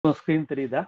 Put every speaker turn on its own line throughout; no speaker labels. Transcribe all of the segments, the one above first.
Screen தெரியுதா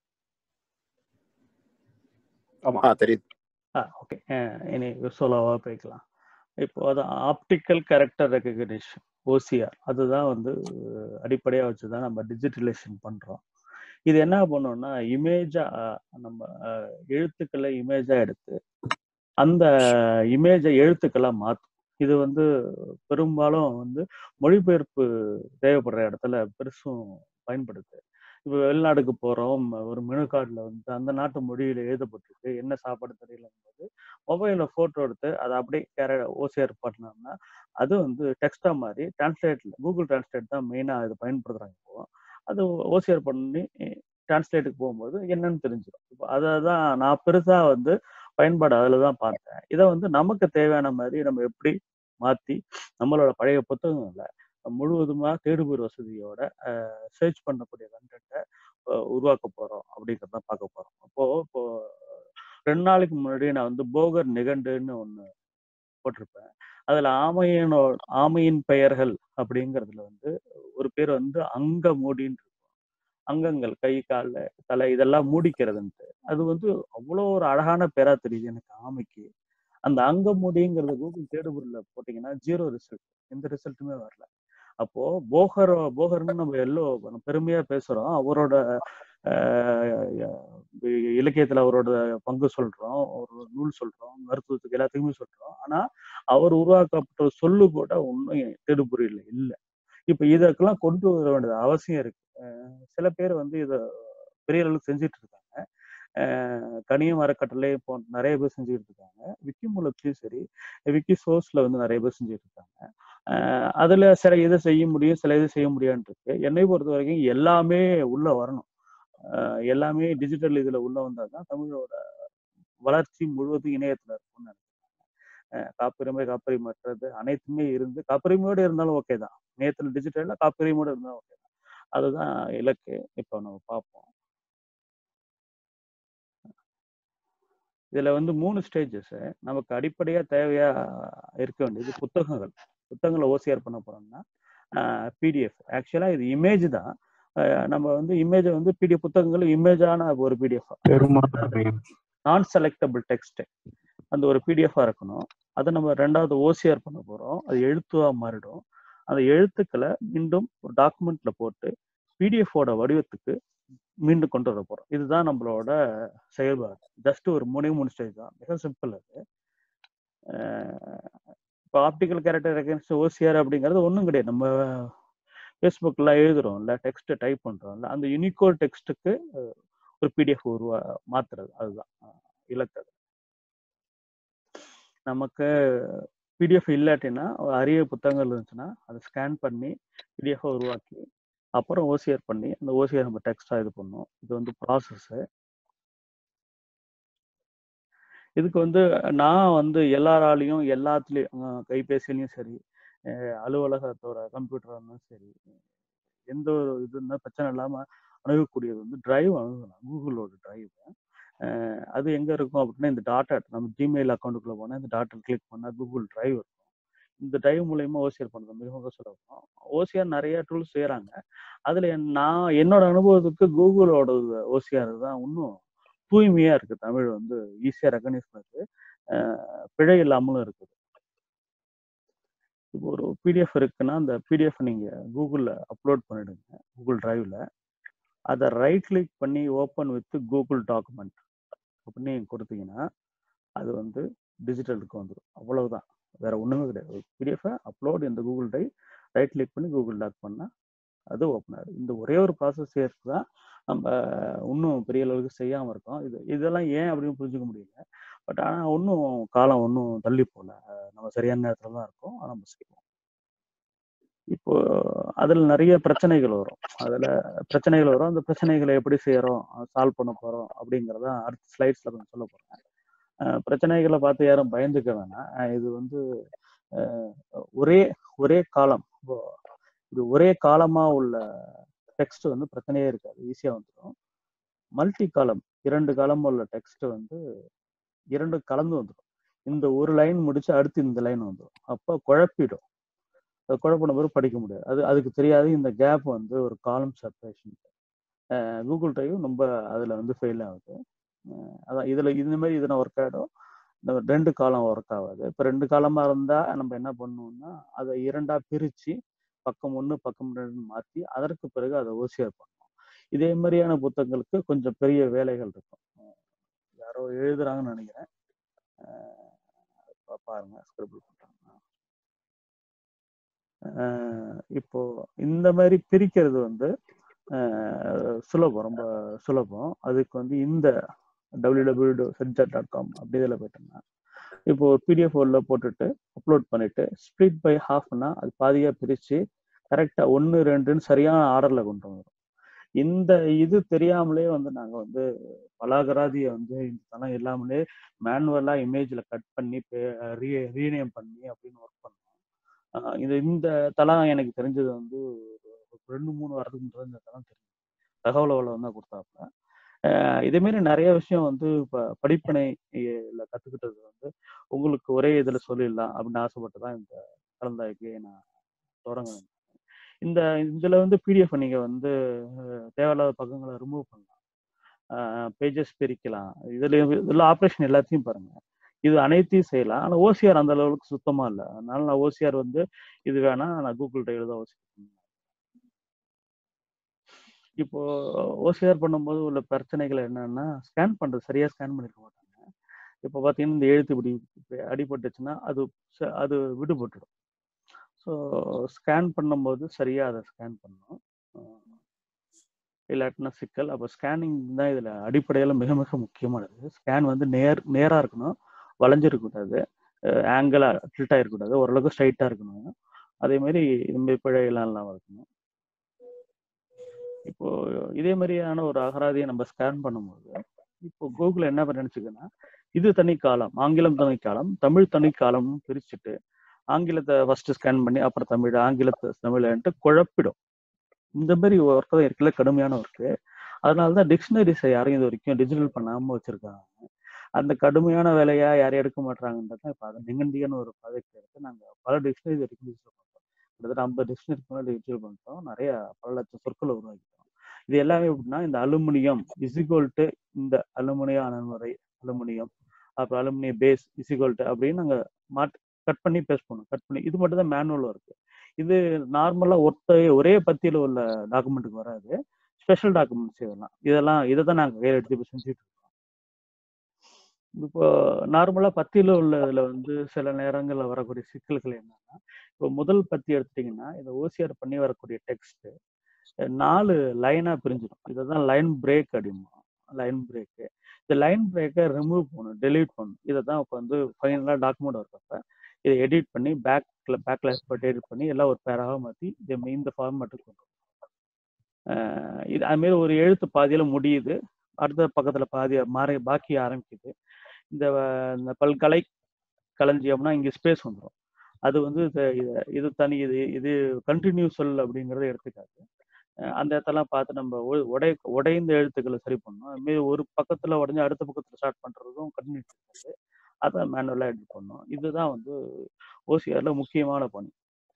ஆமா
ஆ தெரியுது
ஆ ஓகே இனி சோலோவாக போய்க்கலாம் இப்போ அது ஆப்டிக்கல் கேரக்டர் ரெக்கக்னிஷன் ஓசிஆர் அதுதான் வந்து அடிப்படையாக வச்சு தான் நம்ம டிஜிட்டலைசேஷன் பண்ணுறோம் இது என்ன பண்ணோம்னா இமேஜாக நம்ம அஹ், எழுத்துக்களை இமேஜாக எடுத்து அந்த இமேஜை எழுத்துக்களாக மாற்றும் இது வந்து பெரும்பாலும் வந்து மொழிபெயர்ப்பு தேவைப்படுற இடத்துல பெருசும் பயன்படுது இப்போ வெளிநாடுக்கு போகிறோம் ஒரு மெனு கார்டில் வந்து அந்த நாட்டு மொழியில் எழுதப்பட்டிருக்கு என்ன சாப்பாடு தெரியலங்கும்போது மொபைலில் ஃபோட்டோ எடுத்து அதை அப்படியே கேர ஓசிஆர் பண்ணோம்னா அது வந்து டெக்ஸ்டாக மாதிரி டிரான்ஸ்லேட்டில் கூகுள் டிரான்ஸ்லேட் தான் மெயினாக இது பயன்படுத்துகிறாங்க இப்போ அது ஓசிஆர் பண்ணி டிரான்ஸ்லேட்டுக்கு போகும்போது என்னன்னு தெரிஞ்சிடும் இப்போ அதை தான் நான் பெருசாக வந்து பயன்பாடு அதில் தான் பார்த்தேன் இதை வந்து நமக்கு தேவையான மாதிரி நம்ம எப்படி மாற்றி நம்மளோட பழைய புத்தகங்களை முழுவதுமாக தேடுபொரு வசதியோட சர்ச் பண்ணக்கூடிய கண்டென்ட்டை உருவாக்க போகிறோம் அப்படிங்கிறத பார்க்க போகிறோம் அப்போது இப்போ ரெண்டு நாளைக்கு முன்னாடி நான் வந்து போகர் நிகண்டுன்னு ஒன்று போட்டிருப்பேன் அதில் ஆமையினோ ஆமையின் பெயர்கள் அப்படிங்கிறதுல வந்து ஒரு பேர் வந்து அங்க மூடின்னு இருக்கும் அங்கங்கள் கை கால் தலை இதெல்லாம் மூடிக்கிறதுன்ட்டு அது வந்து அவ்வளோ ஒரு அழகான பேரா தெரியுது எனக்கு ஆமைக்கு அந்த அங்க மூடிங்கிறத கூகுள் தேடுபொருள்ல போட்டிங்கன்னா ஜீரோ ரிசல்ட் எந்த ரிசல்ட்டுமே வரல அப்போ போகர் போகர்னு நம்ம எல்லோ பெருமையா பேசுறோம் அவரோட இலக்கியத்துல அவரோட பங்கு சொல்றோம் ஒரு நூல் சொல்றோம் மருத்துவத்துக்கு எல்லாத்துக்குமே சொல்றோம் ஆனா அவர் உருவாக்கப்பட்ட சொல்லு கூட ஒன்றும் தேடுபொறியில் இல்லை இப்ப இதற்கெல்லாம் கொண்டு வர வேண்டியது அவசியம் இருக்கு சில பேர் வந்து இதை பெரிய அளவுக்கு செஞ்சுட்டு இருக்காங்க கனியம் அறக்கட்டளை போ நிறைய பேர் செஞ்சுக்கிட்டு இருக்காங்க விக்கி மூலத்திலையும் சரி விக்கி சோர்ஸ்ல வந்து நிறைய பேர் செஞ்சுட்டு இருக்காங்க அதுல சில இதை செய்ய முடியும் சில இதை செய்ய முடியான்னு இருக்கு என்னை பொறுத்த வரைக்கும் எல்லாமே உள்ள வரணும் எல்லாமே டிஜிட்டல் இதுல உள்ள வந்தால் தான் தமிழோட வளர்ச்சி முழுவதும் இணையத்துல இருக்கும்னு நினைக்கிறாங்க காப்புரிமை காப்புரிமற்றது அனைத்துமே இருந்து காப்புரிமையோடு இருந்தாலும் ஓகே தான் இணையத்துல டிஜிட்டல்ல காப்புரிமையோடு இருந்தாலும் ஓகே தான் அதுதான் இலக்கு இப்போ நம்ம பார்ப்போம் இதுல வந்து மூணு ஸ்டேஜஸ் நமக்கு அடிப்படையா தேவையா இருக்க வேண்டியது புத்தகங்கள் புத்தகங்களை ஓசிஆர் பண்ண போறோம்னா பிடிஎஃப் ஆக்சுவலா இது இமேஜ் தான் நம்ம வந்து இமேஜை வந்து பிடிஎஃப் புத்தகங்கள் இமேஜான ஒரு பிடிஎஃப் நான் செலக்டபிள் டெக்ஸ்ட் அந்த ஒரு பிடிஎஃபா இருக்கணும் அதை நம்ம ரெண்டாவது ஓசிஆர் பண்ண போறோம் அது எழுத்துவா மாறிடும் அந்த எழுத்துக்களை மீண்டும் ஒரு டாக்குமெண்ட்ல போட்டு பிடிஎஃபோட வடிவத்துக்கு மீண்டும் கொண்டு வர போறோம் இதுதான் நம்மளோட செயல்பாடு ஜஸ்ட் ஒரு மூணே மூணு ஸ்டேஜ் தான் மிக சிம்பிள் அது இப்போ ஆப்டிக்கல் கேரக்டர் ரெகன்ஸ் ஓசிஆர் அப்படிங்கிறது ஒன்றும் கிடையாது நம்ம ஃபேஸ்புக்கில் எழுதுறோம்ல டெக்ஸ்ட் டைப் பண்ணுறோம்ல அந்த யூனிகோட் டெக்ஸ்ட்டுக்கு ஒரு பிடிஎஃப் உருவா மாத்துறது அதுதான் இலக்கு நமக்கு பிடிஎஃப் இல்லாட்டினா அரிய புத்தகங்கள் இருந்துச்சுன்னா அதை ஸ்கேன் பண்ணி பிடிஎஃப் உருவாக்கி அப்புறம் ஓசிஆர் பண்ணி அந்த ஓசிஆர் நம்ம டெக்ஸ்டா இது பண்ணும் இது வந்து ப்ராசஸ் இதுக்கு வந்து நான் வந்து எல்லாராலையும் எல்லாத்துலேயும் கைபேசிலையும் சரி அலுவலகத்தோட கம்ப்யூட்டராக இருந்தாலும் சரி எந்த ஒரு இது இருந்தால் பிரச்சனை இல்லாமல் அணுகக்கூடியது வந்து டிரைவ் அணுகலாம் கூகுளோட டிரைவ் அது எங்கே இருக்கும் அப்படின்னா இந்த டாட்டா நம்ம ஜிமெயில் அக்கௌண்ட்டுக்குள்ளே போனால் இந்த டாட்டா கிளிக் பண்ணால் கூகுள் டிரைவ் இருக்கும் இந்த டிரைவ் மூலயமா ஓசிஆர் பண்ணுறது மிக சொல்லணும் ஓசிஆர் நிறைய டூல்ஸ் செய்கிறாங்க அதில் நான் என்னோட அனுபவத்துக்கு கூகுளோட ஓசிஆர் தான் இன்னும் தூய்மையாக இருக்குது தமிழ் வந்து ஈஸியாக ரெக்கனைஸ் பண்ணுது பிழை இல்லாமலும் இருக்குது இப்போ ஒரு பிடிஎஃப் இருக்குன்னா அந்த பிடிஎஃப் நீங்கள் கூகுளில் அப்லோட் பண்ணிடுங்க கூகுள் டிரைவில் அதை ரைட் கிளிக் பண்ணி ஓப்பன் வித் கூகுள் டாக்குமெண்ட் அப்படின்னு கொடுத்தீங்கன்னா அது வந்து டிஜிட்டலுக்கு வந்துடும் அவ்வளவுதான் வேற ஒன்றுமே கிடையாது பிடிஎஃப் அப்லோட் இந்த கூகுள் டிரைவ் ரைட் கிளிக் பண்ணி கூகுள் டாக் பண்ணால் அது ஓப்பன் ஆகிடும் இந்த ஒரே ஒரு ப்ராசஸ் சேர்த்து தான் நம்ம இன்னும் பெரிய அளவுக்கு செய்யாமல் இருக்கோம் இது இதெல்லாம் ஏன் அப்படின்னு புரிஞ்சுக்க முடியல பட் ஆனால் ஒன்றும் காலம் ஒன்றும் தள்ளி போகல நம்ம சரியான நேரத்தில் தான் இருக்கோம் நம்ம செய்வோம் இப்போ அதில் நிறைய பிரச்சனைகள் வரும் அதில் பிரச்சனைகள் வரும் அந்த பிரச்சனைகளை எப்படி செய்யறோம் சால்வ் பண்ண போகிறோம் அப்படிங்கிறத அடுத்த ஸ்லைட்ஸில் கொஞ்சம் சொல்ல போகிறேன் பிரச்சனைகளை பார்த்து யாரும் பயந்துக்க வேணாம் இது வந்து ஒரே ஒரே காலம் இது ஒரே காலமாக உள்ள டெக்ஸ்ட் வந்து பிரச்சனையே இருக்காது ஈஸியாக வந்துடும் மல்டி காலம் இரண்டு காலம் உள்ள டெக்ஸ்ட் வந்து இரண்டு கலந்து வந்துடும் இந்த ஒரு லைன் முடிச்சு அடுத்து இந்த லைன் வந்துடும் அப்போ குழப்பிடும் அது குழப்பின பிறகு படிக்க முடியாது அது அதுக்கு தெரியாது இந்த கேப் வந்து ஒரு காலம் செப்பரேஷன் கூகுள் டிரைவ் ரொம்ப அதில் வந்து ஃபெயில் ஆகுது அஹ் அதான் இதில் இந்த மாதிரி இதில் ஒர்க் ஆகிடும் இந்த ரெண்டு காலம் ஒர்க் ஆகாது இப்போ ரெண்டு காலமாக இருந்தால் நம்ம என்ன பண்ணணும்னா அதை இரண்டாக பிரித்து பக்கம் ஒன்று பக்கம் ரெண்டு மாற்றி அதற்கு பிறகு அதை ஓசிஆர் பண்ணணும் இதே மாதிரியான புத்தகங்களுக்கு கொஞ்சம் பெரிய வேலைகள் இருக்கும் யாரோ எழுதுறாங்கன்னு நினைக்கிறேன் அஹ் பா- பாருங்க ஸ்கிரிபிள் பண்றாங்க அஹ் இப்போ இந்த மாதிரி பிரிக்கிறது வந்து அஹ் சுலபம் ரொம்ப சுலபம் அதுக்கு வந்து இந்த W W sensor dot com அப்படி இதில் போயிட்டோம்னா இப்போ பிடிஎஃப் உள்ள போட்டுட்டு அப்லோட் பண்ணிட்டு ஸ்ப்ளிட் பை ஹாஃப்னா அது பாதியா பிரிச்சு கரெக்டா ஒன்று ரெண்டுன்னு சரியான ஆர்டர்ல கொண்டு வந்துடும் இந்த இது தெரியாமலே வந்து நாங்க வந்து பலாகராதியை வந்து இந்த தளம் இல்லாமலே மேனுவலா இமேஜ்ல கட் பண்ணி ரீநேம் பண்ணி அப்படின்னு ஒர்க் பண்ணோம் ஆஹ் இது இந்த தளம் எனக்கு தெரிஞ்சது வந்து ஒரு ரெண்டு மூணு வாரத்துக்கு முன்னாடி இந்த தளம் தெரியும் தகவல் வளம் தான் கொடுத்தாப்புல ஆஹ் இதே மாதிரி நிறைய விஷயம் வந்து இப்போ படிப்பனையில கத்துக்கிட்டது வந்து உங்களுக்கு ஒரே இதுல சொல்லிடலாம் அப்படின்னு ஆசைப்பட்டு தான் இந்த கலந்தாய்க்கு நான் தொடங்கினேன் இந்த இதுல வந்து பிடிஎஃப் நீங்க வந்து அஹ், தேவையில்லாத பக்கங்களை ரிமூவ் பண்ணலாம் பேஜஸ் பிரிக்கலாம் இதுல இதுல ஆப்ரேஷன் எல்லாத்தையும் பாருங்க இது அனைத்தையும் செய்யலாம் ஆனா ஓசிஆர் அந்த அளவுக்கு சுத்தமா இல்லை அதனால நான் ஓசிஆர் வந்து இது வேணா நான் கூகுள் டிரைவ்ல தான் ஓசிஆர் இப்போ ஓசிஆர் பண்ணும்போது உள்ள பிரச்சனைகள் என்னன்னா ஸ்கேன் பண்றது சரியா ஸ்கேன் பண்ணிருக்க மாட்டாங்க இப்போ பார்த்தீங்கன்னா இந்த எழுத்து இப்படி இப்படி அடிபட்டுச்சுன்னா அது ச- அது விடுபட்டுடும் ஸோ ஸ்கேன் பண்ணும்போது சரியா அதை ஸ்கேன் பண்ணணும் அஹ் இல்லாட்டினா சிக்கல் அப்போ ஸ்கேனிங் தான் இதில் அடிப்படையில் மிக மிக முக்கியமானது ஸ்கேன் வந்து நேர் நேராக இருக்கணும் வளைஞ்சிருக்கக்கூடாது ஆங்கிளாக டில்ட் ஆகிருக்கக்கூடாது ஓரளவுக்கு ஸ்ட்ரைட்டாக இருக்கணும் அதே மாதிரி இந்த மாதிரி பிழைகள்லாம் இல்லாமல் இருக்கணும் இப்போ இதே மாதிரியான ஒரு அகராதியை நம்ம ஸ்கேன் பண்ணும்போது இப்போ கூகுள் என்ன பண்ண நினைச்சுக்குன்னா இது தனி காலம் ஆங்கிலம் தனி காலம் தமிழ் தனி காலம் பிரிச்சுட்டு ஆங்கிலத்தை ஃபர்ஸ்ட் ஸ்கேன் பண்ணி அப்புறம் தமிழ் ஆங்கிலத்தை தமிழ்ன்ட்டு குழப்பிடும் இந்த மாதிரி ஒர்க் தான் இருக்குல்ல கடுமையான ஒர்க்கு அதனால தான் டிக்ஷனரிஸை யாரும் இது வரைக்கும் டிஜிட்டல் பண்ணாம வச்சிருக்காங்க அந்த கடுமையான வேலையா யாரும் எடுக்க மாட்டாங்கன்றத இப்போ அதை நிகண்டியான ஒரு ப்ராஜெக்ட் எடுத்து நாங்கள் பல டிக்ஷனரி வரைக்கும் டிஜிட்டல் பண்ணுறோம் கிட்டத்தட்ட ஐம்பது டிக்ஷனரிக்கு மேலே டிஜிட்டல் பண்ணிட்டோம் நிறைய பல லட்சம் சொற்களை உருவாக்கிட்டோம் இது எல்லாமே எப்படின்னா இந்த அலுமினியம் இசிகோல்ட்டு இந்த அலுமினிய அணுமுறை அலுமினியம் அப்புறம் அலுமினிய பேஸ் இசிகோல்ட்டு அப்படின்னு நாங்கள் மாட் கட் பண்ணி பேஸ்ட் பண்ணுவோம் கட் பண்ணி இது மட்டும் தான் மேனுவல் இருக்கு இது நார்மலாக ஒத்த ஒரே பத்தியில் உள்ள டாக்குமெண்ட்டுக்கு வராது ஸ்பெஷல் டாக்குமெண்ட்ஸ் இதெல்லாம் இதெல்லாம் இதை தான் நாங்கள் கையில் எடுத்து இப்போ செஞ்சுட்டு இருக்கோம் இப்போ நார்மலாக பத்தியில் உள்ள இதில் வந்து சில நேரங்களில் வரக்கூடிய சிக்கல்கள் என்னன்னா இப்போ முதல் பத்தி எடுத்துட்டிங்கன்னா இந்த ஓசிஆர் பண்ணி வரக்கூடிய டெக்ஸ்ட் நாலு லைனாக பிரிஞ்சிடும் இதை தான் லைன் பிரேக் அப்படிமா லைன் பிரேக்கு இந்த லைன் பிரேக்கை ரிமூவ் பண்ணணும் டெலீட் பண்ணணும் இதை தான் இப்போ வந்து ஃபைனலாக டாக்குமெண்ட் வரப்ப இதை எடிட் பண்ணி பேக்ல பேக்ல எக்ஸ்பர்ட் எடிட் பண்ணி எல்லாம் ஒரு பேராக மாற்றி இதை இந்த ஃபார்மேட்டுக்கு கொண்டு வரணும். அஹ் இது அதுமாரி ஒரு எழுத்து பாதியில் முடியுது அடுத்த பக்கத்தில் பாதி மாறி பாக்கி ஆரம்பிக்குது இந்த அஹ், இந்த பல்கலை களஞ்சியம்னா இங்கே ஸ்பேஸ் வந்துடும் அது வந்து இது இது- இது தனி இது இது கண்டினியூ சொல் அப்படிங்கிறத எடுத்துக்காது அஹ் அந்த இடத்தெல்லாம் பார்த்து நம்ம ஒ- உடை உடைந்த எழுத்துக்களை சரி பண்ணணும் அதுமாரி ஒரு பக்கத்தில் உடஞ்சி அடுத்த பக்கத்தில் ஸ்டார்ட் பண்ணுறதும் கண்டினியூ இருக்காது அதை மேனுவலாக எடிட் பண்ணணும் இதுதான் வந்து ஓசிஆரில் முக்கியமான பணி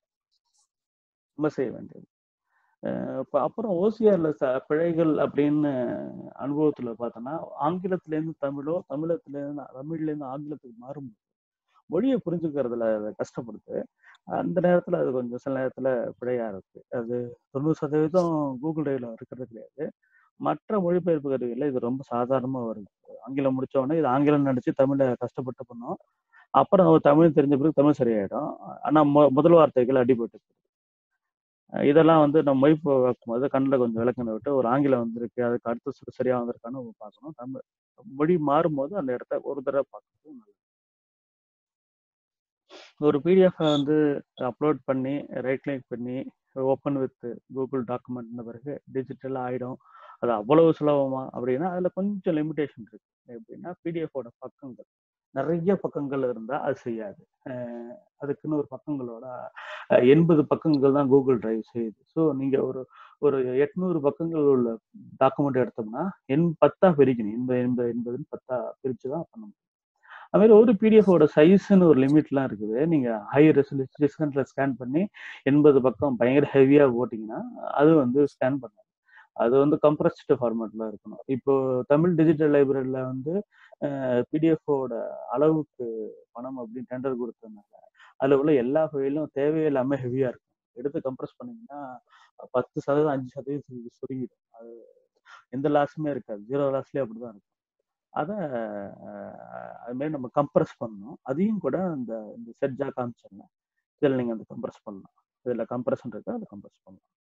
நம்ம செய்ய வேண்டியது அஹ் இப்ப அப்புறம் ஓசிஆர்ல ச பிழைகள் அப்படின்னு அனுபவத்துல பார்த்தோன்னா ஆங்கிலத்திலேருந்து தமிழோ தமிழத்திலேருந்து தமிழ்லேருந்து ஆங்கிலத்துக்கு மாறும்போது மொழியை புரிஞ்சுக்கிறதுல அது கஷ்டப்படுது அந்த நேரத்துல அது கொஞ்சம் சில நேரத்துல பிழையா இருக்கு அது தொண்ணூறு சதவீதம் கூகுள் டிரைவ்ல இருக்கிறது கிடையாது மற்ற மொழிபெயர்ப்பு கருவியில் இது ரொம்ப சாதாரணமா வருது ஆங்கிலம் முடிச்ச உடனே இது ஆங்கிலம் நினைச்சு தமிழை கஷ்டப்பட்டு பண்ணோம் அப்புறம் ஒரு தமிழ் தெரிஞ்ச பிறகு தமிழ் சரியாயிடும் ஆனா மு- முதல் வார்த்தைகள் அடிபட்டு அஹ் இதெல்லாம் வந்து நம்ம மொழிப்பு வைக்கும்போது கண்ணில் கொஞ்சம் விளக்கணை விட்டு ஒரு ஆங்கிலம் வந்திருக்கு அதுக்கு அடுத்த சொல் சரியா வந்திருக்கான்னு பார்க்கணும் தமிழ் மொழி மாறும்போது அந்த இடத்த ஒரு தடவை பார்க்கறது நல்லது ஒரு பிடிஎஃப் வந்து அப்லோட் பண்ணி ரைட் கிளிக் பண்ணி ஓப்பன் வித் கூகுள் டாக்குமெண்ட்ன பிறகு டிஜிட்டலாக ஆயிடும் அது அவ்வளவு சுலபமா அப்படின்னா அதில் கொஞ்சம் லிமிடேஷன் இருக்கு எப்படின்னா பிடிஎஃபோட பக்கங்கள் நிறைய பக்கங்கள் இருந்தால் அது செய்யாது அஹ் அதுக்குன்னு ஒரு பக்கங்களோட அஹ் எண்பது பக்கங்கள் தான் கூகுள் டிரைவ் செய்யுது ஸோ நீங்கள் ஒரு ஒரு எட்நூறு பக்கங்கள் உள்ள டாக்குமெண்ட் எடுத்தோம்னா எண் பத்தா பிரிக்கணும் எண்பது எண்பது எண்பதுன்னு பத்தா பிரித்து தான் பண்ண முடியும் அது மாதிரி ஒரு பிடிஎஃபோட சைஸ்ன்னு ஒரு லிமிட்லாம் இருக்குது நீங்க ஹை ரெசல்யூஷன்ல ஸ்கேன் பண்ணி எண்பது பக்கம் பயங்கர ஹெவியா போட்டிங்கன்னா அது வந்து ஸ்கேன் பண்ணாது அது வந்து கம்ப்ரஸ்டு ஃபார்மேட்ல இருக்கணும் இப்போ தமிழ் டிஜிட்டல் லைப்ரரியில வந்து பிடிஎஃபோட அளவுக்கு பணம் அப்படின்னு டெண்டர் கொடுத்ததுனால அதுல உள்ள எல்லா ஃபைலும் தேவையில்லாம ஹெவியா இருக்கும் எடுத்து கம்ப்ரஸ் பண்ணீங்கன்னா பத்து சதவீதம் அஞ்சு சதவீதம் சுருங்கிடும் அது எந்த லாஸுமே இருக்காது ஜீரோ லாஸ்லயே அப்படிதான் இருக்கும் அதை அது மாதிரி நம்ம கம்ப்ரஸ் பண்ணணும் அதையும் கூட இந்த இந்த செட்ஜா காமிச்சோம்னா இதில் நீங்கள் வந்து கம்ப்ரஸ் பண்ணலாம் இதில் கம்ப்ரஷன் இருக்கு அதை கம்ப்ரஸ் பண்ணலாம்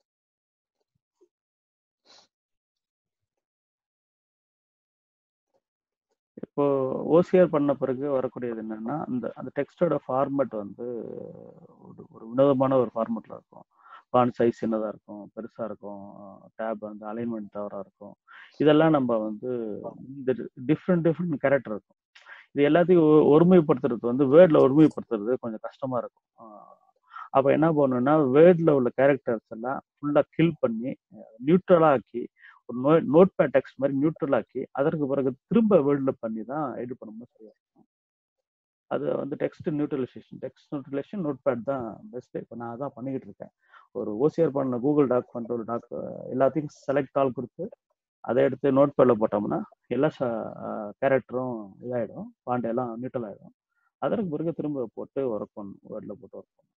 இப்போ ஓசிஆர் பண்ண பிறகு வரக்கூடியது என்னன்னா அந்த அந்த டெக்ஸ்டோட ஃபார்மேட் வந்து ஒரு ஒரு வினோதமான ஒரு ஃபார்மேட்ல இருக்கும் ஃபாண்ட் சைஸ் சின்னதாக இருக்கும் பெருசாக இருக்கும் டேப் வந்து அலைன்மெண்ட் தவறாக இருக்கும் இதெல்லாம் நம்ம வந்து இந்த டிஃப்ரெண்ட் டிஃப்ரெண்ட் கேரக்டர் இருக்கும் இது எல்லாத்தையும் ஒ- ஒருமைப்படுத்துறது வந்து வேர்டில் ஒருமைப்படுத்துறது கொஞ்சம் கஷ்டமா இருக்கும் அப்போ என்ன பண்ணணும்னா வேர்டில் உள்ள கேரக்டர்ஸ் எல்லாம் ஃபுல்லாக கில் பண்ணி நியூட்ரலாக ஆக்கி ஒரு நோ நோட் பேட் டெக்ஸ்ட் மாதிரி நியூட்ரல் ஆக்கி அதற்கு பிறகு திரும்ப வேர்டில் பண்ணி தான் எடிட் பண்ணும்போது சரியா இருக்கும் அது வந்து text neutralisation text neutralisation notepad தான் பெஸ்ட் இப்போ நான் அதான் பண்ணிக்கிட்டு இருக்கேன் ஒரு ஓசிஆர் பண்ண கூகுள் டாக் பண்ணிட்டு ஒரு டாக் எல்லாத்தையும் செலக்ட் ஆல் கொடுத்து அதை எடுத்து நோட் பேடில் போட்டோம்னா எல்லா கேரக்டரும் இதாகிடும் பாண்ட் எல்லாம் நியூட்ரல் ஆகிடும் அதற்கு பிறகு திரும்ப போட்டு ஒர்க் பண்ணும் வேர்டில் போட்டு ஒர்க் பண்ணும்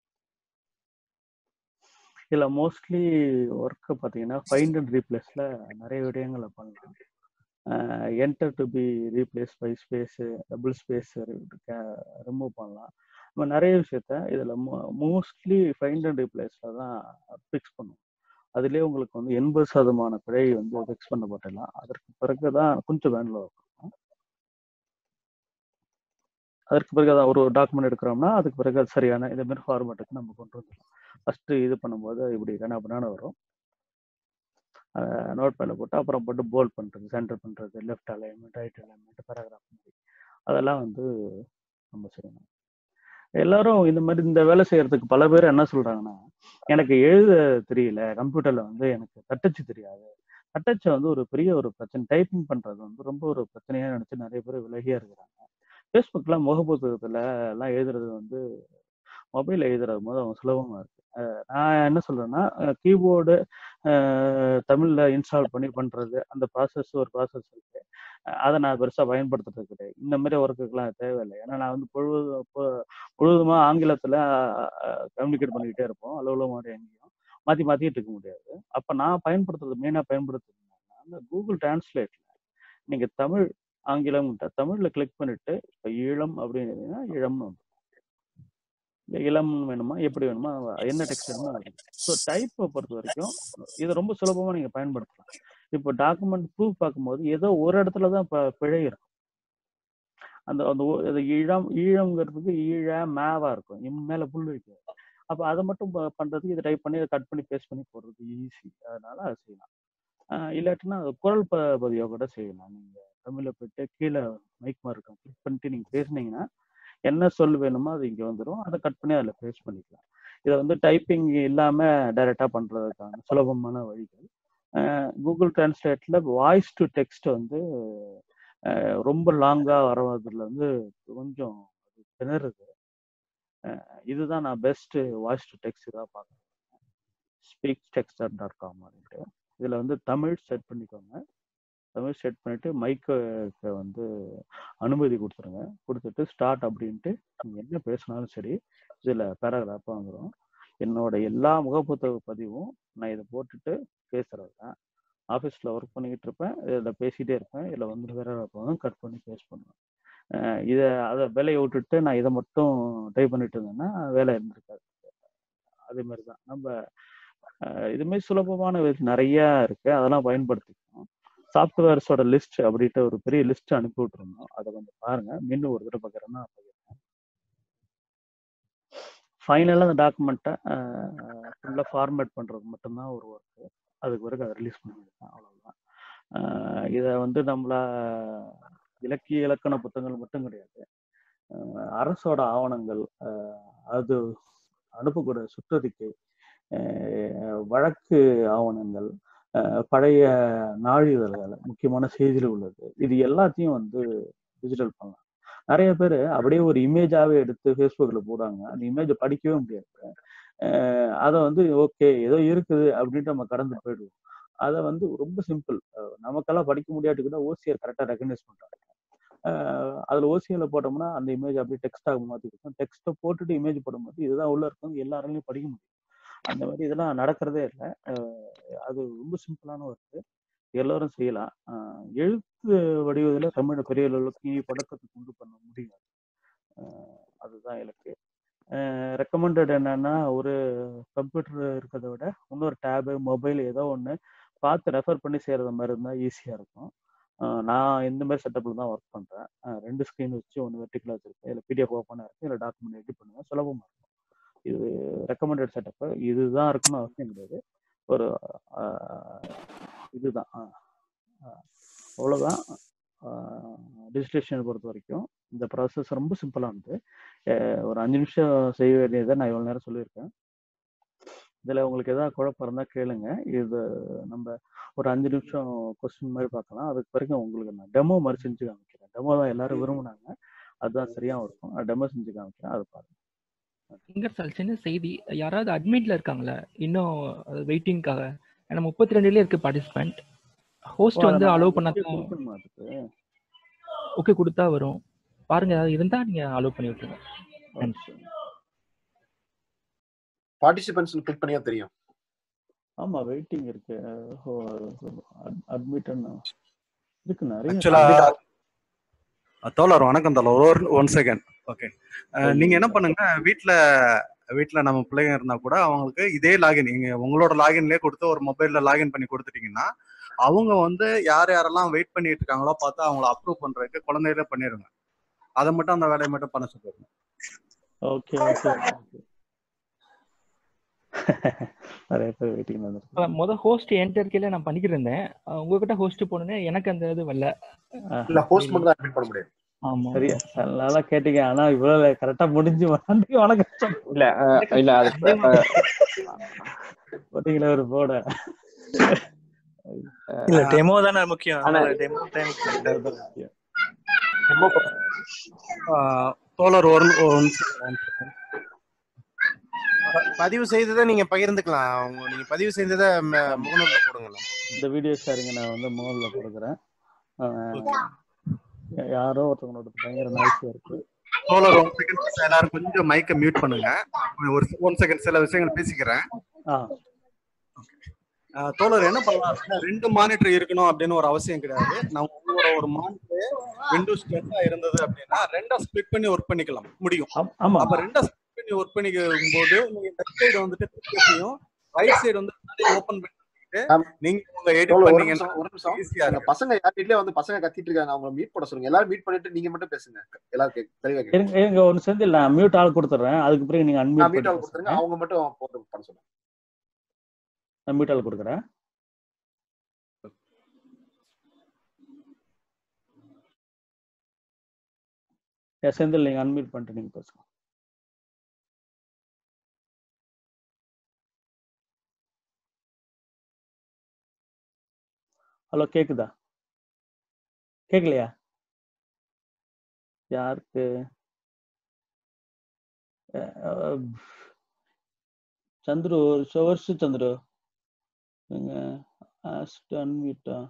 இதில் மோஸ்ட்லி ஒர்க்கு பார்த்தீங்கன்னா ஃபைண்ட் அண்ட் ரீப்ளேஸில் நிறைய விடயங்களை பண்ணலாம் enter to be replace by space double space remove பண்ணலாம் நம்ம நிறைய விஷயத்த இதில் மோஸ்ட்லி ஃபைண்ட் அண்ட் ரீப்ளேஸில் தான் ஃபிக்ஸ் பண்ணுவோம் அதுலேயே உங்களுக்கு வந்து எண்பது சதமான பிழை வந்து ஃபிக்ஸ் பண்ணப்பட்டலாம் அதற்கு பிறகு தான் கொஞ்சம் வேனில் இருக்கும் அதற்கு பிறகு அதான் ஒரு டாக்குமெண்ட் எடுக்கிறோம்னா அதுக்கு பிறகு அது சரியான இந்த மாதிரி ஃபார்மேட்டுக்கு நம்ம கொண்டு வந்துடலாம் ஃபர்ஸ்ட் இது பண்ணும்போது இப்படி கண்ணா பண்ணான வரும் நோட் பேடில் போட்டு அப்புறம் போட்டு போல்ட் பண்ணுறது சென்டர் பண்ணுறது left alignment right alignment paragraph மாதிரி அதெல்லாம் வந்து நம்ம செய்யணும் எல்லாரும் இந்த மாதிரி இந்த வேலை செய்யறதுக்கு பல பேர் என்ன சொல்றாங்கன்னா எனக்கு எழுத தெரியல கம்ப்யூட்டர்ல வந்து எனக்கு தட்டச்சு தெரியாது தட்டச்சை வந்து ஒரு பெரிய ஒரு பிரச்சனை டைப்பிங் பண்றது வந்து ரொம்ப ஒரு பிரச்சனையா நினைச்சு நிறைய பேர் விலகியா இருக்கிறாங்க ஃபேஸ்புக்ல முகப்புத்தகத்துல எல்லாம் எழுதுறது வந்து மொபைல் எழுதுறது போது அவங்க சுலபமா இருக்கு நான் என்ன சொல்றேன்னா கீபோர்டு தமிழ்ல இன்ஸ்டால் பண்ணி பண்றது அந்த ப்ராசஸ் ஒரு ப்ராசஸ் இருக்கு அதை நான் பெருசா பயன்படுத்துறது கிடையாது இந்த மாதிரி ஒர்க்குக்கெல்லாம் தேவையில்லை ஏன்னா நான் வந்து பொழுது முழுவதுமா ஆங்கிலத்துல கம்யூனிகேட் பண்ணிக்கிட்டே இருப்போம் அலுவலகம் எங்கேயும் மாத்தி மாத்திட்டு இருக்க முடியாது அப்ப நான் பயன்படுத்துறது மெயினா பயன்படுத்துறது அந்த கூகுள் டிரான்ஸ்லேட்ல நீங்க தமிழ் ஆங்கிலம் தமிழ்ல கிளிக் பண்ணிட்டு இப்ப ஈழம் அப்படின்னு ஈழம்னு வந்து இளம் வேணுமா எப்படி வேணுமா என்ன டெக்ஸ்ட் வேணுமோ ஸோ டைப்பை பொறுத்த வரைக்கும் இதை ரொம்ப சுலபமா நீங்க பயன்படுத்தலாம் இப்போ டாக்குமெண்ட் ப்ரூஃப் பார்க்கும்போது ஏதோ ஒரு இடத்துல தான் பிழை இருக்கும் அந்த அந்த ஈழம் ஈழம்ங்கிறதுக்கு ஈழ மேவா இருக்கும் இம் மேல புல் வைக்காது அப்போ அதை மட்டும் பண்றதுக்கு இதை டைப் பண்ணி அதை கட் பண்ணி பேஸ்ட் பண்ணி போடுறது ஈஸி அதனால அதை செய்யலாம் இல்லாட்டினா குரல் ப பதிவை கூட செய்யலாம் நீங்க தமிழ்ல போயிட்டு கீழே மைக் மாதிரி இருக்கும் கிளிக் பண்ணிட்டு நீங்க பேசுனீங்கன்னா என்ன சொல் வேணுமோ அது இங்கே வந்துடும் அதை கட் பண்ணி அதில் பேஸ்ட் பண்ணிக்கலாம் இதை வந்து டைப்பிங் இல்லாமல் டைரெக்டாக பண்ணுறதுக்கான சுலபமான வழிகள் கூகுள் டிரான்ஸ்லேட்டில் வாய்ஸ் டு டெக்ஸ்ட் வந்து ரொம்ப லாங்காக வரதுல வந்து கொஞ்சம் திணறுது இதுதான் நான் பெஸ்ட்டு வாய்ஸ் டு டெக்ஸ்ட் தான் பார்க்குறேன் ஸ்பீக் டெக்ஸ்டர் டாட் காம் அப்படின்ட்டு இதில் வந்து தமிழ் செட் பண்ணிக்கோங்க தமிழ் செட் பண்ணிட்டு மைக்கு வந்து அனுமதி கொடுத்துருங்க கொடுத்துட்டு ஸ்டார்ட் அப்படின்ட்டு நீங்கள் என்ன பேசினாலும் சரி இதில் பேராகிராஃபாக வந்துடும் என்னோட எல்லா முகப்புத்தக பதிவும் நான் இதை போட்டுட்டு பேசுறது தான் ஆஃபீஸில் ஒர்க் பண்ணிக்கிட்டு இருப்பேன் இதில் பேசிகிட்டே இருப்பேன் இதில் வந்து பேராகிராஃபாகவும் கட் பண்ணி பேஸ்ட் பண்ணுவேன் இதை அதை வேலையை விட்டுட்டு நான் இதை மட்டும் டைப் பண்ணிட்டு இருந்தேன்னா வேலை இருந்திருக்காது அதே மாதிரி தான் நம்ம இதுமாரி சுலபமான நிறைய இருக்கு அதெல்லாம் பயன்படுத்திக்கணும் சாஃப்ட்வேர்ஸோட லிஸ்ட் அப்படின்ட்டு ஒரு பெரிய லிஸ்ட் அனுப்பி விட்டுருந்தோம் அதை கொஞ்சம் பாருங்க மீண்டும் ஒரு தடவை பார்க்குறேன்னா பகிர்றேன் ஃபைனலாக அந்த டாக்குமெண்ட்டை ஃபுல்லாக ஃபார்மேட் பண்ணுறது மட்டும்தான் ஒரு ஒர்க்கு அதுக்கு பிறகு அதை ரிலீஸ் பண்ணிடுறேன் அவ்வளோதான் இதை வந்து நம்மள இலக்கிய இலக்கண புத்தகங்கள் மட்டும் கிடையாது அரசோட ஆவணங்கள் அது அனுப்பக்கூடிய சுற்றறிக்கை வழக்கு ஆவணங்கள் பழைய நாளிதழ்கள் முக்கியமான செய்திகள் உள்ளது இது எல்லாத்தையும் வந்து டிஜிட்டல் பண்ணலாம் நிறைய பேர் அப்படியே ஒரு இமேஜாவே எடுத்து ஃபேஸ்புக்கில் போடுறாங்க அந்த இமேஜை படிக்கவே முடியாது அதை வந்து ஓகே ஏதோ இருக்குது அப்படின்ட்டு நம்ம கடந்து போயிடுவோம் அதை வந்து ரொம்ப சிம்பிள் நமக்கெல்லாம் படிக்க முடியாட்டு கூட ஓசிஆர் கரெக்டாக ரெகனைஸ் பண்ணுறாங்க அதில் ஓசிஆரில் போட்டோம்னா அந்த இமேஜ் அப்படியே டெக்ஸ்டாக மாற்றி இருக்கும் டெக்ஸ்ட்டை போட்டுட்டு இமேஜ் போடும்போது இதுதான் உள்ள இருக்கும் எல்லாராலையும் படிக்க முடியும் அந்த மாதிரி இதெல்லாம் நடக்கிறதே இல்லை அது ரொம்ப சிம்பிளான ஒர்க்கு எல்லாரும் செய்யலாம் அஹ் எழுத்து வடிவத்தில் தமிழ் பெரிய அளவுக்கு பழக்கத்தை கொண்டு பண்ண முடியாது அஹ் அதுதான் எனக்கு ரெக்கமெண்டட் என்னன்னா ஒரு கம்ப்யூட்டர் இருக்கிறத விட இன்னொரு டேபு மொபைல் ஏதோ ஒன்று பார்த்து ரெஃபர் பண்ணி செய்கிறது மாதிரி இருந்தால் ஈஸியாக இருக்கும் அஹ் நான் இந்த மாதிரி செட்டப்பில் தான் ஒர்க் பண்ணுறேன் ரெண்டு ஸ்க்ரீன் வச்சு ஒன்று வெர்டிக்கலாக வச்சுருக்கேன் இல்லை பிடிஎஃப் ஓப்பனாக இருக்குது இல்லை டாக்குமெண்ட் எடிட் பண்ணுவேன் சுலபமாக இருக்கும் இது ரெக்கமெண்டட் செட்டப்பு இதுதான் இருக்குன்னு அவசியம் கிடையாது ஒரு அஹ், இதுதான் அஹ், அஹ், அவ்வளவுதான் டிஜிட்டேஷனை பொறுத்த வரைக்கும் இந்த ப்ராசஸ் ரொம்ப சிம்பிளானது அஹ், ஒரு அஞ்சு நிமிஷம் செய்ய வேண்டியதை நான் இவ்வளோ நேரம் சொல்லியிருக்கேன் இதில் உங்களுக்கு எதாவது குழப்பம் இருந்தால் கேளுங்க இது நம்ம ஒரு அஞ்சு நிமிஷம் கொஸ்டின் மாதிரி பார்க்கலாம் அதுக்கு பிறகு உங்களுக்கு நான் டெமோ மாதிரி செஞ்சு காமிக்கிறேன் டெமோ தான் எல்லாரும் விரும்புனாங்க அதுதான் சரியாக இருக்கும் டெமோ செஞ்சு காமிக்கிறேன் அதை பாருங்க
இங்க சார் சின்ன செய்தி யாராவது அட்மிட்ல இருக்காங்களா இன்னும் வெயிட்டிங்காக ஏன்னா முப்பத்தி ரெண்டுலயே இருக்கு பார்ட்டிசிபென்ட் ஹோஸ்ட் வந்து அலோவ் பண்ணா
கொடுக்கணுமா அதுக்கு
ஓகே கொடுத்தா வரும் பாருங்க ஏதாவது இருந்தா நீங்க அலோவ் பண்ணி விட்டுருங்க
Okay.
பார்ட்டிசிபென்ட்ஸ் கிளிக் பண்ணியா தெரியும்
ஆமா வெயிட்டிங் இருக்கு அட்மிட் இருக்கு நிறைய
ஆக்சுவலா தோழர் வணக்கம் தோழர் ஒரு ஒன் செகண்ட் ஓகே நீங்க என்ன பண்ணுங்க வீட்ல வீட்ல நம்ம பிள்ளைங்க இருந்தா கூட அவங்களுக்கு இதே லாகின் நீங்க உங்களோட லாகின்லயே கொடுத்து ஒரு மொபைல்ல லாகின் பண்ணி கொடுத்துட்டீங்கன்னா அவங்க வந்து யார் யாரெல்லாம் வெயிட் பண்ணிட்டு இருக்காங்களோ பார்த்து அவங்கள அப்ரூவ் பண்றதுக்கு குழந்தையில பண்ணிருங்க அதை மட்டும் அந்த வேலையை மட்டும் பண்ண சொல்லுங்க
ஓகே ஓகே நிறைய பேர் வெயிட்டிங் வந்துருக்கு
முத ஹோஸ்ட் என்கிட்ட இருக்கையில நான் பண்ணிக்கிட்டு இருந்தேன் அஹ் உங்ககிட்ட ஹோஸ்ட் போனோன்னே எனக்கு அந்த இது வரல
இல்ல ஹோஸ்ட் மட்டும் தான் அட்மிட் பண்ண முடியும்
ஆமா
சரியா நல்லா கேட்டீங்க ஆனா இவ்வளவு கரெக்டா முடிஞ்சு நன்றி வணக்கம்
இல்ல அஹ், இல்ல அது அஹ்,
போட்டீங்களா ஒரு போட
இல்ல டெமோ தானே முக்கியம்
ஆனா-
டெமோ டைம்
ஆஹ் தோழர் ஒரு one second, one second.
ப- பதிவு செய்ததை நீங்க பகிர்ந்துக்கலாம் உங்க- நீங்க பதிவு செய்ததை ம- முகநூல்ல போடுங்களேன்
இந்த வீடியோ ஷேரிங்க நான் வந்து மோல்ல கொடுக்குறேன் யா- யாரோ ஒருத்தவங்களோட பயங்கர நாய்ஸியா இருக்கு
தோழர் ஒன் செகண்ட் எல்லாரும் கொஞ்சம் மைக்கை மியூட் பண்ணுங்க ஒரு ஒன் செகண்ட் சில விஷயங்கள் பேசிக்கிறேன்
ஆ
ஆஹ் தோழர் என்ன பண்ணலாம் அப்படின்னா, ரெண்டு மானிட்டர் இருக்கணும் அப்படின்னு ஒரு அவசியம் கிடையாது நம்ம உங்களோட ஒரு மானிட்டர் விண்டோஸ் டென்னா இருந்தது அப்படின்னா ரெண்டா ஸ்பிளிட் பண்ணி ஒர்க் பண்ணிக்கலாம் முடியும்
ஆம்- ஆமா
அப்ப ரெண்டா ஸ்பிளிட் பண்ணி ஒர்க் பண்ணிக்கும் போது நீங்க லெஃப்ட் சைடு வந்துட்டு பிக்சர்ஸையும் ரைட் சைடு வந்து ஓபன் பண்ணிட்டு
ஆம்.
நீங்க உங்க எடிட்
எவ்வளவு? ஒரு
பண்ணீங்கன்னா
நிமிஷம் ஒரு நிமிஷம்
ஈஸியா
இந்த
இருக்கு
பசங்க யார் வீட்லயே வந்து பசங்க கத்திட்டு இருக்காங்க அவங்க மீட் பண்ண சொல்லுங்க எல்லாரும் மீட் பண்ணிட்டு நீங்க மட்டும் பேசுங்க எல்லாரும் கேக்கு- தெளிவா கேட்கும்
இருங்க இருங்க ஒன்னு செந்தில் நான் மியூட் ஆள் கொடுத்துறேன் அதுக்கு பிறகு நீங்க
நான்
அன்மியூட்
மீட் ஆள்
பண்ணி
கொடுத்துருங்க
பேசுங்க
அவங்க மட்டும் போட்டு பண்ண சொல்லுங்க
நான் மியூட் ஆள் கொடுக்குறேன் ஏ, செந்தில் நீங்க அன்மியூட் பண்ணிட்டு நீங்க பேசுங்க ஹலோ கேக்குதா கேக்கலையா யாருக்கு அஹ், அஹ், சந்துரு வருஷ சந்துரு நீங்க அன்மியூட்டா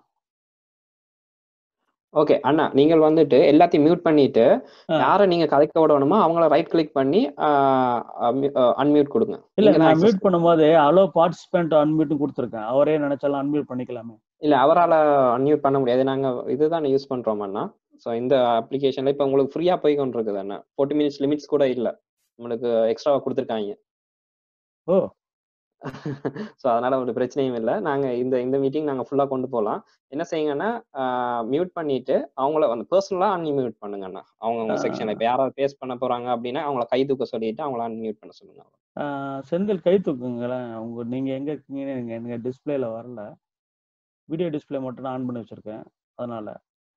ஓகே அண்ணா நீங்கள் வந்துட்டு எல்லாத்தையும் மியூட் பண்ணிட்டு
ஆ.
யாரை நீங்க கதைக்க விடணுமோ அவங்கள ரைட் கிளிக் பண்ணி அன்மியூட் கொடுங்க
இல்ல
நீங்க தான்
நான்
access
மியூட் பண்ணும்போது அலோ பார்ட்டிசிபென்ட் அன்மியூட்னு கொடுத்துருக்கேன் அவரே நினைச்சாலும் அன்மியூட் பண்ணிக்கலாமே
இல்ல அவரால அன்மியூட் பண்ண முடியாது நாங்க இதுதான் யூஸ் பண்றோம் அண்ணா ஸோ இந்த அப்ளிகேஷன்ல இப்போ உங்களுக்கு ஃப்ரீயா போய் கொண்டு இருக்குது அண்ணா ஃபோர்ட்டி மினிட்ஸ் லிமிட்ஸ் கூட இல்ல உங்களுக்கு எக்ஸ்ட்ராவா கொடுத்துருக்காங்க
ஓ
ஸோ அதனால ஒரு பிரச்சனையும் இல்லை நாங்க இந்த இந்த மீட்டிங் நாங்க ஃபுல்லா கொண்டு போகலாம் என்ன செய்யுங்கன்னா மியூட் பண்ணிட்டு அவங்கள வந்து பர்சனலா அன்மியூட் பண்ணுங்க அண்ணா அவங்க உங்க செக்ஷன்ல இப்போ யாராவது பேஸ் பண்ண போறாங்க அப்படின்னா அவங்கள கை தூக்க சொல்லிட்டு அவங்கள அன்மியூட் பண்ண சொல்லுங்க
ஆஹ் செந்தில் கை தூக்குங்களேன் உங்க நீங்க எங்க இருக்கீங்கன்னு எனக்கு எனக்கு டிஸ்பிளேல வரல வீடியோ டிஸ்பிளே மட்டும் நான் ஆன் பண்ணி வச்சிருக்கேன் அதனால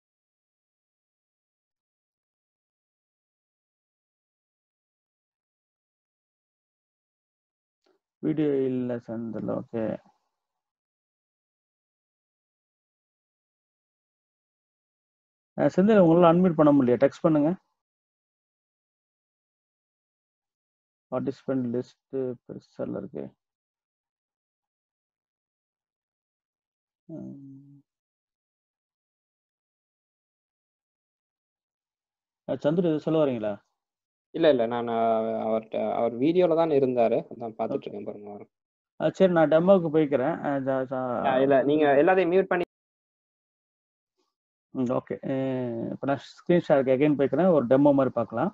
வீடியோ இல்ல செந்தில் ஓகே செந்தில் உங்களால அன்மியூட் பண்ண முடியல டெக்ஸ்ட் பண்ணுங்க பார்ட்டிசிபென்ட் லிஸ்ட் பெருசால இருக்கு உம், அஹ் சந்துரு இது சொல்ல வரீங்களா
இல்ல இல்ல நான் அவர்கிட்ட அவர் வீடியோல தான் இருந்தாரு அதான் பார்த்துட்டு
ஓகே
இருக்கேன் பாருங்க அவர்
சரி நான் டெமோவுக்கு போய்க்கிறேன் அஹ் ஜ- ஜ-
இல்ல நீங்க எல்லாத்தையும் மியூட் பண்ணி
ம் ஓகே இப்போ நான் ஸ்க்ரீன் ஷேருக்கு அகைன் போய்க்கிறேன் ஒரு டெமோ மாதிரி பார்க்கலாம்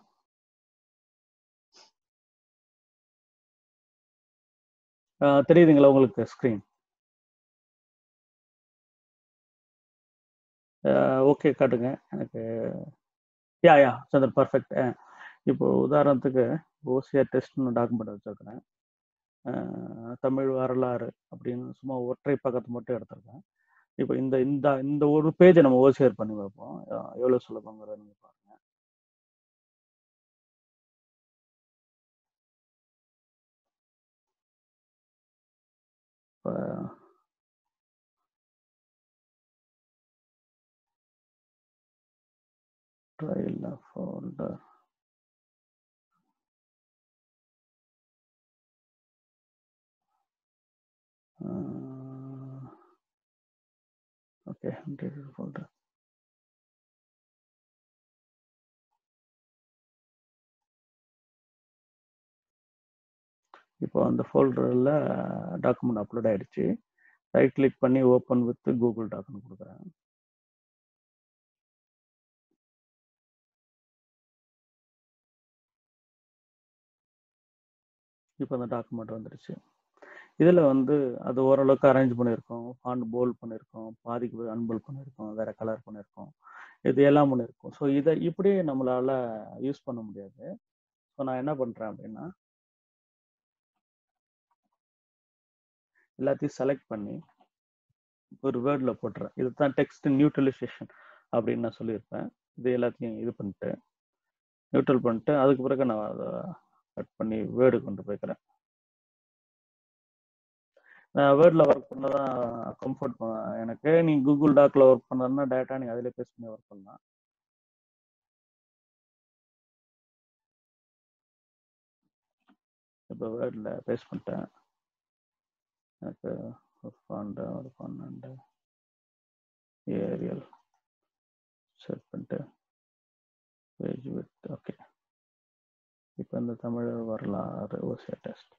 அஹ் தெரியுதுங்களா உங்களுக்கு ஸ்க்ரீன் ஓகே காட்டுங்க எனக்கு யா யா சந்தர் பர்ஃபெக்ட் இப்போ உதாரணத்துக்கு ஓசிஆர் டெஸ்ட்னு டாக்குமெண்ட் வச்சுருக்கிறேன் தமிழ் வரலாறு அப்படின்னு சும்மா ஒற்றை பக்கத்து மட்டும் எடுத்திருக்கேன் இப்போ இந்த இந்த இந்த ஒரு பேஜை நம்ம ஓசிஆர் பண்ணி பார்ப்போம் அஹ் எவ்வளவு சுலபங்கிறத நீங்க பாருங்க இப்போ ட்ரையில் ஃபோல்டர் ஓகே ஃபோல்டர் இப்போ அந்த ஃபோல்டரில் டாக்குமெண்ட் அப்லோட் ஆயிடுச்சு ரைட் கிளிக் பண்ணி ஓப்பன் வித் கூகுள் டாக்குன்னு கொடுக்குறேன் இப்போ அந்த டாக்குமெண்ட் வந்துடுச்சு இதில் வந்து அது ஓரளவுக்கு அரேஞ்ச் பண்ணியிருக்கோம் ஃபாண்ட் போல் பண்ணியிருக்கோம் பாதிக்கு அன்போல் பண்ணியிருக்கோம் வேற கலர் பண்ணியிருக்கோம் இது எல்லாம் பண்ணியிருக்கோம் ஸோ இதை இப்படியே நம்மளால யூஸ் பண்ண முடியாது ஸோ நான் என்ன பண்ணுறேன் அப்படின்னா எல்லாத்தையும் செலக்ட் பண்ணி ஒரு வேர்டில் போட்டுறேன் இதுதான் டெக்ஸ்ட் நியூட்ரலைசேஷன் அப்படின்னு நான் சொல்லியிருப்பேன் இது எல்லாத்தையும் இது பண்ணிட்டு நியூட்ரல் பண்ணிட்டு அதுக்கு பிறகு நான் அதை கட் பண்ணி வேர்டு கொண்டு போய்க்கிறேன் நான் வேர்டில் ஒர்க் பண்ண தான் கம்ஃபர்ட் எனக்கு நீ கூகுள் டாக்ல ஒர்க் பண்ணனா டேட்டா நீங்க அதிலே பேஸ் பண்ணி ஒர்க் பண்ணலாம் இப்போ வேர்டில் பேஸ் பண்ணிட்டேன் எனக்கு ஒரு ஃபாண்ட் ஒரு பன்னெண்டு ஏரியல் செட் பண்ணிட்டு பேஜ் வித் ஓகே இப்போ இந்த தமிழ் வரலாறு ஓசியா டெஸ்ட்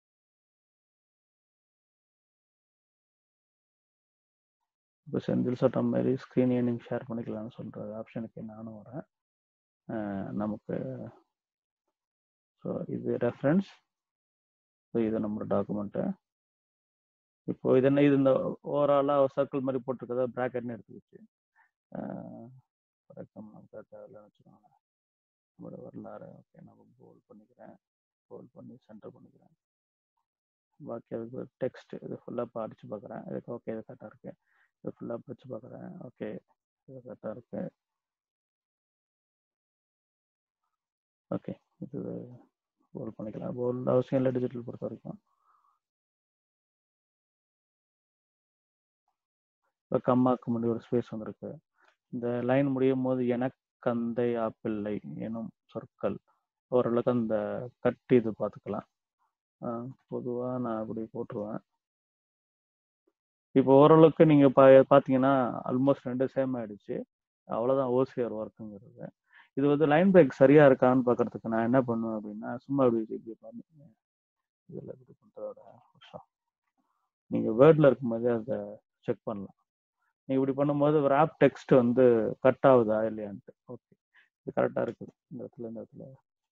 இப்போ செந்தில் சட்டம் மாதிரி ஸ்க்ரீன் நீங்கள் ஷேர் பண்ணிக்கலாம்னு சொல்கிற ஆப்ஷனுக்கு நானும் வரேன் அஹ் நமக்கு ஸோ இது ரெஃபரன்ஸ் ஸோ இது நம்மளோட டாக்குமெண்ட்டு இப்போ இது என்ன இது இந்த ஓவராலாக சர்க்கிள் மாதிரி போட்டிருக்கதா ப்ராக்கெட்னு எடுத்துக்கிச்சு ஃபார் எக்ஸாம்பிள் நமக்கு தேவையில்லைன்னு வச்சுக்கோங்க நம்மளோட வரலாறு ஓகே நம்ம போல் பண்ணிக்கிறேன் போல் பண்ணி சென்டர் பண்ணிக்கிறேன் பாக்கி அதுக்கு டெக்ஸ்ட் இது ஃபுல்லாக இப்போ அடிச்சு பார்க்குறேன் இதுக்கு ஓகே இது கரெக்டாக இருக்கு இது ஃபுல்லாக படிச்சு பார்க்குறேன் ஓகே இது கரெக்டாக இருக்கு ஓகே இது போல் பண்ணிக்கலாம் போல் அவசியம் இல்லை டிஜிட்டல் பொறுத்த வரைக்கும் இப்போ கம்மாக்கு முன்னாடி ஒரு ஸ்பேஸ் வந்திருக்கு இந்த லைன் முடியும் போது எனக்கந்தை ஆப்பிள்ளை எனும் சொற்கள் ஓரளவுக்கு அந்த கட்டி இது பார்த்துக்கலாம் பொதுவாக நான் அப்படி போட்டுருவேன் இப்போ ஓரளவுக்கு நீங்கள் பா பார்த்தீங்கன்னா ஆல்மோஸ்ட் ரெண்டு சேம் ஆயிடுச்சு அவ்வளோதான் ஓசிஆர் ஒர்க்குங்கிறது இது வந்து லைன் பிரேக் சரியாக இருக்கான்னு பார்க்கறதுக்கு நான் என்ன பண்ணுவேன் அப்படின்னா சும்மா அப்படி இப்படி பண்ணி இதில் இப்படி பண்ணுறதோட வருஷம் நீங்கள் வேர்டில் இருக்கும்போதே அதை செக் பண்ணலாம் நீங்கள் இப்படி பண்ணும்போது ஒரு ஆப் டெக்ஸ்ட் வந்து கட் ஆகுதா இல்லையான்ட்டு ஓகே இது கரெக்டாக இருக்குது இந்த இடத்துல இந்த இடத்துல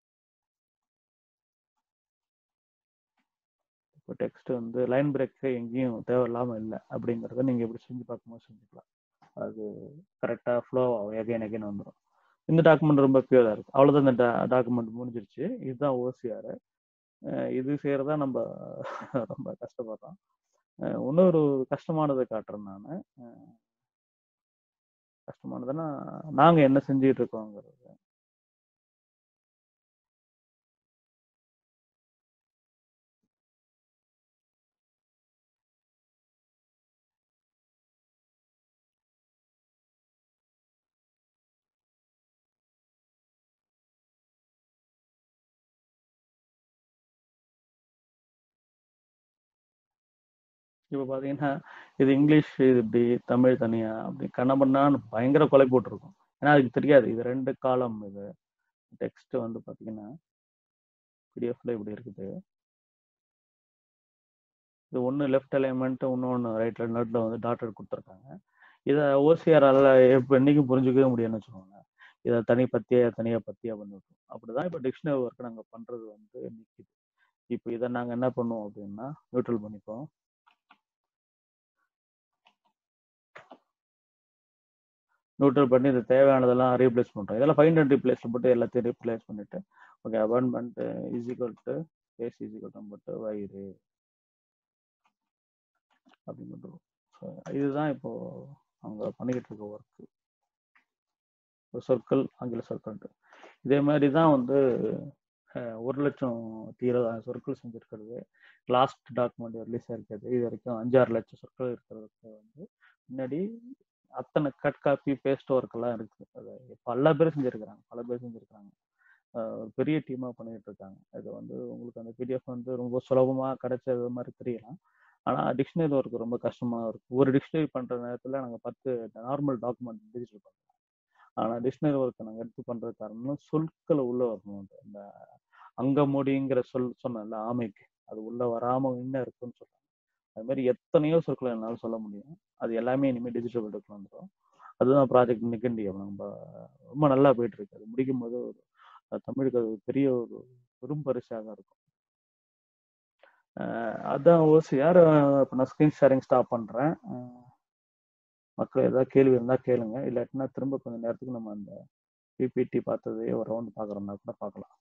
இப்போ டெக்ஸ்ட் வந்து லைன் பிரேக் எங்கேயும் தேவையில்லாமல் இல்லை அப்படிங்கிறத நீங்கள் இப்படி செஞ்சு பார்க்கும்போது செஞ்சுக்கலாம் அது கரெக்டாக ஃப்ளோ ஆகும் எகைன் எகைன் வந்துடும் இந்த டாக்குமெண்ட் ரொம்ப பியூராக இருக்குது அவ்வளோதான் இந்த டாக்குமெண்ட் முடிஞ்சிருச்சு இதுதான் ஓசிஆர் இது செய்கிறதா நம்ம ரொம்ப கஷ்டப்படுறோம் இன்னொரு கஷ்டமானதை காட்டுறேன் நான் கஷ்டமானதுன்னா நாங்கள் என்ன செஞ்சுட்டு இருக்கோங்கிறது இப்போ பார்த்தீங்கன்னா இது இங்கிலீஷ் இது இப்படி தமிழ் தனியா அப்படி கண்ணபண்ணான்னு பயங்கர கொலை போட்டிருக்கும் ஏன்னா அதுக்கு தெரியாது இது ரெண்டு காலம் இது டெக்ஸ்ட் வந்து பார்த்தீங்கன்னா பிடிஎஃப்ல இப்படி இருக்குது இது ஒன்று லெஃப்ட் அலைன்மெண்ட் இன்னொன்று ரைட்ல நட்டில் வந்து டாட்டர் கொடுத்துருக்காங்க இதை ஓசிஆரால் எப்போ என்னைக்கும் புரிஞ்சுக்கவே முடியும்னு வச்சுக்கோங்க இதை தனி பத்தியா தனியா பத்தியா பண்ணிவிட்டோம் அப்படிதான் இப்போ டிக்ஷனரி ஒர்க் நாங்கள் பண்றது வந்து நிற்கிது இப்போ இதை நாங்கள் என்ன பண்ணுவோம் அப்படின்னா நியூட்ரல் பண்ணிப்போம் நியூட்ரல் பண்ணி இது தேவையானதெல்லாம் ரீப்ளேஸ் பண்ணுறோம் இதெல்லாம் ஃபைண்ட் அண்ட் ரீப்ளேஸ்ல போட்டு எல்லாத்தையும் ரீப்ளேஸ் பண்ணிட்டு ஓகே அபாயின்மெண்ட் ஈஸிகல் டு பேஸ் ஈஸிகல் டு போட்டு வயிறு அப்படின்னு போட்டுருவோம் ஸோ இதுதான் இப்போ அவங்க பண்ணிக்கிட்டு இருக்க ஒர்க்கு சொற்கள் ஆங்கில சொற்கள்ட்டு இதே மாதிரி தான் வந்து அஹ், ஒரு லட்சம் இருபதாயிரம் சொற்கள் செஞ்சுருக்கிறது லாஸ்ட் டாக்குமெண்ட் ரிலீஸ் ஆயிருக்கிறது இது வரைக்கும் அஞ்சாறு லட்சம் சொற்கள் இருக்கிறதுக்கு வந்து முன்னாடி அத்தனை கட் காப்பி பேஸ்ட் ஒர்க் எல்லாம் இருக்கு அது பல பேர் செஞ்சிருக்கிறாங்க பல பேர் செஞ்சிருக்காங்க அஹ், ஒரு பெரிய டீமா பண்ணிட்டு இருக்காங்க இது வந்து உங்களுக்கு அந்த பிடிஎஃப் வந்து ரொம்ப சுலபமா கிடைச்சது மாதிரி தெரியலாம் ஆனா டிக்ஷனரி ஒர்க் ரொம்ப கஷ்டமா இருக்கு ஒரு டிக்ஷனரி பண்ற நேரத்துல நாங்க பத்து நார்மல் டாக்குமெண்ட் டிஜிட்டல் பண்றோம் ஆனா டிக்ஷனரி ஒர்க் நாங்க எடுத்து பண்றது காரணம் சொற்களை உள்ள வரணும் இந்த அங்கமொழிங்கிற சொல் சொன்னல ஆமைக்கு அது உள்ள வராம இன்னும் இருக்குன்னு சொல்றாங்க அது மாதிரி எத்தனையோ சொற்களை என்னால சொல்ல முடியும் அது எல்லாமே இனிமேல் டிஜிட்டல் எடுக்கலாம் வந்துடும் அதுதான் ப்ராஜெக்ட் நிகண்டி நம்ம ரொம்ப நல்லா போயிட்டு இருக்கு அது முடிக்கும் போது ஒரு அஹ் தமிழுக்கு அது ஒரு பெரிய ஒரு பெரும் பரிசாக இருக்கும் அஹ் அதான் ஓசிஆர் இப்போ நான் ஸ்க்ரீன் ஷேரிங் ஸ்டாப் பண்றேன் அஹ் மக்கள் ஏதாவது கேள்வி இருந்தா கேளுங்க இல்லாட்டினா திரும்ப கொஞ்ச நேரத்துக்கு நம்ம அந்த பிபிடி பார்த்ததே ஒரு ரவுண்ட் பார்க்குறோம்னா கூட பார்க்கலாம்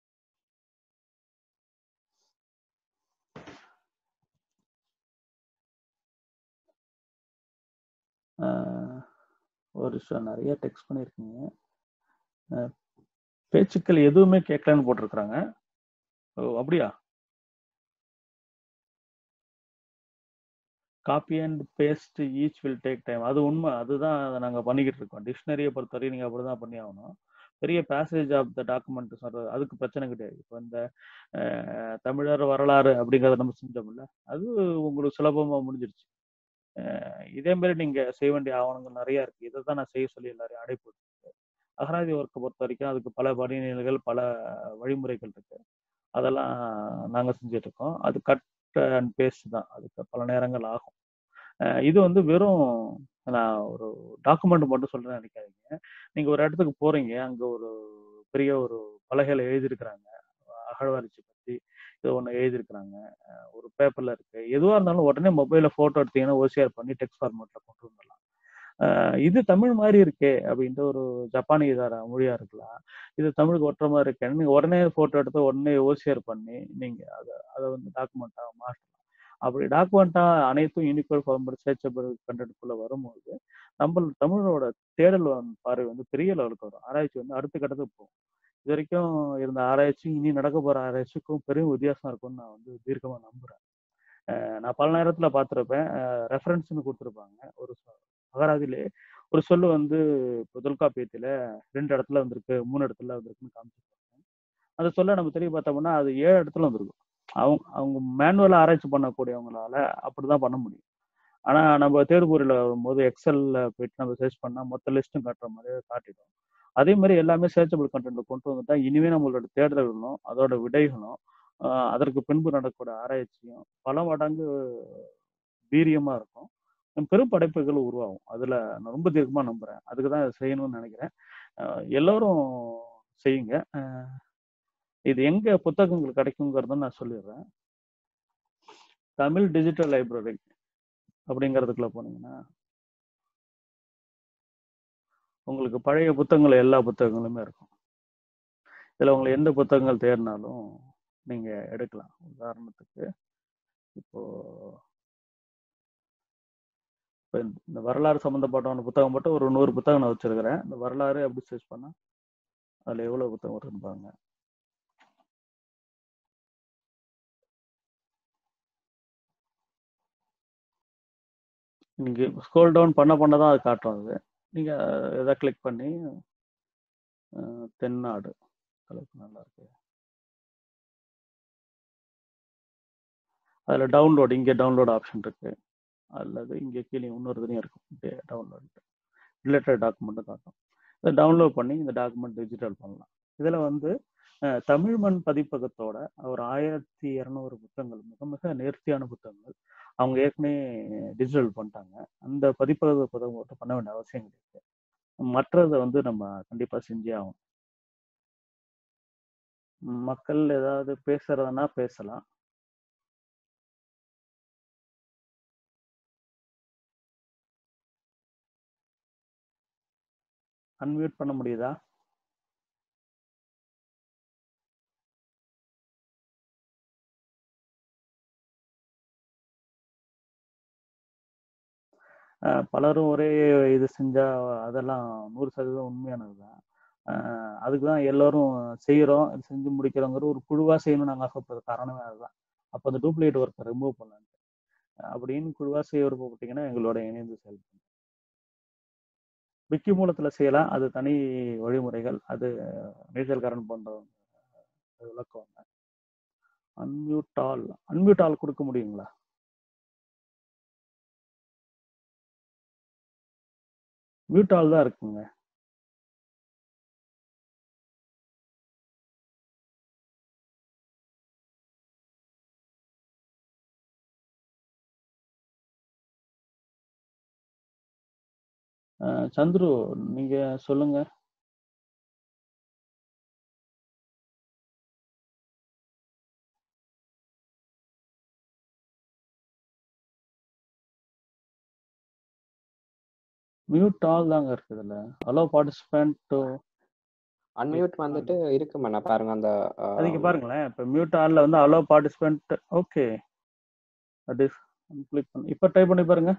அஹ் ஒரு விஷயம் நிறைய டெக்ஸ்ட் பண்ணியிருக்கீங்க அஹ் பேச்சுக்கள் எதுவுமே கேட்கலன்னு போட்டிருக்கிறாங்க ஓ அப்படியா copy and paste each will take time அது உண்மை அதுதான் அதை நாங்கள் பண்ணிக்கிட்டு இருக்கோம் டிக்ஷனரியை பொறுத்தவரை நீங்கள் அப்படி தான் பண்ணி ஆகணும் பெரிய பேசேஜ் ஆஃப் த டாக்குமெண்ட் சொல்றது அதுக்கு பிரச்சனை கிடையாது இப்போ இந்த அஹ், தமிழர் வரலாறு அப்படிங்கிறத நம்ம செஞ்சோம்ல அது உங்களுக்கு சுலபமாக முடிஞ்சிருச்சு அஹ், இதே மாதிரி நீங்கள் செய்ய வேண்டிய ஆவணங்கள் நிறைய இருக்கு இதை தான் நான் செய்ய சொல்லி எல்லாரையும் அழைப்பு விட்டுருக்கு. அகராதி ஒர்க்கை பொறுத்த வரைக்கும் அதுக்கு பல படிநிலைகள் பல வழிமுறைகள் இருக்கு அதெல்லாம் நாங்கள் செஞ்சுட்டு இருக்கோம் அது கட் அண்ட் பேஸ்ட் தான் அதுக்கு பல நேரங்கள் ஆகும் அஹ் இது வந்து வெறும் நான் ஒரு டாக்குமெண்ட் மட்டும் சொல்றேன்னு நினைக்காதீங்க நீங்க ஒரு இடத்துக்கு போறீங்க அங்க ஒரு பெரிய ஒரு பலகையில எழுதியிருக்கிறாங்க அகழ்வாராய்ச்சி பத்தி இது ஒன்று எழுதியிருக்கிறாங்க அஹ் ஒரு பேப்பர்ல இருக்கு எதுவா இருந்தாலும் உடனே மொபைல்ல போட்டோ எடுத்தீங்கன்னா ஓசிஆர் பண்ணி டெக்ஸ்ட் ஃபார்மேட்ல கொண்டு வந்துடலாம் அஹ் இது தமிழ் மாதிரி இருக்கே அப்படின்ட்டு ஒரு ஜப்பானியதார மொழியா இருக்கலாம் இது தமிழுக்கு ஒட்டுற மாதிரி இருக்கேன்னு நீங்க உடனே போட்டோ எடுத்து உடனே ஓசிஆர் பண்ணி நீங்க அதை அதை வந்து டாக்குமெண்ட்டாக மாற்றலாம் அப்படி டாக்குமெண்ட்டா அனைத்தும் யூனிகோட் ஃபார்மேட் சர்ச்சபிள் கண்டென்ட்குள்ள வரும்போது நம்ம தமிழோட தேடல் வந்து பார்வை வந்து பெரிய லெவலுக்கு வரும் ஆராய்ச்சி வந்து அடுத்த கட்டத்துக்கு போகும் இது வரைக்கும் இருந்த ஆராய்ச்சி இனி நடக்க போற ஆராய்ச்சிக்கும் பெரிய வித்தியாசம் இருக்கும்னு நான் வந்து தீர்க்கமா நம்புறேன் அஹ் நான் பல நேரத்துல பார்த்துருப்பேன் ரெஃபரன்ஸ்னு கொடுத்துருப்பாங்க ஒரு சொ- அகராதியிலே ஒரு சொல்லு வந்து இப்போ தொல்காப்பியத்துல ரெண்டு இடத்துல வந்திருக்கு மூணு இடத்துல வந்திருக்குன்னு காமிச்சிருப்பாங்க அந்த சொல்ல நம்ம தெரிய பார்த்தோம்னா அது ஏழு இடத்துல வந்திருக்கும் அவங்க அவங்க மேனுவலா ஆராய்ச்சி பண்ணக்கூடியவங்களால அப்படிதான் பண்ண முடியும் ஆனா நம்ம தேடுபொறியில வரும்போது எக்ஸல்ல போயிட்டு நம்ம சர்ச் பண்ணா மொத்த லிஸ்ட்டும் காட்டுற மாதிரி காட்டிடும் அதே மாதிரி எல்லாமே சர்ச்சபிள் கண்டென்ட் கொண்டு வந்துட்டா இனிமே நம்மளோட தேடுதல்களும் அதோட விடைகளும் ஆஹ் அதற்கு பின்பு நடக்கக்கூடிய ஆராய்ச்சியும் பல மடங்கு வீரியமா இருக்கும் பெரும் படைப்புகள் உருவாகும் அதுல நான் ரொம்ப தீர்க்கமா நம்புறேன் அதுக்கு தான் இதை செய்யணும்னு நினைக்கிறேன் ஆஹ் எல்லாரும் செய்யுங்க ஆஹ் இது எங்க புத்தகங்கள் கிடைக்குங்கிறத நான் சொல்லிடுறேன் தமிழ் டிஜிட்டல் லைப்ரரி அப்படிங்கிறதுக்குள்ள போனீங்கன்னா உங்களுக்கு பழைய புத்தகங்கள் எல்லா புத்தகங்களுமே இருக்கும் இதுல உங்களுக்கு எந்த புத்தகங்கள் தேடினாலும் நீங்க எடுக்கலாம் உதாரணத்துக்கு இப்போ இப்போ இந்த வரலாறு சம்மந்தப்பட்ட புத்தகம் மட்டும் ஒரு நூறு புத்தகம் நான் வச்சிருக்கிறேன் இந்த வரலாறு எப்படி சர்ச் பண்ணா அதுல எவ்வளவு புத்தகம் வருதுன்னு பாருங்க நீங்க ஸ்க்ரோல் டவுன் பண்ண பண்ண தான் அது காட்டும் அது நீங்க எதை கிளிக் பண்ணி அஹ், தென்னாடு தலைப்பு நல்லா இருக்கு அதில் டவுன்லோட் இங்கே டவுன்லோட் ஆப்ஷன் இருக்கு அல்லது இங்கே கீழே இன்னொரு இதுலையும் இருக்கும் டவுன்லோட் ரிலேட்டட் டாக்குமெண்ட்டும் காட்டும் இதை டவுன்லோட் பண்ணி இந்த டாக்குமெண்ட் டிஜிட்டல் பண்ணலாம் இதில் வந்து அஹ், தமிழ் மண் பதிப்பகத்தோட ஒரு ஆயிரத்தி இரநூறு புத்தகங்கள் மிக மிக நேர்த்தியான புத்தகங்கள் அவங்க ஏற்கனவே டிஜிட்டல் பண்ணிட்டாங்க அந்த பதிப்பக புத்தகம் மட்டும் பண்ண வேண்டிய அவசியம் கிடையாது மற்றதை வந்து நம்ம கண்டிப்பாக செஞ்சே ஆகணும் மக்கள் ஏதாவது பேசுறதுனா பேசலாம் அன்மியூட் பண்ண முடியுதா அஹ் பலரும் ஒரே இது செஞ்சா அதெல்லாம் நூறு சதவீதம் உண்மையானதுதான் அஹ் அதுக்கு தான் எல்லாரும் செய்யறோம் இது செஞ்சு முடிக்கிறோங்கிற ஒரு குழுவா செய்யணும்னு நாங்கள் ஆசைப்படுறது காரணமே அதுதான் அப்போ அந்த டூப்ளிகேட் ஒர்க்கை ரிமூவ் பண்ணலான்ட்டு அப்படின்னு குழுவா செய்ய விருப்பப்பட்டீங்கன்னா எங்களோட இணைந்து செயல்படும் விக்கி மூலத்துல செய்யலாம் அது தனி வழிமுறைகள் அது நீச்சல்காரன் பண்ற விளக்கம் அன்மியூட் ஆல் அன்மியூட் ஆல் கொடுக்க முடியுங்களா மியூட் ஆல் தான் இருக்குங்க அஹ் சந்துரு நீங்க சொல்லுங்க மியூட் ஆல் தாங்க இருக்குதுல்ல ஹலோ பார்ட்டிசிபென்ட்
அன்மியூட் வந்துட்டு இருக்குமா நான் பாருங்க அந்த
அது இங்க
ஆஹ்,
பாருங்களேன் இப்ப மியூட் ஆல்ல வந்து ஹலோ பார்ட்டிசிபென்ட் ஓகே அது கிளிக் பண்ணி இப்ப ட்ரை பண்ணி பாருங்க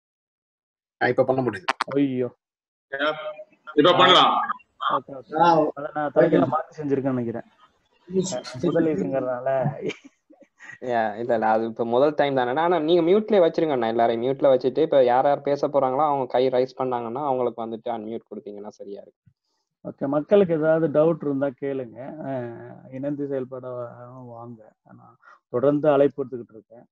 ஆ, இப்ப பண்ண முடியுது
ஐயோ
இப்ப பண்ணலாம்
ஓகே ஓகே அதை நான் தலைக்கீழ மாத்தி செஞ்சிருக்கேன்னு நினைக்கிறேன் முதல் இதுங்கிறதுனால
yeah, இல்ல இல்ல அது இப்ப முதல் டைம் தானே ஆனா நீங்க மியூட்லயே வச்சிருங்கண்ணா எல்லாரையும் மியூட்ல வச்சுட்டு இப்ப யார் யார் பேச போறாங்களோ அவங்க கை ரைஸ் பண்ணாங்கன்னா அவங்களுக்கு வந்துட்டு அன்மியூட் கொடுத்தீங்கன்னா சரியா இருக்கும்
ஓகே மக்களுக்கு ஏதாவது டவுட் இருந்தா கேளுங்க அஹ் இணைந்து செயல்பட வாங்க நான் தொடர்ந்து அழைப்பு எடுத்துக்கிட்டு இருக்கேன்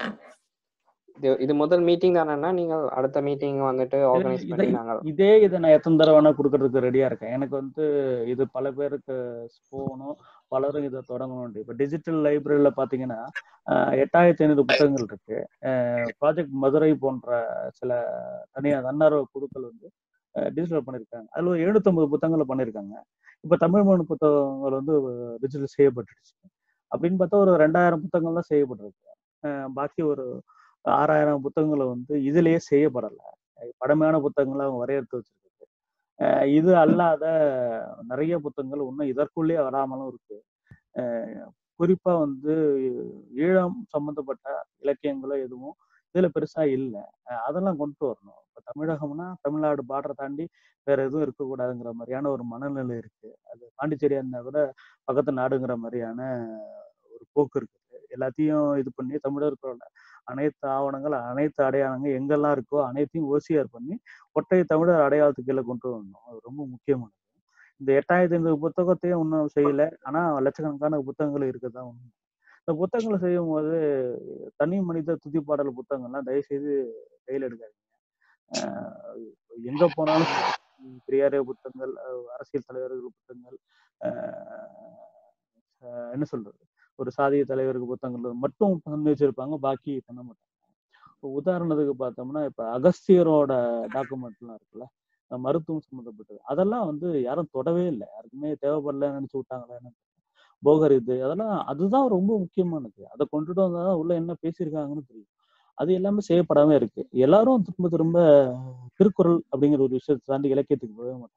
இது இது முதல் மீட்டிங் தானேன்னா நீங்க அடுத்த மீட்டிங் வந்துட்டு ஆர்கனைஸ்
இதை
பண்ணி நாங்க
இதே இதை நான் எத்தனை தடவை வேணா கொடுக்கறதுக்கு ரெடியா இருக்கேன் எனக்கு வந்து இது பல பேருக்கு போகணும் பலரும் இதை தொடங்கணும் இப்போ டிஜிட்டல் லைப்ரரியில பாத்தீங்கன்னா அஹ் எட்டாயிரத்தி ஐநூறு புத்தகங்கள் இருக்கு ப்ராஜெக்ட் மதுரை போன்ற சில தனியார் தன்னார்வ குழுக்கள் வந்து டிஜிட்டல் பண்ணியிருக்காங்க அதுல ஒரு எழுநூத்தொன்பது புத்தகங்களை பண்ணியிருக்காங்க இப்போ தமிழ் மொழி புத்தகங்கள் வந்து டிஜிட்டல் செய்யப்பட்டுடுச்சு அப்படின்னு பார்த்தா ஒரு ரெண்டாயிரம் புத்தகங்கள் தான் செய்யப்பட்டிருக்கு அஹ் பாக்கி ஒரு ஆறாயிரம் புத்தகங்களை வந்து இதுலயே செய்யப்படலை பழமையான புத்தகங்களை அவங்க வரையறுத்து வச்சிருக்கு அஹ் இது அல்லாத நிறைய புத்தகங்கள் இன்னும் இதற்குள்ளே வராமலும் இருக்கு அஹ் குறிப்பா வந்து ஈழம் சம்பந்தப்பட்ட இலக்கியங்களோ எதுவும் இதுல பெருசா இல்லை அதெல்லாம் கொண்டு வரணும் இப்ப தமிழகம்னா தமிழ்நாடு பார்டரை தாண்டி வேற எதுவும் இருக்கக்கூடாதுங்கிற மாதிரியான ஒரு மனநிலை இருக்கு அது பாண்டிச்சேரியா இருந்தா கூட பக்கத்து நாடுங்கிற மாதிரியான ஒரு போக்கு இருக்குது எல்லாத்தையும் இது பண்ணி தமிழர்களோட அனைத்து ஆவணங்கள் அனைத்து அடையாளங்கள் எங்கெல்லாம் இருக்கோ அனைத்தையும் ஓசிஆர் பண்ணி ஒற்றை தமிழர் அடையாளத்துக்கு கீழே கொண்டு வரணும் அது ரொம்ப முக்கியமானது இந்த எட்டாயிரத்தி ஐநூறு புத்தகத்தையும் இன்னும் செய்யல ஆனா லட்சக்கணக்கான புத்தகங்கள் இருக்குதான் உண்மை இந்த புத்தகங்களை செய்யும் போது தனி மனித துதிப்பாடல் புத்தகங்கள்லாம் தயவு செய்து கையில் எடுக்காதீங்க ஆஹ் எங்க போனாலும் சரி, பெரியாரிய புத்தகங்கள் அஹ் அரசியல் தலைவர்கள் புத்தகங்கள் ஆஹ் ஆஹ் என்ன சொல்றது ஒரு சாதிய தலைவருக்கு புத்தகங்கள் மட்டும் பண்ணி வச்சிருப்பாங்க பாக்கி பண்ண மாட்டாங்க இப்போ உதாரணத்துக்கு பார்த்தோம்னா இப்ப அகஸ்தியரோட டாக்குமெண்ட்லாம் இருக்குல்ல அஹ் மருத்துவம் சம்மந்தப்பட்டது அதெல்லாம் வந்து யாரும் தொடவே இல்லை யாருக்குமே தேவைப்படல நினைச்சு விட்டாங்களா என்ன போகர் இது அதெல்லாம் அதுதான் ரொம்ப முக்கியமானது அதை கொண்டுட்டு வந்தாதான் உள்ள என்ன பேசியிருக்காங்கன்னு தெரியும் அது எல்லாமே செய்யப்படாம இருக்கு எல்லாரும் திரும்ப திரும்ப திருக்குறள் அப்படிங்கிற ஒரு விஷயத்தை தாண்டி இலக்கியத்துக்கு போகவே மாட்டாங்க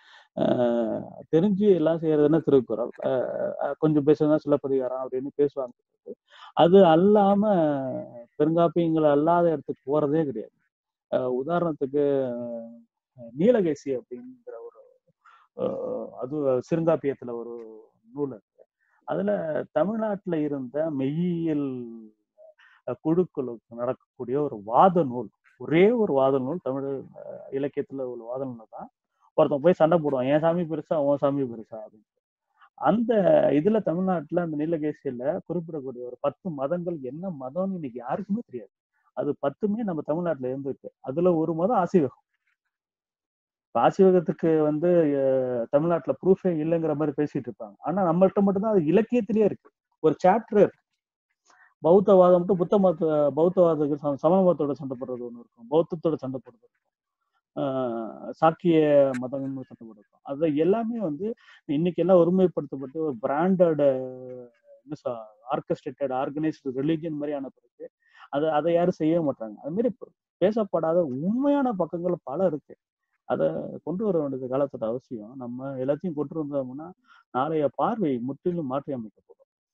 ஆஹ் தெரிஞ்சு எல்லாம் செய்யறதுன்னா திருக்குறள் ஆஹ் ஆஹ் கொஞ்சம் பேசுறதுனா சிலப்பதிகாரம் அப்படின்னு பேசுவாங்க அது அல்லாம பெருங்காப்பியங்கள் அல்லாத இடத்துக்கு போறதே கிடையாது ஆஹ் உதாரணத்துக்கு ஆஹ் நீலகேசி அப்படிங்கிற ஒரு ஆஹ் அது சிறுங்காப்பியத்துல ஒரு நூல் இருக்கு அதுல தமிழ்நாட்டுல இருந்த மெய்யியல் அஹ் குழுக்களுக்கு நடக்கக்கூடிய ஒரு வாத நூல் ஒரே ஒரு வாத நூல் தமிழ் அஹ் இலக்கியத்துல ஒரு வாத நூல் தான் ஒருத்தன் போய் சண்டை போடுவான் என் சாமி பெருசா உன் சாமி பெருசா அப்படின்னு அந்த இதுல தமிழ்நாட்டுல அந்த நீலகேசியில குறிப்பிடக்கூடிய ஒரு பத்து மதங்கள் என்ன மதம்னு இன்னைக்கு யாருக்குமே தெரியாது அது பத்துமே நம்ம தமிழ்நாட்டுல இருந்திருக்கு அதுல ஒரு மதம் ஆசிவகம் இப்ப ஆசிவகத்துக்கு வந்து அஹ், தமிழ்நாட்டுல ப்ரூஃபே இல்லைங்கிற மாதிரி பேசிட்டு இருப்பாங்க ஆனா நம்மள்ட்ட மட்டும்தான் அது இலக்கியத்திலேயே இருக்கு ஒரு சாப்டர் இருக்கு பௌத்தவாதம் மட்டும் புத்த மத பௌத்தவாதத்துக்கு சம- சமண மதத்தோட சண்டை போடுறது ஒண்ணு இருக்கும் பௌத்தத்தோட சண்டை போடுறது இருக்கும் ஆஹ் சாக்கிய மதம்னு சண்டை போடுறோம் அது எல்லாமே வந்து இன்னைக்கு எல்லாம் ஒருமைப்படுத்தப்பட்டு ஒரு பிராண்டட் என்ன ஆர்கஸ்ட்ரேட்டட் ஆர்கனைஸ்டு ரிலீஜியன் மாதிரியான பிறகு அதை அதை யாரும் செய்ய மாட்டாங்க அது மாதிரி ப- பேசப்படாத உண்மையான பக்கங்கள் பல இருக்கு அதை கொண்டு வர வேண்டியது காலத்தோட அவசியம் நம்ம எல்லாத்தையும் கொண்டு வந்தோம்னா நாளைய பார்வை முற்றிலும் மாற்றி அமைக்கப்படும்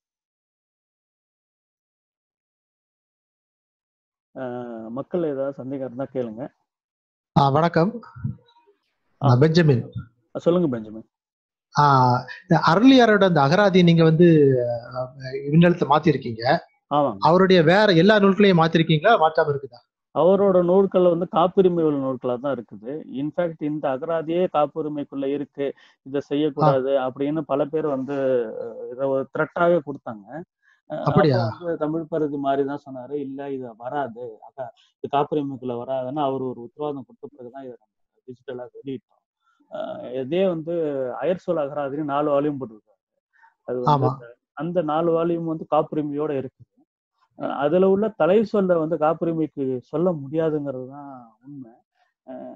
ஆஹ் மக்கள் ஏதாவது சந்தேகம் இருந்தா கேளுங்க
ஆ, வணக்கம்
ஆ.
நான் பெஞ்சமின்
அஹ் சொல்லுங்க பெஞ்சமின்
ஆ, இந்த அருளியாரோட அந்த அகராதி நீங்க வந்து அஹ், விண்ணெழுத்தை மாத்திருக்கீங்க
ஆமாங்க
அவருடைய வேற எல்லா நூல்களையும் மாத்திருக்கீங்களா மாற்றாம இருக்குதா
அவரோட நூல்கள் வந்து காப்புரிமை உள்ள நூல்களா தான் இருக்குது இன்ஃபேக்ட் இந்த அகராதியே காப்புரிமைக்குள்ள இருக்கு இதை செய்யக்கூடாது அப்படின்னு பல பேர் வந்து அஹ், இதை ஒரு த்ரெட்டாவே கொடுத்தாங்க அஹ், அப்ப
அப்படியா
வந்து தமிழ் பருதி மாதிரி தான் சொன்னாரு இல்ல இது வராது அக்கா இது காப்புரிமைக்குள்ள வராதுன்னு அவர் ஒரு உத்தரவாதம் கொடுத்த பிறகுதான் இதை நம்ம டிஜிட்டலா வெளியிட்டோம் அஹ், இதே வந்து அயர்சொல் அகராதின்னு நாலு வால்யூம் போட்டிருக்காரு அது வந்து
ஆமா
அந்த நாலு வால்யூம் வந்து காப்புரிமையோட இருக்குது அஹ் அதுல உள்ள தலை சொல்ல வந்து காப்புரிமைக்கு சொல்ல முடியாதுங்கிறது தான் உண்மை அஹ்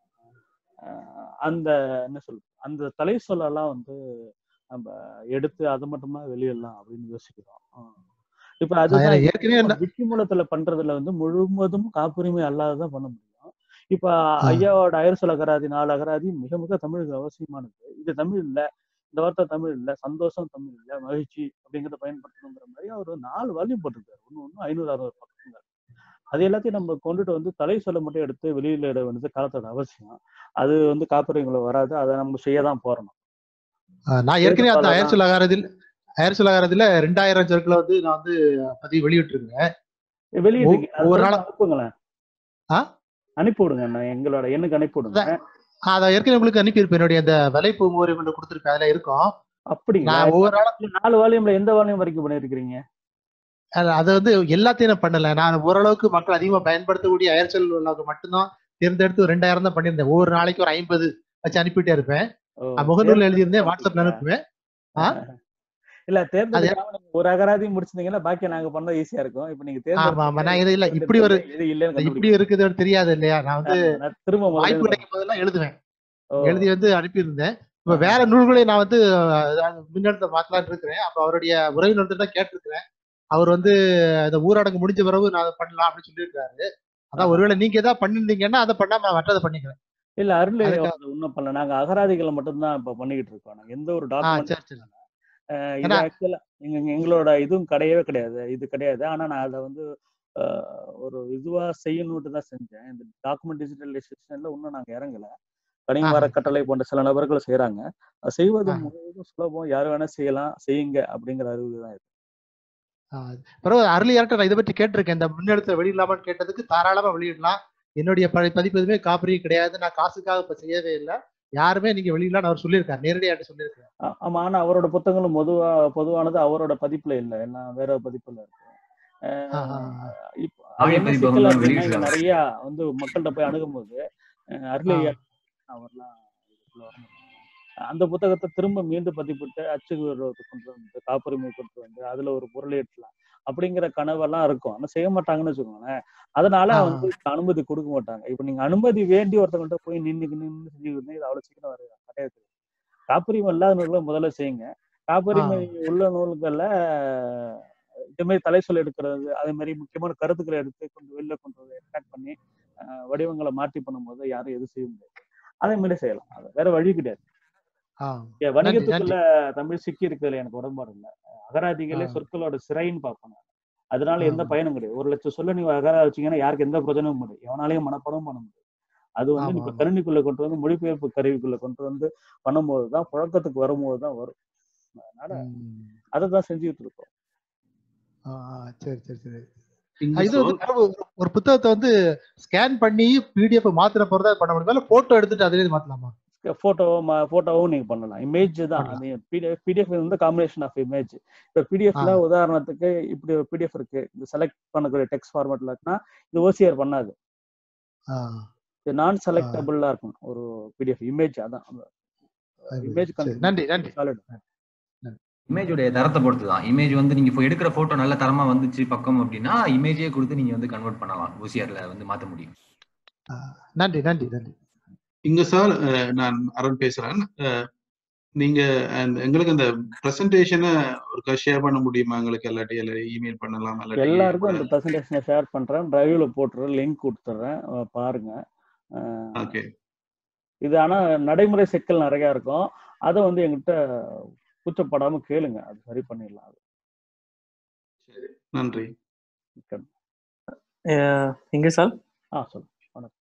அஹ் அந்த என்ன சொல் அந்த தலை சொல்லலாம் வந்து நம்ம எடுத்து அதை மட்டுமா வெளியிடலாம் அப்படின்னு யோசிக்கிறோம் அஹ் இப்ப
நான்
அதுதான்
எனக்கு ஏற்கனவே என்ன-
விக்கி மூலத்துல பண்றதுல வந்து முழுவதும் காப்புரிமை அல்லாததான் பண்ண முடியும் இப்ப
ஆ,
ஐயாவோட அயர்சொல் அகராதி நாலு அகராதி மிக மிக தமிழுக்கு அவசியமானது இது தமிழ் இல்ல இந்த வார்த்தை தமிழ் இல்ல சந்தோஷம் தமிழ் இல்ல மகிழ்ச்சி அப்படிங்கறத பயன்படுத்தணுங்கிற மாதிரி அவர் நாலு வால்யூம் போட்டிருக்காரு ஒண்ணு ஒண்ணு ஐநூறு அறுநூறு பக்கங்கள் அது எல்லாத்தையும் நம்ம கொண்டுட்டு வந்து தலை சொல்ல மட்டும் எடுத்து வெளியில இட வேண்டியது காலத்தோட அவசியம் அது வந்து காப்புரிமைகளை வராது அதை நம்ம செய்ய தான் போறோம்
ஆ, நான் ஏற்கனவே அந்த
எழுத்தாளர் தான்
அயர்சொல் அகராதில் அயர்சொல் அகராதில ரெண்டாயிரம் சொற்களை வந்து நான் வந்து பதிவு வெளியிட்டிருக்கேன்
வெளியிட்டு அது
ஒவ்வொரு
திரும்ப
நாளும்
அனுப்புங்களேன்
ஆ
அனுப்பி விடுங்க நான் எங்களோட எண்ணுக்கு அனுப்பி விடுங்க
அதான் அதை ஏற்கனவே உங்களுக்கு அனுப்பியிருப்பேன் என்னுடைய அந்த விலைப்பு முகவரி கொண்டு கொடுத்துருப்பேன் அதுல இருக்கும்
அப்படிங்களா
நான் ஒவ்வொரு நாளும்
இல்ல, நாலு வால்யூம்ல எந்த வால்யூம் வரைக்கும் பண்ணிருக்கிறீங்க
அது- அதை வந்து எல்லாத்தையும் நான் பண்ணல நான் ஓரளவுக்கு மக்கள் அதிகமா பயன்படுத்தக்கூடிய அயர்சொல் உள்ளவங்க மட்டும்தான் தேர்ந்தெடுத்து ஒரு ரெண்டாயிரம் தான் பண்ணியிருந்தேன் ஒவ்வொரு நாளைக்கு ஒரு ஐம்பது வச்சு அனுப்பிட்டே இருப்பேன்
ஓ
நான் முகநூல்ல
தேர்ந்தெடுத்து
எழுதியிருந்தேன் வாட்ஸ்அப்ல
அனுப்பிட்டீங்களா
அனுப்புவேன் ஆ
இல்ல
அது
தேர்ந்தெடுக்காம நீங்க ஒரு அகராதி முடிச்சிருந்தீங்கன்னா பாக்கி நாங்க பண்ண ஈஸியா இருக்கும் இப்ப நீங்க
ஆமா ஆமா
தேர்ந்தெடுத்து
நான் இது இல்ல
எது
இப்படி ஒரு
இருக்கு, எது இல்லைன்னு
இப்படி
கண்டுபிடிக்கணும்
இருக்குதுன்னு தெரியாது இல்லையா நான் வந்து
ஆமா, நான் திரும்ப முதல்ல
வாய்ப்பு
இருந்து
கிடைக்கும் போதெல்லாம் எழுதுவேன்
ஓ
எழுதி வந்து அனுப்பியிருந்தேன் இப்ப
ஆஹா.
வேற நூல்களை நான் வந்து அஹ், மின்னழுத்த மாத்தலாம்னு இருக்கிறேன் அப்ப அவருடைய உறவினர் தான் கேட்டிருக்கிறேன் அவர் வந்து இந்த ஊரடங்கு முடிஞ்ச பிறகு நான் அதை பண்ணலாம் அப்படின்னு சொல்லியிருக்காரு அதான்
ஆஹா.
ஒருவேளை நீங்க ஏதாவது பண்ணிருந்தீங்கன்னா அதை பண்ணாம நான் மற்றதை பண்ணிக்கிறேன்
இல்ல அருள்
அதுக்காக
அது ஒண்ணும் பண்ணல நாங்க அகராதிகளை மட்டும்தான் இப்ப பண்ணிக்கிட்டு இருக்கோம் நாங்க எந்த ஒரு
ஆ
டாக்குமெண்ட்
சரி சரி
இது
ஏன்னா
ஆக்சுவலா எங்க எங்களோட இதுவும் கிடையவே கிடையாது இது கிடையாது ஆனா நான் அதை வந்து அஹ், ஒரு இதுவா செய்யணும்ட்டு தான் செஞ்சேன் இந்த டாக்குமெண்ட் டிஜிட்டலைசேஷன்ல இன்னும் நாங்க இறங்கல கனிமர
ஆஹா
கட்டளை போன்ற சில நபர்கள் செய்யறாங்க அது செய்வது
ஆஹா
முழுவதும் சுலபம் யார் வேணா செய்யலாம் செய்யுங்க அப்படிங்கிற அறிவு தான் இது
ஆ, பிறகு அருளியார்ட்ட நான் இதை பற்றி கேட்டிருக்கேன் இந்த முன்னெடுத்த வெளியிடலாமான்னு கேட்டதுக்கு தாராளமா வெளியிடலாம் என்னுடைய ப- பதிப்பு எதுவுமே காப்பரி கிடையாது நான் காசுக்காக இப்ப செய்யவே இல்லை யாருமே நீங்க வெளியிடலாம்னு அவர் சொல்லியிருக்காரு நேரடியாக சொல்லியிருக்காரு
ஆ- ஆமா ஆனா அவரோட புத்தகங்களும் பொதுவா பொதுவானது அவரோட பதிப்புல இல்ல எல்லாம் வேற பதிப்புல இருக்கு
ஆ, ஆ,
அஹ்
ஆ.
இப்போ அது
ஆரிய
என்ன
பதிப்பகம்
சிக்கல்
தான்
அப்படின்னா இங்க
வெளியிடுறாங்க
நிறைய வந்து மக்கள்கிட்ட போய் அணுகும்போது அஹ்
ஆ,
அருளையா அவர்லாம் இதுக்குள்ள வர மாட்டாங்க அந்த புத்தகத்தை திரும்ப மீண்டும் பதிப்பிட்டு அச்சு கொண்டு வந்து காப்புரிமை கொண்டு வந்து அதுல ஒரு பொருளேற்றலாம் அப்படிங்கிற கனவெல்லாம் இருக்கும் ஆனா செய்ய மாட்டாங்கன்னு வச்சுக்கோங்களேன் அதனால
ஆ,
வந்து அனுமதி கொடுக்க மாட்டாங்க இப்ப நீங்க அனுமதி வேண்டி ஒருத்தவங்கள்ட்ட போய் நின்று நின்று செஞ்சுக்கிட்டு இது அவ்வளவு சீக்கிரம் வர கிடையாது காப்புரிமை இல்லாத நூல்களை முதல்ல செய்யுங்க
ஆ,
காப்புரிமை உள்ள நூல்கள்ல இதே மாதிரி தலை சொல் எடுக்கிறது அதே மாதிரி முக்கியமான கருத்துக்களை எடுத்து கொண்டு வெளில கொண்டு வந்து எக்ஸ்ட்ராக்ட் பண்ணி அஹ், வடிவங்களை மாற்றி பண்ணும்போது யாரும் எதுவும் செய்ய முடியாது அதே மாதிரி செய்யலாம் அது வேற வழி கிடையாது
ஆ.
ஏன்
நன்றி நன்றி
வணிகத்துக்குள்ள தமிழ் சிக்கி இருக்கிறதுல எனக்கு உடன்பாடு இல்லை
ஆ,
அகராதிகளே சொற்களோட சிறைன்னு பார்ப்பேன் நான். அதனால
ஆ,
எந்த பயனும் கிடையாது ஒரு லட்சம் சொல்ல நீங்க அகரா வச்சீங்கன்னா யாருக்கு எந்த பிரச்சனையும் முடியாது எவனாலையும் மனப்பாடம் பண்ண முடியாது அது வந்து
ஆமா
இப்ப
ஆமா
கணினிக்குள்ள கொண்டு வந்து மொழிபெயர்ப்பு கருவிக்குள்ள கொண்டு வந்து பண்ணும்போது தான் புழக்கத்துக்கு வரும்போது தான் வரும் அதனால
ம்.
அதை தான் செஞ்சுக்கிட்டு இருக்கோம்
ஆ, ஆ, சரி சரி சரி ஆ,
இந்த
இது வந்து
சொல்
பிறகு ஒரு ஒரு புத்தகத்தை வந்து ஸ்கேன் பண்ணி பிடிஎஃப் மாத்திர போறதா பண்ண முடியுமா இல்ல போட்டோ எடுத்துட்டு அதுலேயே மாத்தலாமா
போட்டோவோ போட்டோவும் நீங்க பண்ணலாம் இமேஜ் தான் அது பிடிஎஃப் பிடிஎஃப் வந்து காம்பினேஷன் ஆஃப் இமேஜ் இப்போ பிடிஎஃப்ல
ஆ.
உதாரணத்துக்கு இப்படி ஒரு பிடிஎஃப் இருக்கு இது செலக்ட் பண்ணக்கூடிய டெக்ஸ்ட் ஃபார்மேட்ல இருக்குன்னா இது ஓசிஆர் பண்ணாது
ஆ,
இது நான் செலக்டபிளா இருக்கும் ஒரு பிடிஎஃப் இமேஜ் அதான் இமேஜ்
சரி நன்றி நன்றி
சாலிட்
இமேஜோடைய தரத்தை பொறுத்து தான் இமேஜ் வந்து நீங்க இப்போ எடுக்கிற போட்டோ நல்ல தரமா வந்துச்சு பக்கம் அப்படின்னா இமேஜே கொடுத்து நீங்க வந்து கன்வெர்ட் பண்ணலாம் ஓசிஆர்ல வந்து மாத்த முடியும்
நன்றி நன்றி நன்றி
இங்க சார் அஹ், நான் அருண் பேசுறேன் அஹ், நீங்க அந்த- எங்களுக்கு அந்த பிரசன்டேஷனை ஒரு ஷேர் பண்ண முடியுமா எங்களுக்கு இல்லாட்டி இல்லாட்டி இமெயில் பண்ணலாம் இல்லாட்டி
எல்லாருக்கும் அந்த ப்ரெசன்டேஷனை ஷேர் பண்றேன் டிரைவ்ல போட்டுறேன் லிங்க் கொடுத்துட்றேன் அஹ் பாருங்க அஹ்
ஓகே
இது ஆனா நடைமுறை சிக்கல் நிறைய இருக்கும் அதை வந்து எங்கிட்ட கூச்சப்படாம கேளுங்க அது சரி பண்ணிடலாம் அது
நன்றி
மிக்க
எங்க சார்
ஆ சொல்லு வணக்கம்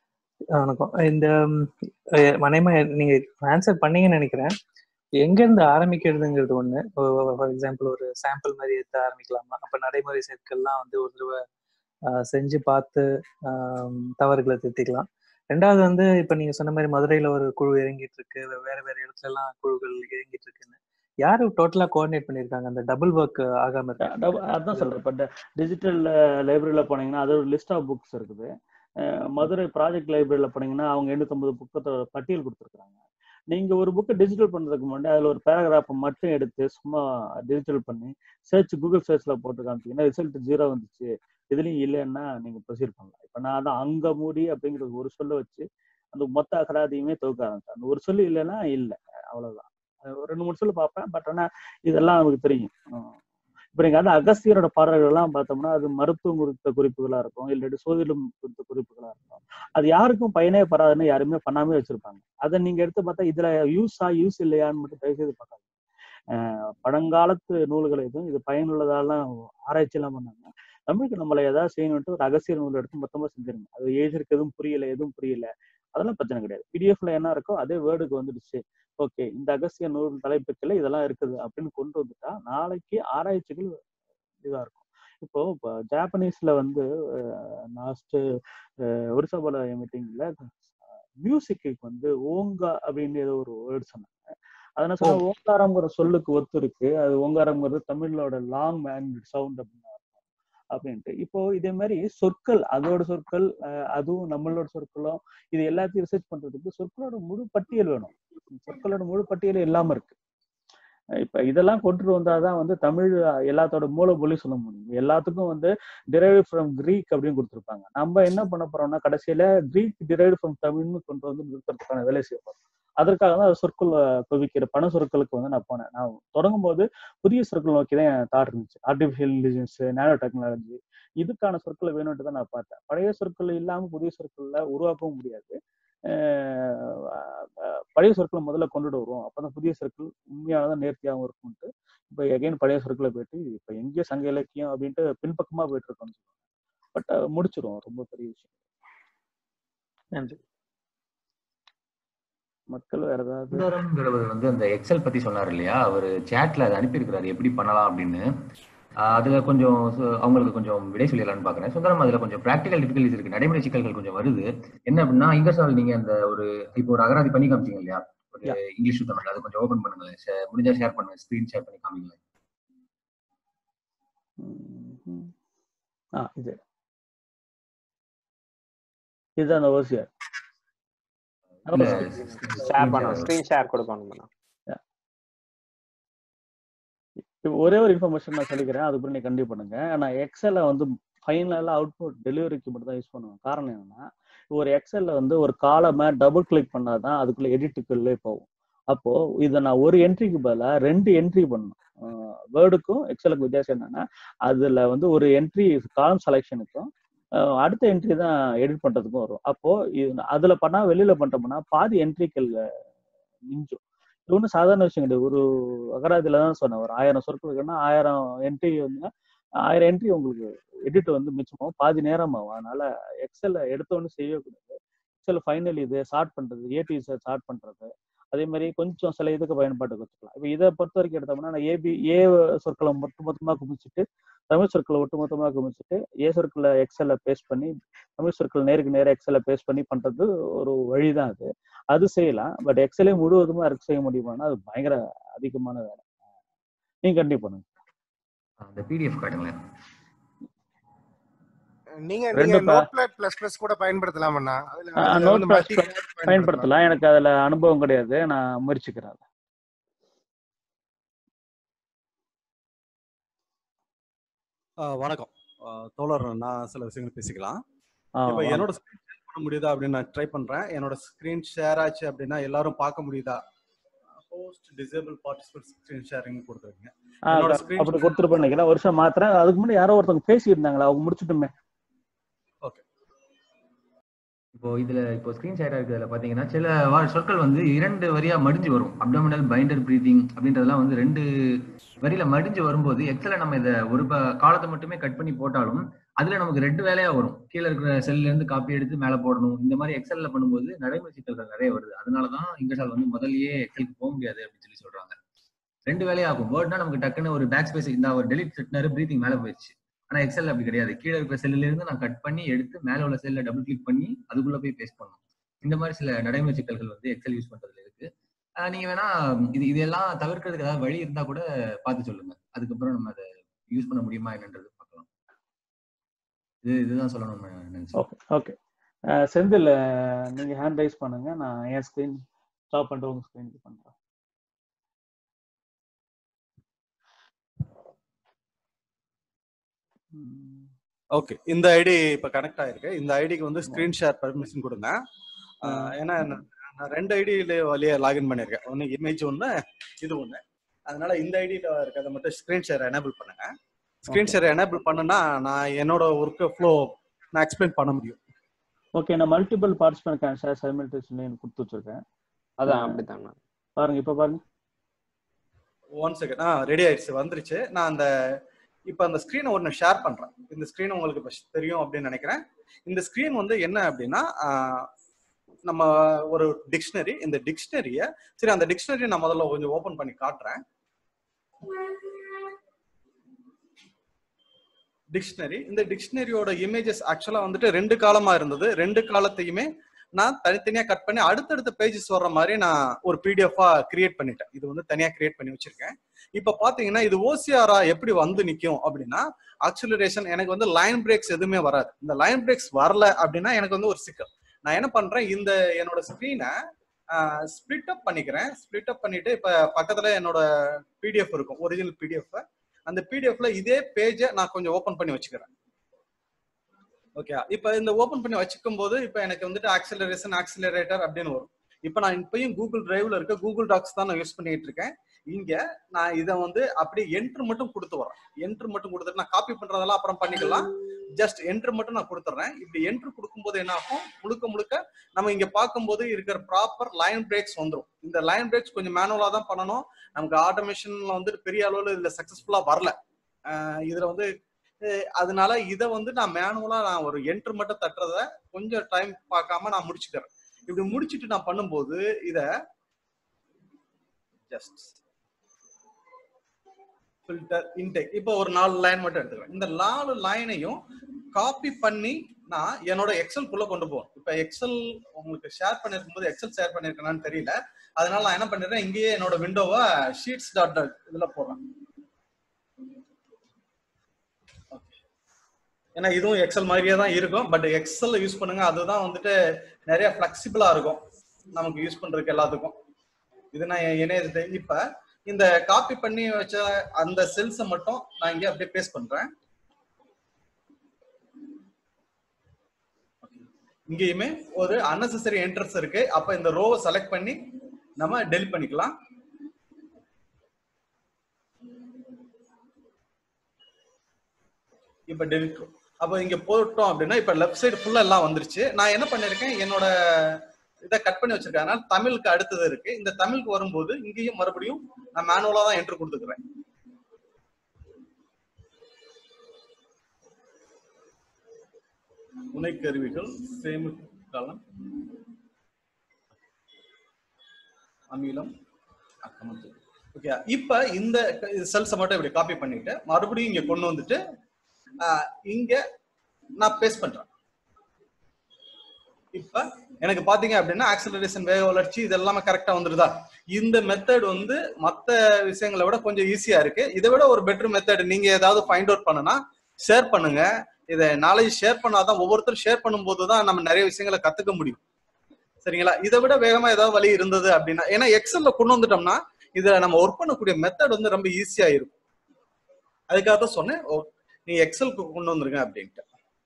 வணக்கம் இந்த ம், அஹ், மனைமா நீங்க ஆன்சர் பண்ணீங்கன்னு நினைக்கிறேன் எங்க இருந்து ஆரம்பிக்கிறதுங்கிறது ஒண்ணு ஃபார் எக்ஸாம்பிள் ஒரு சாம்பிள் மாதிரி எடுத்து ஆரம்பிக்கலாமா அப்ப நடைமுறை சேர்க்கெல்லாம் வந்து ஒரு தடவை அஹ், செஞ்சு பார்த்து ஆம், தவறுகளை திருத்திக்கலாம் ரெண்டாவது வந்து இப்ப நீங்க சொன்ன மாதிரி மதுரையில ஒரு குழு இறங்கிட்டு இருக்கு வே- வேற வேற இடத்துல எல்லாம் குழுக்கள் இறங்கிட்டு இருக்குன்னு யாரு டோட்டலா கோஆர்டினேட் பண்ணிருக்காங்க அந்த டபுள் ஒர்க் ஆகாம
டப-
இருக்கு
அதான் சொல்றேன் இப்போ டிஜிட்டல் லைப்ரரியில போனீங்கன்னா அது ஒரு லிஸ்ட் ஆஃப் புக்ஸ் இருக்குது அஹ் மதுரை ப்ராஜெக்ட் லைப்ரரியில போனீங்கன்னா அவங்க எண்ணூத்தொன்பது புக்கத்தோட பட்டியல் கொடுத்துருக்காங்க நீங்க ஒரு புக்கை டிஜிட்டல் பண்றதுக்கு முன்னாடி அதுல ஒரு பேராகிராஃப் மட்டும் எடுத்து சும்மா டிஜிட்டல் பண்ணி சர்ச் கூகுள் சர்ச்ல போட்டு காமிச்சீங்கன்னா ரிசல்ட் ஜீரோ வந்துச்சு இதுலயும் இல்லைன்னா நீங்க ப்ரொசீட் பண்ணலாம் இப்போ நான் அதான் அங்க மூடி அப்படிங்கிறது ஒரு சொல்ல வச்சு அந்த மொத்த அகராதியுமே தொகுக்க ஆரம்பிச்சேன் அந்த ஒரு சொல்லு இல்லைன்னா இல்லை அவ்வளவுதான் அது ஒரு ரெண்டு மூணு சொல்லு பார்ப்பேன் பட் ஆனா இதெல்லாம் நமக்கு தெரியும் உம். இப்ப நீங்க அந்த அகஸ்தியரோட பாடல்கள் எல்லாம் பார்த்தோம்னா அது மருத்துவம் குறித்த குறிப்புகளா இருக்கும் இல்லாட்டி சோதிடம் குறித்த குறிப்புகளா இருக்கும் அது யாருக்கும் பயனே படாதுன்னு யாருமே பண்ணாமே வச்சிருப்பாங்க அதை நீங்க எடுத்து பார்த்தா இதுல யூஸா யூஸ் இல்லையான்னு மட்டும் தயவு செய்து பார்க்காது அஹ் பழங்காலத்து நூல்கள் எதுவும் இது பயனுள்ளதாலாம் ஆராய்ச்சி எல்லாம் பண்ணாங்க தமிழுக்கு நம்மளை ஏதாவது செய்யணும்ட்டு ஒரு அகசிய நூல் எடுத்து மொத்தமா செஞ்சிருங்க அது எழுதிருக்கு எதுவும் புரியல எதுவும் புரியல அதெல்லாம் பிரச்சனை கிடையாது பிடிஎஃப்ல என்ன இருக்கோ அதே வேர்டுக்கு வந்துடுச்சு ஓகே இந்த அகசிய நூல் தலைப்புக்குள்ள இதெல்லாம் இருக்குது அப்படின்னு கொண்டு வந்துட்டா நாளைக்கு ஆராய்ச்சிகள் இதா இருக்கும் இப்போ இப்போ ஜாப்பனீஸ்ல வந்து லாஸ்ட் ஒரிசா போல மீட்டிங்ல மியூசிக்கு வந்து ஓங்கா அப்படின்னு ஏதோ ஒரு வேர்ட் சொன்னாங்க அது என்ன சொன்னா ஓங்காரம்ங்கிற சொல்லுக்கு ஒத்து இருக்கு அது ஓங்காரம்ங்கிறது தமிழோட லாங் மேன் சவுண்ட் அப்படின்னு அர்த்தம் அப்படின்ட்டு இப்போ இதே மாதிரி சொற்கள் அதோட சொற்கள் அஹ் அதுவும் நம்மளோட சொற்களும் இது எல்லாத்தையும் ரிசர்ச் பண்றதுக்கு சொற்களோட முழு பட்டியல் வேணும் சொற்களோட முழு பட்டியல் இல்லாம இருக்கு இப்ப இதெல்லாம் கொண்டு வந்தாதான் வந்து தமிழ் எல்லாத்தோட மூலமொழி சொல்ல முடியும் எல்லாத்துக்கும் வந்து டிரைவ் ஃப்ரம் கிரீக் அப்படின்னு கொடுத்துருப்பாங்க நம்ம என்ன பண்ண போறோம்னா கடைசியில கிரீக் டிரைவ் ஃப்ரம் தமிழ்னு கொண்டு வந்து நிறுத்துறதுக்கான வேலை செய்ய போறோம் அதற்காக தான் சொற்கள் குவிக்கிற பண சொற்களுக்கு வந்து நான் போனேன் நான் தொடங்கும் போது புதிய சொற்கள் நோக்கி தான் என் தாட் இருந்துச்சு ஆர்டிஃபிஷியல் இன்டெலிஜென்ஸ் நேனோ டெக்னாலஜி இதுக்கான சொற்களை வேணும்ட்டு தான் நான் பார்த்தேன் பழைய சொற்கள் இல்லாம புதிய சொற்கள்ல உருவாக்கவும் முடியாது பழைய சொற்களை முதல்ல கொண்டுட்டு வருவோம் அப்பதான் புதிய சொற்கள் உண்மையானதான் நேர்த்தியாகவும் இருக்கும்ட்டு இப்போ எகைன் பழைய சொற்களை போயிட்டு இப்போ எங்கேயோ சங்க இலக்கியம் அப்படின்ட்டு பின்பக்கமா போயிட்டு இருக்கோம்னு சொல்லுவாங்க பட் முடிச்சிருவோம் ரொம்ப பெரிய விஷயம்
நன்றி
மக்கள் வேற ஏதாவது
சுந்தரம்ங்கிறவர் வந்து அந்த எக்ஸல் பத்தி சொன்னார் இல்லையா அவர் சேட்ல அதை அனுப்பியிருக்கிறாரு எப்படி பண்ணலாம் அப்படின்னு ஆஹ் அதுல கொஞ்சம் சு- அவங்களுக்கு கொஞ்சம் விடை சொல்லிடலாம்னு பாக்குறேன் சுந்தரம் அதுல கொஞ்சம் பிராக்டிகல் டிஃபிகல்டிஸ் இருக்கு நடைமுறை சிக்கல்கள் கொஞ்சம் வருது என்ன அப்படின்னா இங்க சார் நீங்க அந்த ஒரு இப்போ ஒரு அகராதி பண்ணி காமிச்சீங்க இல்லையா ஒரு இங்கிலீஷ் தமிழ் அது கொஞ்சம் ஓபன் பண்ணுங்களேன் share- முடிஞ்சா ஷேர் பண்ணுங்க ஸ்கிரீன் ஷேர் பண்ணி காமிங்களேன்
ஆ இது இதுதான் அந்த ஓசியார்
இல்ல
ஷேர் பண்ணணும் ஸ்க்ரீன் ஷேர் கொடுக்கணும்
இப்போ ஒரே ஒரு இன்ஃபர்மேஷன் நான் சொல்லிக்கிறேன் அதுக்கு நீங்க கண்டிப்பா பண்ணுங்க நான் எக்ஸலை வந்து ஃபைனலாக அவுட்புட் டெலிவரிக்கு மட்டும் தான் யூஸ் பண்ணுவேன் காரணம் என்னன்னா ஒரு எக்ஸல்ல வந்து ஒரு காலமை டபுள் கிளிக் பண்ணாதான் அதுக்குள்ள எடிட்டுக்குள்ளே போகும் அப்போ இதை நான் ஒரு என்ட்ரிக்கு பதிலாக ரெண்டு என்ட்ரி பண்ணணும் வேர்டுக்கும் எக்ஸலுக்கும் வித்தியாசம் என்னன்னா அதுல வந்து ஒரு என்ட்ரி காலம் செலெக்ஷனுக்கும் அடுத்த என்ட்ரி தான் எடிட் பண்றதுக்கும் வரும் அப்போ இது அதுல பண்ணா வெளியில பண்ணிட்டோம்னா பாதி என்ட்ரிகள் மிஞ்சும் இது ஒன்றும் சாதாரண விஷயம் கிடையாது ஒரு அகராதியில தான் சொன்னேன் ஒரு ஆயிரம் சொற்கள் இருக்குன்னா ஆயிரம் என்ட்ரி வந்து ஆயிரம் என்ட்ரி உங்களுக்கு எடிட் வந்து மிச்சமாகும் பாதி நேரம் ஆகும் அதனால எக்ஸலை எடுத்தோன்னு செய்யவே கூடாது எக்ஸல் ஃபைனல் இது ஸ்டார்ட் பண்றது ஏடி ஸ்டார்ட் பண்றது அதே மாதிரி கொஞ்சம் சில இதுக்கு பயன்பாட்டுக்கு வச்சுக்கலாம் இப்போ இதை பொறுத்த வரைக்கும் எடுத்தோம்னா நான் ஏபி ஏ சொற்களை மொத்த மொத்தமாக குமிச்சிட்டு தமிழ் சொற்களை ஒட்டுமொத்தமாக குமிச்சிட்டு ஏ சொற்களை எக்ஸல்ல பேஸ்ட் பண்ணி தமிழ் சொற்கள் நேருக்கு நேரம் எக்ஸல்ல பேஸ்ட் பண்ணி பண்றது ஒரு வழிதான் அது அது செய்யலாம் பட் எக்ஸலே முழுவதுமா இருக்கு செய்ய முடியுமானா அது பயங்கர அதிகமான வேலை நீங்க கண்டிப்பா பண்ணுங்க
அந்த பிடிஎஃப் காட்டுங்களேன்
நீங்க நீங்க
ரெண்டு ப-
நோட் பிளஸ் பிளஸ் பிளஸ் கூட பயன்படுத்தலாமண்ணா அதுல அதுல
நோட்
வந்து
பிளஸ்
மல்டி பயன்படுத்தலாம்
பயன்படுத்தலாம் எனக்கு அதுல அனுபவம் கிடையாது நான் முயற்சிக்கிறேன் அதை.
ஆ, வணக்கம் ஆ, தோழர் நான் சில விஷயங்கள் பேசிக்கலாம்
ஆ,
இப்போ
வாங்க.
என்னோட ஸ்க்ரீன் ஷேர் பண்ண முடியுதா அப்படின்னு நான் ட்ரை பண்றேன் என்னோட ஸ்க்ரீன் ஷேர் ஆச்சு அப்படின்னா எல்லாரும் பார்க்க முடியுதா post disable participate screen sharing கொடுத்துருக்கீங்க
ஆ,
என்னோட
க-
ஸ்க்ரீன்
அப்படி கொடுத்துருப்பேன் நினைக்கிறேன் வருஷம் மாத்திரம் அதுக்கு முன்னாடி யாரோ ஒருத்தவங்க பேசி இருந்தாங்களா அவங்க முடிச்சுட்டுமே
ஓகே
இப்போ இதுல இப்போ ஸ்கிரீன் ஷேர் இருக்கிறதுல பாத்தீங்கன்னா சில வா- சொற்கள் வந்து இரண்டு வரியா மடிஞ்சு வரும் அப்டமினல் பைண்டர் பிரீதிங் அப்படின்றதெல்லாம் வந்து ரெண்டு வரியில மடிஞ்சு வரும்போது எக்ஸல நம்ம இதை ஒரு ப- காலத்தை மட்டுமே கட் பண்ணி போட்டாலும் அதுல நமக்கு ரெண்டு வேலையா வரும் கீழே இருக்கிற செல்ல இருந்து காப்பி எடுத்து மேல போடணும் இந்த மாதிரி எக்ஸல்ல பண்ணும்போது நடைமுறை சிக்கல்கள் நிறைய வருது அதனாலதான் இங்கசால் வந்து முதல்லயே எக்ஸலுக்கு போக முடியாது அப்படின்னு சொல்லி சொல்றாங்க ரெண்டு வேலையாகும் வேர்ட்னா நமக்கு டக்குன்னு ஒரு பேக் ஸ்பேஸ் இந்த ஒரு டெலிட் தட்டினாரு பிரீத்திங் மேல போயிடுச்சு ஆனா எக்ஸல் அப்படி கிடையாது கீழே இருக்கிற செல்லுல இருந்து நான் கட் பண்ணி எடுத்து மேல உள்ள செல்ல டபுள் கிளிக் பண்ணி அதுக்குள்ள போய் பேஸ்ட் பண்ணணும் இந்த மாதிரி சில நடைமுறை சிக்கல்கள் வந்து எக்ஸல் யூஸ் பண்றதுல இருக்கு ஆஹ் நீங்க வேணா இது இதெல்லாம் தவிர்க்கிறதுக்கு ஏதாவது வழி இருந்தா கூட பார்த்து சொல்லுங்க அதுக்கப்புறம் நம்ம அதை யூஸ் பண்ண முடியுமா என்னன்றது பார்க்கலாம் இது இதுதான் சொல்லணும்னு நினைச்சேன்
ஓகே ஓகே செந்தில் அஹ், நீங்க ஹேண்ட் ரைஸ் பண்ணுங்க நான் என் ஸ்க்ரீன் ஸ்டாப் பண்ணிட்டு உங்க ஸ்க்ரீனுக்கு பண்றேன் ம்,
ஓகே இந்த ஐடி இப்போ கனெக்ட் ஆயிருக்கு இந்த ஐடிக்கு வந்து ஸ்க்ரீன் ஷேர் பர்மிஷன் கொடுங்க ஆ, ஏன்னா நான் நான் ரெண்டு ஐடியில வழியா லாகின் பண்ணியிருக்கேன் ஒன்று இமேஜ் ஒன்று இது ஒன்று அதனால இந்த ஐடியில இருக்கிறத மட்டும் ஸ்க்ரீன் ஷேர் எனேபிள் பண்ணுங்க ஸ்க்ரீன்
ஓகே
ஷேர் எனேபிள் பண்ணுனா நான் என்னோட ஒர்க் ஃப்ளோ நான் எக்ஸ்பிளைன் பண்ண முடியும்
ஓகே நான் மல்டிபிள் பார்ட்டிசிபென்ட் கேன் ஷேர் சைமல்டேஷன் கொடுத்து வச்சிருக்கேன்
அதான்
அஹ்,
அப்படித்தாண்ணா
பாருங்க இப்போ பாருங்க
ஒன் செகண்ட் ஆ ரெடி ஆயிடுச்சு வந்துருச்சு நான் அந்த இப்போ அந்த ஸ்க்ரீனை ஒன்று ஷேர் பண்ணுறேன் இந்த ஸ்க்ரீன் உங்களுக்கு இப்போ தெரியும் அப்படின்னு நினைக்கிறேன் இந்த ஸ்க்ரீன் வந்து என்ன அப்படின்னா ஆ, நம்ம ஒரு டிக்ஷனரி இந்த டிக்ஷனரியை சரி அந்த டிக்ஷனரி நான் முதல்ல கொஞ்சம் ஓப்பன் பண்ணி காட்டுறேன் டிக்ஷனரி இந்த டிக்ஷனரியோட இமேஜஸ் ஆக்சுவலா வந்துட்டு ரெண்டு காலமா இருந்தது ரெண்டு காலத்தையுமே நான் தனித்தனியா கட் பண்ணி அடுத்தடுத்த பேஜஸ் வர்ற மாதிரி நான் ஒரு பிடிஎஃபா கிரியேட் பண்ணிட்டேன் இது வந்து தனியா கிரியேட் பண்ணி வச்சிருக்கேன் இப்ப பாத்தீங்கன்னா இது ஓசிஆரா எப்படி வந்து நிக்கும் அப்படின்னா ஆக்சுலரேஷன் எனக்கு வந்து லைன் பிரேக்ஸ் எதுவுமே வராது இந்த லைன் பிரேக்ஸ் வரல அப்படின்னா எனக்கு வந்து ஒரு சிக்கல் நான் என்ன பண்றேன் இந்த என்னோட ஸ்கிரீனை ஸ்பிளிட் அப் பண்ணிக்கிறேன் ஸ்பிளிட் அப் பண்ணிட்டு இப்ப பக்கத்துல என்னோட பிடிஎஃப் இருக்கும் ஒரிஜினல் பிடிஎஃப் அந்த பிடிஎஃப்ல இதே பேஜை நான் கொஞ்சம் ஓபன் பண்ணி வச்சுக்கிறேன் ஓகே இப்போ இந்த ஓபன் பண்ணி வச்சுக்கும் போது இப்போ எனக்கு வந்துட்டு ஆக்சிலரேஷன் ஆக்சிலரேட்டர் அப்படின்னு வரும் இப்போ நான் இப்பயும் கூகுள் டிரைவ்ல இருக்க கூகுள் டாக்ஸ் தான் நான் யூஸ் பண்ணிட்டு இருக்கேன் இங்க நான் இதை வந்து அப்படியே என்ட்ரு மட்டும் கொடுத்து வரேன் என்ட்ரு மட்டும் கொடுத்துட்டு நான் காப்பி பண்றதெல்லாம் அப்புறம் பண்ணிக்கலாம் ஜஸ்ட் என்ட்ரு மட்டும் நான் கொடுத்துட்றேன் இப்படி என்ட்ரு கொடுக்கும்போது என்ன ஆகும் முழுக்க முழுக்க நம்ம இங்க பார்க்கும்போது இருக்கிற ப்ராப்பர் லைன் பிரேக்ஸ் வந்துடும் இந்த லைன் பிரேக்ஸ் கொஞ்சம் மேனுவலா தான் பண்ணணும் நமக்கு ஆட்டோமேஷன்ல வந்துட்டு பெரிய அளவுல இதுல சக்சஸ்ஃபுல்லா வரல அஹ் இதுல வந்து அஹ் அதனால இதை வந்து நான் மேனுவலா நான் ஒரு என்ட்ரு மட்டும் தட்டுறத கொஞ்சம் டைம் பார்க்காம நான் முடிச்சுக்கிறேன் இப்படி முடிச்சிட்டு நான் பண்ணும்போது இத ஜஸ்ட் ஃபில்டர் இன்டேக் இப்போ ஒரு நாலு லைன் மட்டும் எடுத்துக்கிறேன் இந்த நாலு லைனையும் காப்பி பண்ணி நான் என்னோட எக்ஸல் குள்ள கொண்டு போவேன் இப்போ எக்ஸல் உங்களுக்கு ஷேர் பண்ணிருக்கும் போது எக்ஸல் ஷேர் பண்ணிருக்கேனான்னு தெரியல அதனால நான் என்ன பண்ணிடுறேன் இங்கேயே என்னோட விண்டோவை ஷீட்ஸ் டாட் இதுல போடுறேன் ஏன்னா இதுவும் எக்ஸல் மாதிரியே தான் இருக்கும் பட் எக்ஸல் யூஸ் பண்ணுங்க அதுதான் வந்துட்டு நிறைய ஃபிளெக்சிபிளா இருக்கும் நமக்கு யூஸ் பண்றதுக்கு எல்லாத்துக்கும் இது நான் இணையது இப்ப இந்த காப்பி பண்ணி வச்ச அந்த செல்ஸை மட்டும் நான் இங்க அப்படியே பேஸ்ட் பண்றேன் இங்கேயுமே ஒரு அன்னெசரி என்ட்ரன்ஸ் இருக்கு அப்ப இந்த ரோவை செலக்ட் பண்ணி நம்ம டெலிட் பண்ணிக்கலாம் இப்ப டெலிட் அப்போ இங்க போட்டோம் அப்படின்னா இப்ப லெஃப்ட் சைடு ஃபுல்லா எல்லாம் வந்துருச்சு நான் என்ன பண்ணிருக்கேன் என்னோட இதை கட் பண்ணி வச்சிருக்கேன் அதனால தமிழுக்கு அடுத்தது இருக்கு இந்த தமிழுக்கு வரும்போது இங்கேயும் மறுபடியும் நான் மேனுவலா தான் என்ட்ரு கொடுத்துக்கிறேன் துணைக்கருவிகள் சேமிக்காலம் அமிலம் அக்கமத்து ஓகே இப்ப இந்த செல்ஸை மட்டும் இப்படி காப்பி பண்ணிட்டு மறுபடியும் இங்க கொண்டு வந்துட்டு ஆஹ், இங்க நான் பேஸ்ட் பண்றேன் இப்ப எனக்கு பாத்தீங்க அப்படின்னா ஆக்சலரேஷன் வேக வளர்ச்சி இது எல்லாமே கரெக்டா வந்துருதா இந்த மெத்தட் வந்து மத்த விஷயங்களை விட கொஞ்சம் ஈஸியா இருக்கு இதை விட ஒரு பெட்டர் மெத்தட் நீங்க ஏதாவது ஃபைண்ட் அவுட் பண்ணுனா ஷேர் பண்ணுங்க இதை நாலேஜ் ஷேர் பண்ணாதான் ஒவ்வொருத்தரும் ஷேர் பண்ணும்போது தான் நம்ம நிறைய விஷயங்களை கத்துக்க முடியும் சரிங்களா இதை விட வேகமா ஏதாவது வழி இருந்தது அப்படின்னா ஏன்னா எக்ஸல்ல கொண்டு வந்துட்டோம்னா இதை நம்ம ஒர்க் பண்ணக்கூடிய மெத்தட் வந்து ரொம்ப ஈஸியா இருக்கும் அதுக்காக தான் சொன்னேன் ஓ, நீ எக்ஸலுக்கு கொண்டு வந்துருங்க அப்படின்ட்டு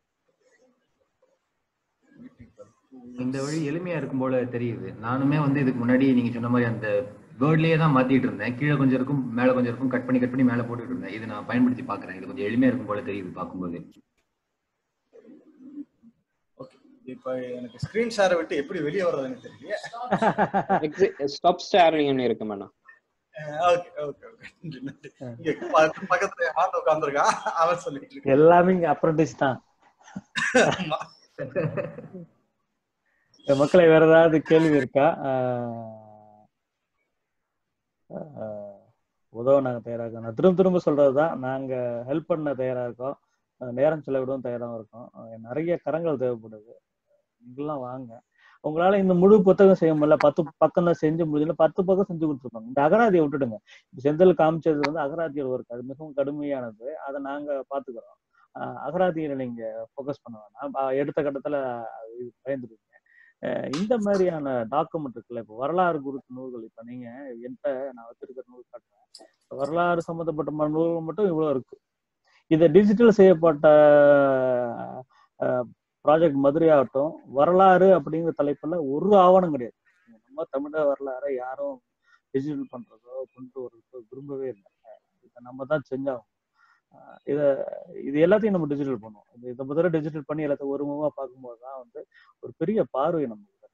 இந்த வழி எளிமையா இருக்கும் போல தெரியுது நானுமே வந்து இதுக்கு முன்னாடி நீங்க சொன்ன மாதிரி அந்த வேர்ட்லயே தான் மாத்திட்டு இருந்தேன் கீழே கொஞ்சம் இருக்கும் மேல கொஞ்சம் இருக்கும் கட் பண்ணி கட் பண்ணி மேல போட்டுட்டு இருந்தேன் இது நான் பயன்படுத்தி பாக்குறேன் இது கொஞ்சம் எளிமையா இருக்கும் போல தெரியுது பார்க்கும்போது
இப்ப எனக்கு ஸ்கிரீன் ஷேரை விட்டு எப்படி வெளியே வர்றதுன்னு தெரியல
ஸ்டாப் ஷேரிங்னு இருக்கு மேடம்
ஓகே ஓகே ஓகே நன்றி நன்றி இங்க பக்க- பக்கத்துல மாத்த உட்காந்துருக்கான் அவன் சொல்லிட்டு இருக்கான்
எல்லாமே இங்க அப்ரண்டிஸ் தான்
ஆமா.
இந்த மக்களை வேற ஏதாவது கேள்வி இருக்கா ஆஹ் ஆஹ் உதவ நாங்க தயாரா இருக்கோம் நான் திரும்ப திரும்ப சொல்றதுதான் நாங்க ஹெல்ப் பண்ண தயாரா இருக்கோம் அஹ் நேரம் செலவிடவும் தயாராக இருக்கோம் அஹ் நிறைய கரங்கள் தேவைப்படுது நீங்களாம் வாங்க உங்களால இந்த முழு புத்தகம் செய்ய முடியல பத்து பக்கம் தான் செஞ்சு முடியல பத்து பக்கம் செஞ்சு கொடுத்துருப்பாங்க இந்த அகராதியை விட்டுடுங்க இப்ப செந்தில் காமிச்சது வந்து அகராதியோட ஒர்க் அது மிகவும் கடுமையானது அதை நாங்க பாத்துக்கிறோம் அஹ் அகராதியில நீங்க ஃபோக்கஸ் பண்ண வேணாம் அஹ் எடுத்த கட்டத்துல அது இது பயந்துருவீங்க அஹ் இந்த மாதிரியான டாக்குமெண்ட் இருக்குல்ல இப்போ வரலாறு குறித்த நூல்கள் இப்ப நீங்க என்கிட்ட நான் வச்சிருக்கிற நூல் காட்டுறேன் வரலாறு சம்பந்தப்பட்ட நூல்கள் மட்டும் இவ்வளவு இருக்கு இதை டிஜிட்டல் செய்யப்பட்ட ப்ராஜெக்ட் மதுரை ஆகட்டும் வரலாறு அப்படிங்கிற தலைப்புல ஒரு ஆவணம் கிடையாது நம்ம தமிழ வரலாறை யாரும் டிஜிட்டல் பண்றதோ கொண்டு வர்றதோ விரும்பவே இல்லை இதை நம்ம தான் செஞ்சாகும் அஹ் இத இது எல்லாத்தையும் நம்ம டிஜிட்டல் பண்ணுவோம் இது இதை முதல்ல டிஜிட்டல் பண்ணி எல்லாத்தையும் ஒருமுகமா பார்க்கும்போது தான் வந்து ஒரு பெரிய பார்வை நமக்கு கிடைக்கும்.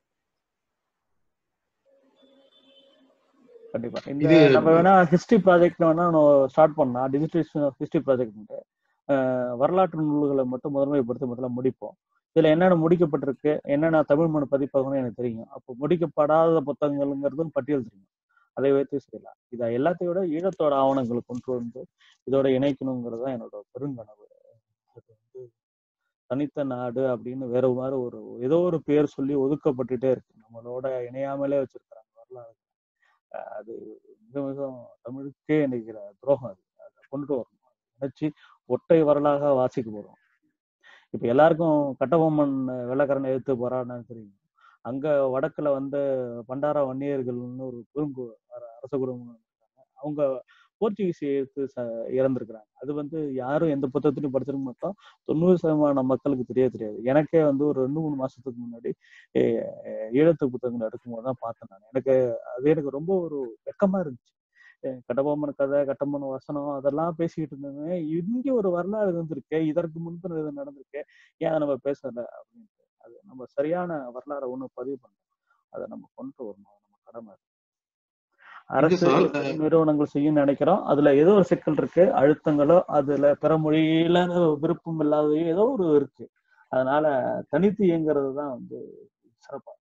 கண்டிப்பா இந்த
இது-
நம்ம வேணா ஹிஸ்டரி ப்ராஜெக்ட் வேணா ஸ்டார்ட் பண்ணா டிஜிட்டல் ஹிஸ்டரி ப்ராஜெக்ட் வரலாற்று நூல்களை மட்டும் முதன்மைப்படுத்தி முதல்ல முடிப்போம் இதுல என்னென்ன முடிக்கப்பட்டிருக்கு என்னென்ன தமிழ் மொழி பதிப்பாகணும்னு எனக்கு தெரியும் அப்போ முடிக்கப்படாத புத்தகங்கள்ங்கிறதும் பட்டியல் தெரியும் அதை வைத்து செய்யலாம் இதை எல்லாத்தையும் விட ஈழத்தோட ஆவணங்களை கொண்டு வந்து இதோட இணைக்கணுங்கிறது தான் என்னோட பெருங்கனவு அது வந்து தனித்த நாடு அப்படின்னு வேற மாதிரி ஒரு ஏதோ ஒரு பேர் சொல்லி ஒதுக்கப்பட்டுட்டே இருக்கு நம்மளோட இணையாமலே வச்சிருக்கிறாங்க வரலாறு அஹ் அது மிக மிக தமிழுக்கே நினைக்கிற துரோகம் அது அதை கொண்டு வரணும் நினைச்சு ஒற்றை வரலாக வாசிக்க போறோம் இப்ப எல்லாருக்கும் கட்டபொம்மன் வெள்ளக்காரனை எதிர்த்து போராடினு தெரியும் அங்க வடக்குல வந்த பண்டார வன்னியர்கள்னு ஒரு குறும்பு அர- அரச குடும்பம் இருக்காங்க அவங்க போர்ச்சுகீஸ் எதிர்த்து ச- இறந்திருக்கிறாங்க அது வந்து யாரும் எந்த புத்தகத்திலையும் படிச்சிருக்க மாட்டோம் தொண்ணூறு சதமான மக்களுக்கு தெரிய தெரியாது எனக்கே வந்து ஒரு ரெண்டு மூணு மாசத்துக்கு முன்னாடி அஹ், ஈழத்து புத்தகங்கள் எடுக்கும்போது தான் பார்த்தேன் நான் எனக்கு அது எனக்கு ரொம்ப ஒரு வெக்கமா இருந்துச்சு அஹ் கட்டபொம்மன் கதை கட்டபொம்மன் வசனம் அதெல்லாம் பேசிக்கிட்டு இருந்தாங்க இங்க ஒரு வரலாறு இருந்திருக்கு இதற்கு முன்பு இது நடந்திருக்கு ஏன் அதை நம்ம பேசல அப்படின்ட்டு அது நம்ம சரியான வரலாறை ஒண்ணு பதிவு பண்ணணும் அதை நம்ம கொண்டு வரணும் அது நம்ம கடமை அரசு
சார்,
நிறுவனங்கள் செய்யும் நினைக்கிறோம் அதுல ஏதோ ஒரு சிக்கல் இருக்கு அழுத்தங்களோ அதுல பிற மொழியில விருப்பம் இல்லாதவையோ ஏதோ ஒரு இருக்கு அதனால தனித்து இயங்குறது தான் வந்து சிறப்பா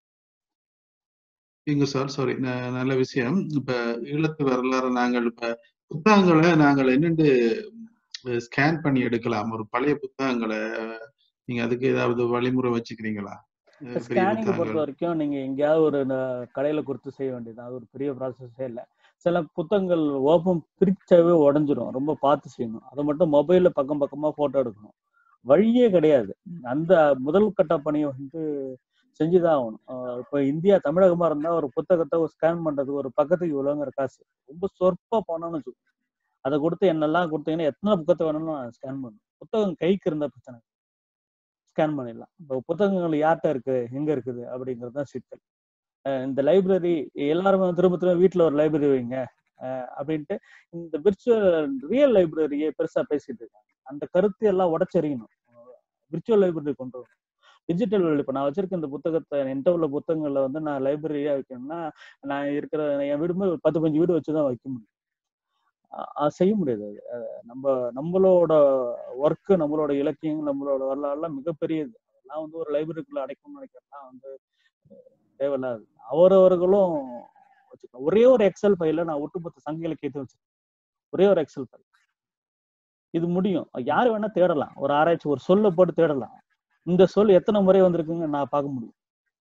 இங்க சார் சாரி நல்ல விஷயம் இப்ப ஈழத்து வரலாறு நாங்கள் இப்ப புத்தகங்களை நாங்கள் என்னென்று ஸ்கேன் பண்ணி எடுக்கலாம் ஒரு பழைய புத்தகங்களை நீங்க அதுக்கு ஏதாவது வழிமுறை வச்சுக்கிறீங்களா அஹ் பெரிய
ஸ்கேனிங்கை பொறுத்த
புத்தகங்கள்
வரைக்கும் நீங்க எங்கேயாவது ஒரு ந- கடையில கொடுத்து செய்ய வேண்டியது அது ஒரு பெரிய ப்ராசஸே இல்லை சில புத்தகங்கள் ஓப்பன் பிரிச்சாவே உடஞ்சிரும் ரொம்ப பார்த்து செய்யணும் அதை மட்டும் மொபைல்ல பக்கம் பக்கமா போட்டோ எடுக்கணும் வழியே கிடையாது அந்த முதல் கட்ட பணியை வந்து செஞ்சுதான் ஆகணும் ஆஹ் இப்போ இந்தியா தமிழகமா இருந்தா ஒரு புத்தகத்தை ஒரு ஸ்கேன் பண்றதுக்கு ஒரு பக்கத்துக்கு இவ்வளோங்கிற காசு ரொம்ப சொற்ப பணம்னு வச்சுக்கோ அதை கொடுத்து என்னெல்லாம் கொடுத்தீங்கன்னா எத்தனை புத்தகத்தை வேணும்னு நான் ஸ்கேன் பண்ணும் புத்தகம் கைக்கு இருந்த பிரச்சனை ஸ்கேன் பண்ணிடலாம் இப்போ புத்தகங்கள் யார்கிட்ட இருக்கு எங்க இருக்குது அப்படிங்கிறது தான் சிக்கல் அஹ் இந்த லைப்ரரி எல்லாருமே திரும்ப திரும்ப வீட்டில் ஒரு லைப்ரரி வைங்க அஹ் அப்படின்ட்டு இந்த விர்ச்சுவல் ரியல் லைப்ரரியை பெருசா பேசிட்டு இருக்காங்க அந்த கருத்து எல்லாம் உடச்செறியணும் விர்ச்சுவல் லைப்ரரி கொண்டு வரணும் டிஜிட்டல் இப்போ நான் வச்சிருக்க இந்த புத்தகத்தை என்கிட்ட உள்ள புத்தகங்களை வந்து நான் லைப்ரரியா வைக்கணும்னா நான் இருக்கிற என் வீடு மாதிரி ஒரு பத்து பஞ்சு வீடு வச்சு தான் வைக்க முடியும் அ- அது செய்ய முடியாது அது அஹ் நம்ம நம்மளோட ஒர்க்கு நம்மளோட இலக்கியம் நம்மளோட வரலாறுலாம் மிகப்பெரியது அதெல்லாம் வந்து ஒரு லைப்ரரிக்குள்ள அடைக்கணும்னு நினைக்கிறதுலாம் வந்து அஹ் தேவையில்லாது அவரவர்களும் வச்சுக்கலாம் ஒரே ஒரு எக்ஸல் ஃபைல நான் ஒட்டுமொத்த சங்க இலக்கியத்தை வச்சிருக்கேன் ஒரே ஒரு எக்ஸல் ஃபைல் இது முடியும் யாரு வேணா தேடலாம் ஒரு ஆராய்ச்சி ஒரு சொல்ல போட்டு தேடலாம் இந்த சொல் எத்தனை முறை வந்திருக்குங்க நான் பார்க்க முடியும்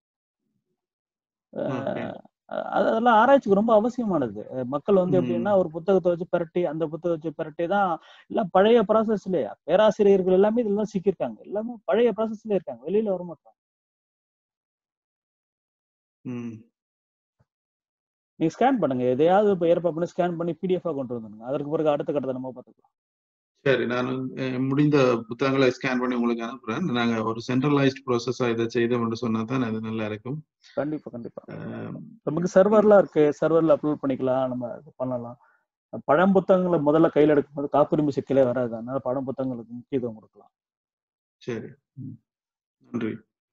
ஓகே
அஹ் அது- அதெல்லாம் ஆராய்ச்சிக்கு ரொம்ப அவசியமானது அஹ் மக்கள் வந்து எப்படின்னா ஒரு புத்தகத்தை வச்சு பிரட்டி அந்த புத்தகத்தை வச்சு பிரட்டி தான் எல்லாம் பழைய ப்ராசஸ்லயே பேராசிரியர்கள் எல்லாமே இதெல்லாம் சிக்கியிருக்காங்க எல்லாமே பழைய ப்ராசஸ்ல இருக்காங்க வெளியில வர மாட்டாங்க
ம்
நீங்க ஸ்கேன் பண்ணுங்க எதையாவது இப்போ ஏற்பாடு பண்ணி ஸ்கேன் பண்ணி பிடிஎஃபா கொண்டு வந்துருங்க அதற்கு பிறகு அடுத்த கட்டத்தை நம்ம பார்த்துக்கலாம்
சரி நான் அஹ், முடிந்த புத்தகங்களை ஸ்கேன் பண்ணி உங்களுக்கு அனுப்புறேன் நாங்க ஒரு சென்ட்ரலைஸ்ட் ப்ராசஸா இதை செய்தோம் என்று சொன்னா தான் அது நல்லா இருக்கும்
கண்டிப்பா கண்டிப்பா
அஹ்,
நமக்கு சர்வர்லாம் இருக்கு சர்வர்ல அப்லோட் பண்ணிக்கலாம் நம்ம இது பண்ணலாம் பழம் புத்தகங்களை முதல்ல கையில எடுக்கும்போது காப்புரிமை சிக்கலே வராது அதனால பழம் புத்தகங்களுக்கு முக்கியத்துவம் கொடுக்கலாம்
சரி ம். நன்றி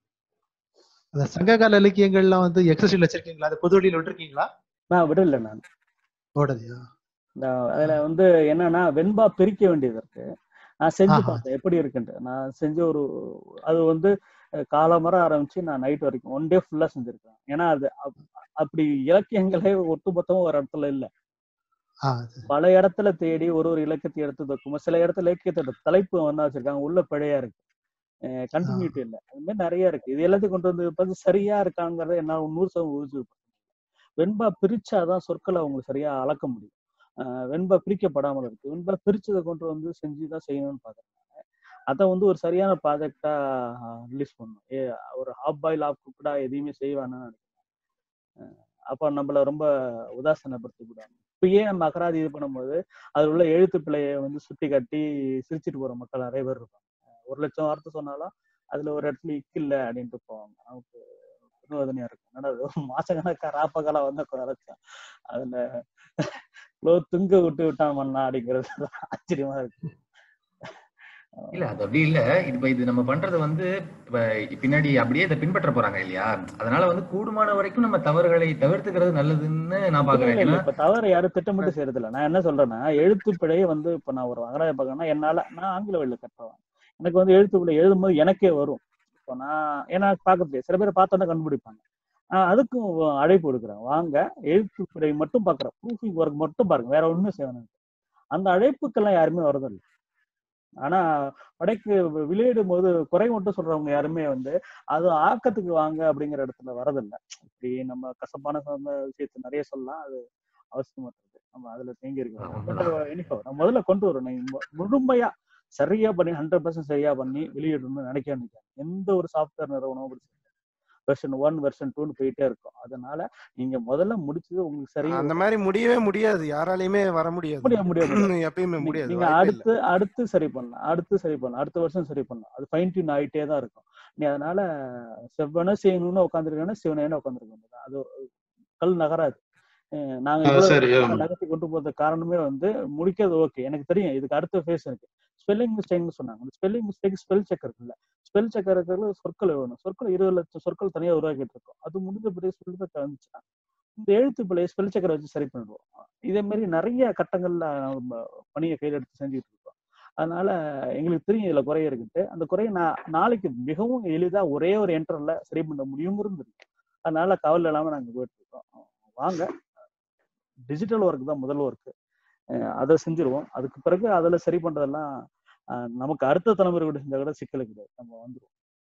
அந்த சங்ககால இலக்கியங்கள்லாம் வந்து எக்ஸசைல் வச்சிருக்கீங்களா அது பொது வழியில் விட்டுருக்கீங்களா
நான் விடல நான்
ஓடலையா
நான் அதுல வந்து என்னன்னா வெண்பா பிரிக்க வேண்டியது இருக்கு நான் செஞ்சு
ஆஹா.
பார்த்தேன் எப்படி இருக்குன்ட்டு நான் செஞ்ச ஒரு அது வந்து அஹ், காலமர ஆரம்பிச்சு நான் நைட் வரைக்கும் ஒன் டே ஃபுல்லா செஞ்சிருக்கேன் ஏன்னா அது அப்- அப்படி இலக்கியங்களே ஒட்டுமொத்தமும் ஒரு இடத்துல இல்ல
ஆ,
பல இடத்துல தேடி ஒரு ஒரு இலக்கியத்தை எடுத்து வைக்கும் சில இடத்துல இலக்கியத்தோட தலைப்பு வந்து வச்சிருக்காங்க உள்ள பிழையா இருக்கு கண்டினியூட்டி இல்லை அது மாதிரி நிறைய இருக்கு இது எல்லாத்தையும் கொண்டு வந்து பார்த்து சரியா இருக்காங்கிறத என்னால நூறு சதவீதம் உறுதி வெண்பா பிரிச்சாதான் சொற்களை அவங்களுக்கு சரியா அளக்க முடியும் அஹ் வெண்பா பிரிக்கப்படாமல் இருக்கு வெண்பா பிரிச்சதை கொண்டு வந்து செஞ்சுதான் செய்யணும்னு பாக்குறேன் அதை வந்து ஒரு சரியான ப்ராஜெக்டா ரிலீஸ் பண்ணணும் ஏ ஒரு ஹாஃப் பாயில் ஆஃப் குக்கடா எதையுமே செய்வான்னு நினைக்கிறேன் அஹ் அப்ப நம்மள ரொம்ப உதாசீனப்படுத்தி விடுவாங்க இப்பயே நம்ம அகராதி இது பண்ணும்போது அதுல உள்ள எழுத்து பிழையை வந்து சுட்டி காட்டி சிரிச்சிட்டு போற மக்கள் நிறைய பேர் இருப்பாங்க அஹ் ஒரு லட்சம் வார்த்தை சொன்னாலும் அதுல ஒரு இடத்துல இக்கு இல்ல அப்படின்ட்டு போவாங்க நமக்கு புதுவதனையா இருக்கும் என்னடா இது ஒரு மாசக்கணக்கா ராப்பகலா வந்து குறைச்சேன் அதுல இவ்வளவு துங்க விட்டு விட்டான் மண்ணா அப்படிங்கிறது ஆச்சரியமா இருக்கு
இல்ல அது அப்படி இல்ல இப்ப இது நம்ம பண்றது வந்து இப்ப பின்னாடி அப்படியே இதை பின்பற்ற போறாங்க இல்லையா அதனால வந்து கூடுமான வரைக்கும் நம்ம தவறுகளை தவிர்த்துக்கிறது நல்லதுன்னு நான்
இல்ல
பாக்குறேன்
இல்ல இல்ல
ஏன்னா
இப்ப தவறு யாரும் திட்டமிட்டு செய்யறது இல்ல நான் என்ன சொல்றேன்னா எழுத்து பிழையை வந்து இப்ப நான் ஒரு அகராய பார்க்கறேன்னா என்னால நான் ஆங்கில வழியில கற்பவன் எனக்கு வந்து எழுத்து பிழை எழுதும்போது எனக்கே வரும் இப்போ நான் ஏன்னா பார்க்க முடியாது சில பேர் பார்த்தோன்னே கண்டுபிடிப்பாங்க ஆஹ் அதுக்கும் அழைப்பு கொடுக்குறேன் வாங்க எழுத்து பிழை மட்டும் பாக்குறேன் ப்ரூஃபிங் ஒர்க் மட்டும் பாருங்க வேற ஒண்ணுமே செய்யணும் அந்த அழைப்புக்கெல்லாம் யாருமே வரதில்லை ஆனா படைக்கு விளையாடும் போது குறை மட்டும் சொல்றவங்க யாருமே வந்து அது ஆக்கத்துக்கு வாங்க அப்படிங்கிற இடத்துல வரதில்லை இப்படி நம்ம கசப்பான சார்ந்த விஷயத்தை நிறைய சொல்லலாம் அது அவசியமற்றது நம்ம அதுல தேங்கி இருக்கோம் எனிஹோ நான் முதல்ல கொண்டு வரணும் நீ மு- முழுமையா சரியா பண்ணி ஹண்ட்ரட் பர்சன்ட் சரியா பண்ணி வெளியிடணும்னு நினைக்க நினைக்கிறேன் எந்த ஒரு சாஃப்ட்வேர் நிறுவனமும் அப்படி வெர்ஷன் ஒன் வெர்ஷன் டூன்னு போயிட்டே இருக்கும் அதனால நீங்க முதல்ல முடிச்சது உங்களுக்கு சரியா
அந்த மாதிரி முடியவே முடியாது யாராலையுமே வர முடியாது
முடியாது முடியாது முடியாது.
எப்பயுமே
நீ-
முடியாது
நீங்க
வாய்ப்பே இல்ல
அடுத்து அடுத்து சரி பண்ணலாம் அடுத்து சரி பண்ணலாம் அடுத்த வருஷம் சரி பண்ணலாம் அது ஃபைன் டியூன் ஆயிட்டே தான் இருக்கும் நீ அதனால செவ்வன செய்யணும்னு உட்காந்துருக்கேன்னா சிவனேன்னு உட்காந்துருக்க அது கல் நகராது அஹ் நாங்க
ஆ,
இவ்வளவு
சரி,
தூரம்
ஆமா.
நகர்த்தி கொண்டு போறதுக்கு காரணமே வந்து முடிக்கிறது ஓகே எனக்கு தெரியும் இதுக்கு அடுத்த ஃபேஸ் இருக்கு ஸ்பெல்லிங் மிஸ்டேக்னு சொன்னாங்க ஸ்பெல்லிங் மிஸ்டேக் ஸ்பெல் செக் இருக்குல்ல ஸ்பெல் செக் இருக்கிறது சொற்கள் வேணும் சொற்கள் இருபது லட்சம் சொற்கள் தனியா உருவாக்கிட்டு இருக்கோம் அது முடிஞ்ச பிறகு ஸ்பெல் செக் வந்துச்சுன்னா இந்த எழுத்து பிள்ளைய ஸ்பெல் செக்கரை வச்சு சரி பண்ணிடுவோம் இதே மாதிரி நிறைய கட்டங்கள்ல நம்ம பணியை கையில் எடுத்து செஞ்சுட்டு இருக்கோம் அதனால எங்களுக்கு தெரியும் இதுல குறை இருக்குன்ட்டு அந்த குறையை நான் நாளைக்கு மிகவும் எளிதா ஒரே ஒரு என்டர்ல சரி பண்ண முடியுங்கிறது இருக்கு அதனால கவலை இல்லாம நாங்க போயிட்டு இருக்கோம் வாங்க டிஜிட்டல் ஒர்க் தான் முதல் ஒர்க் அதை செஞ்சிருவோம் அதுக்கு பிறகு அதுல சரி பண்றதெல்லாம் அஹ், நமக்கு அடுத்த தலைமுறை கூட செஞ்சா கூட சிக்கல் கிடையாது நம்ம வந்துருவோம்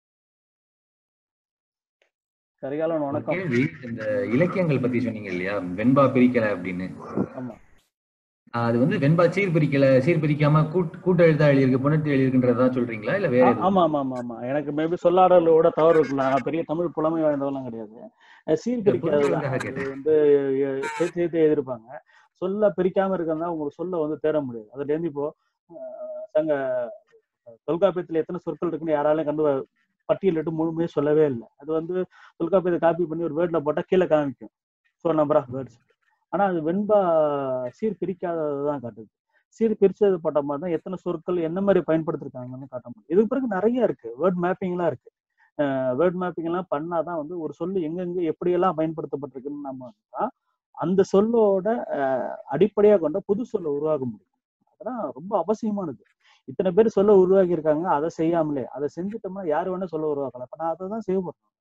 கரிகாலன்
ஒரு
வணக்கம்
கேள்வி இந்த இலக்கியங்கள் பத்தி சொன்னீங்க இல்லையா வெண்பா பிரிக்கல அப்படின்னு
ஆமா
ஆஹ் அது வந்து வெண்பா சீர் பிரிக்கல சீர் பிரிக்காம கூட் கூட்ட எழுதா எழுதியிருக்கு புணர்த்து எழுதியிருக்குன்றதா சொல்றீங்களா இல்ல வேற
ஆ-
எதுவும்
ஆமா ஆமா ஆமா ஆமா எனக்கு மேபி சொல்லாடலோட தவறு இருக்கலாம் நான் பெரிய தமிழ் புலமை வாய்ந்தவெல்லாம் கிடையாது அஹ் சீர்
இல்ல
பிரிக்காது தான்
புரிஞ்சுக்கிறதுக்காக
அது
கேட்டேன்
வந்து எ- சேர்த்து சேர்த்து எழுதிருப்பாங்க சொல்ல பிரிக்காம இருக்கிறதா உங்களுக்கு சொல்ல வந்து தேட முடியாது அதுல இருந்து இப்போ அஹ், சங்க தொல்காப்பியத்துல எத்தனை சொற்கள் இருக்குன்னு யாராலையும் கண்டு பட்டியலிட்டு முழுமையே சொல்லவே இல்லை அது வந்து தொல்காப்பியத்தை காப்பி பண்ணி ஒரு வேர்ட்ல போட்டா கீழே காமிக்கும் ஃபோர் நம்பர் ஆஃப் வேர்ட்ஸ் ஆனா அது வெண்பா சீர் பிரிக்காததான் காட்டுது சீர் பிரிச்சது போட்ட மாதிரி தான் எத்தனை சொற்கள் என்ன மாதிரி பயன்படுத்திருக்காங்கன்னு காட்ட முடியும் இதுக்கு பிறகு நிறைய இருக்கு வேர்ட் மேப்பிங்லாம் இருக்கு வேர்ட் மேப்பிங் எல்லாம் பண்ணாதான் வந்து ஒரு சொல்லு எங்கெங்க எப்படியெல்லாம் பயன்படுத்தப்பட்டிருக்குன்னு நம்ம தான் அந்த சொல்லோட அஹ், அடிப்படையா கொண்ட புது சொல்லை உருவாக்க முடியும் அதெல்லாம் ரொம்ப அவசியமானது இத்தனை பேர் சொல்ல உருவாக்கி இருக்காங்க அதை செய்யாமலே அதை செஞ்சுட்டோம்னா யாரு வேணா சொல்ல உருவாக்கலாம் இப்ப நான் அதை தான் செய்ய போறேன்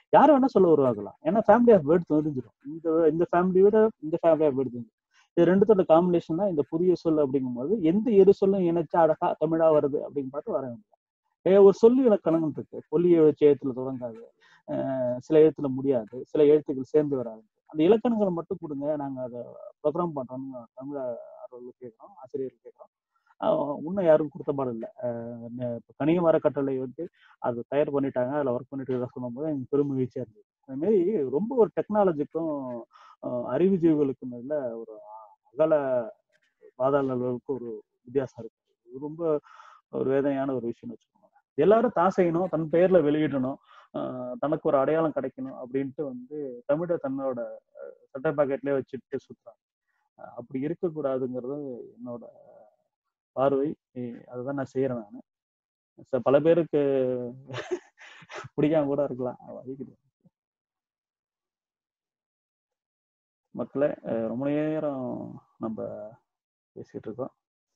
யார் வேணா சொல்ல உருவாக்கலாம் ஏன்னா ஃபேமிலி ஆஃப் வேர்டு தெரிஞ்சிடும் இந்த இந்த ஃபேமிலி விட இந்த ஃபேமிலி ஆஃப் வேர்டு தெரிஞ்சிடும் இது ரெண்டுத்தோட காம்பினேஷன் தான் இந்த புதிய சொல் அப்படிங்கும்போது எந்த இரு சொல்லும் இணைச்சா அழகா தமிழா வருது அப்படின்னு பார்த்து வர வேண்டியது ஏ, ஒரு சொல்லு இலக்கணம் இருக்கு பொல்லிய வச்சு எழுத்துல தொடங்காது அஹ் சில எழுத்துல முடியாது சில எழுத்துக்கள் சேர்ந்து வராது அந்த இலக்கணங்களை மட்டும் கொடுங்க நாங்க அதை ப்ரோக்ராம் பண்றோம்னு தமிழ ஆர்வலர்கள் கேட்குறோம் ஆசிரியர்கள் கேட்குறோம் இன்னும் யாரும் கொடுத்த பாடம் இல்லை இப்போ கணிக மர கட்டளை வந்து அது தயார் பண்ணிட்டாங்க அதில் ஒர்க் பண்ணிட்டு இருக்கிறதா சொல்லும்போது எனக்கு பெரும் மகிழ்ச்சியா இருந்தது அது மாதிரி ரொம்ப ஒரு டெக்னாலஜிக்கும் அறிவுஜீவிகளுக்கும் நல்ல ஒரு அகல பாதாள அளவுக்கு ஒரு வித்தியாசம் இருக்கு இது ரொம்ப ஒரு வேதனையான ஒரு விஷயம்னு வச்சுக்கோங்க எல்லாரும் தான் செய்யணும் தன் பெயர்ல வெளியிடணும் ஆஹ் தனக்கு ஒரு அடையாளம் கிடைக்கணும் அப்படின்ட்டு வந்து தமிழை தன்னோட அஹ், சட்டை பாக்கெட்லயே வச்சுட்டு சுத்துறாங்க அஹ் அப்படி இருக்கக்கூடாதுங்கிறது என்னோட பார்வை எ- அதுதான் நான் செய்யறேன் நான் பல பேருக்கு பிடிக்காம கூட இருக்கலாம் வழி கிடையாது. மக்களே அஹ் ரொம்ப நேரம் நம்ம பேசிட்டு இருக்கோம்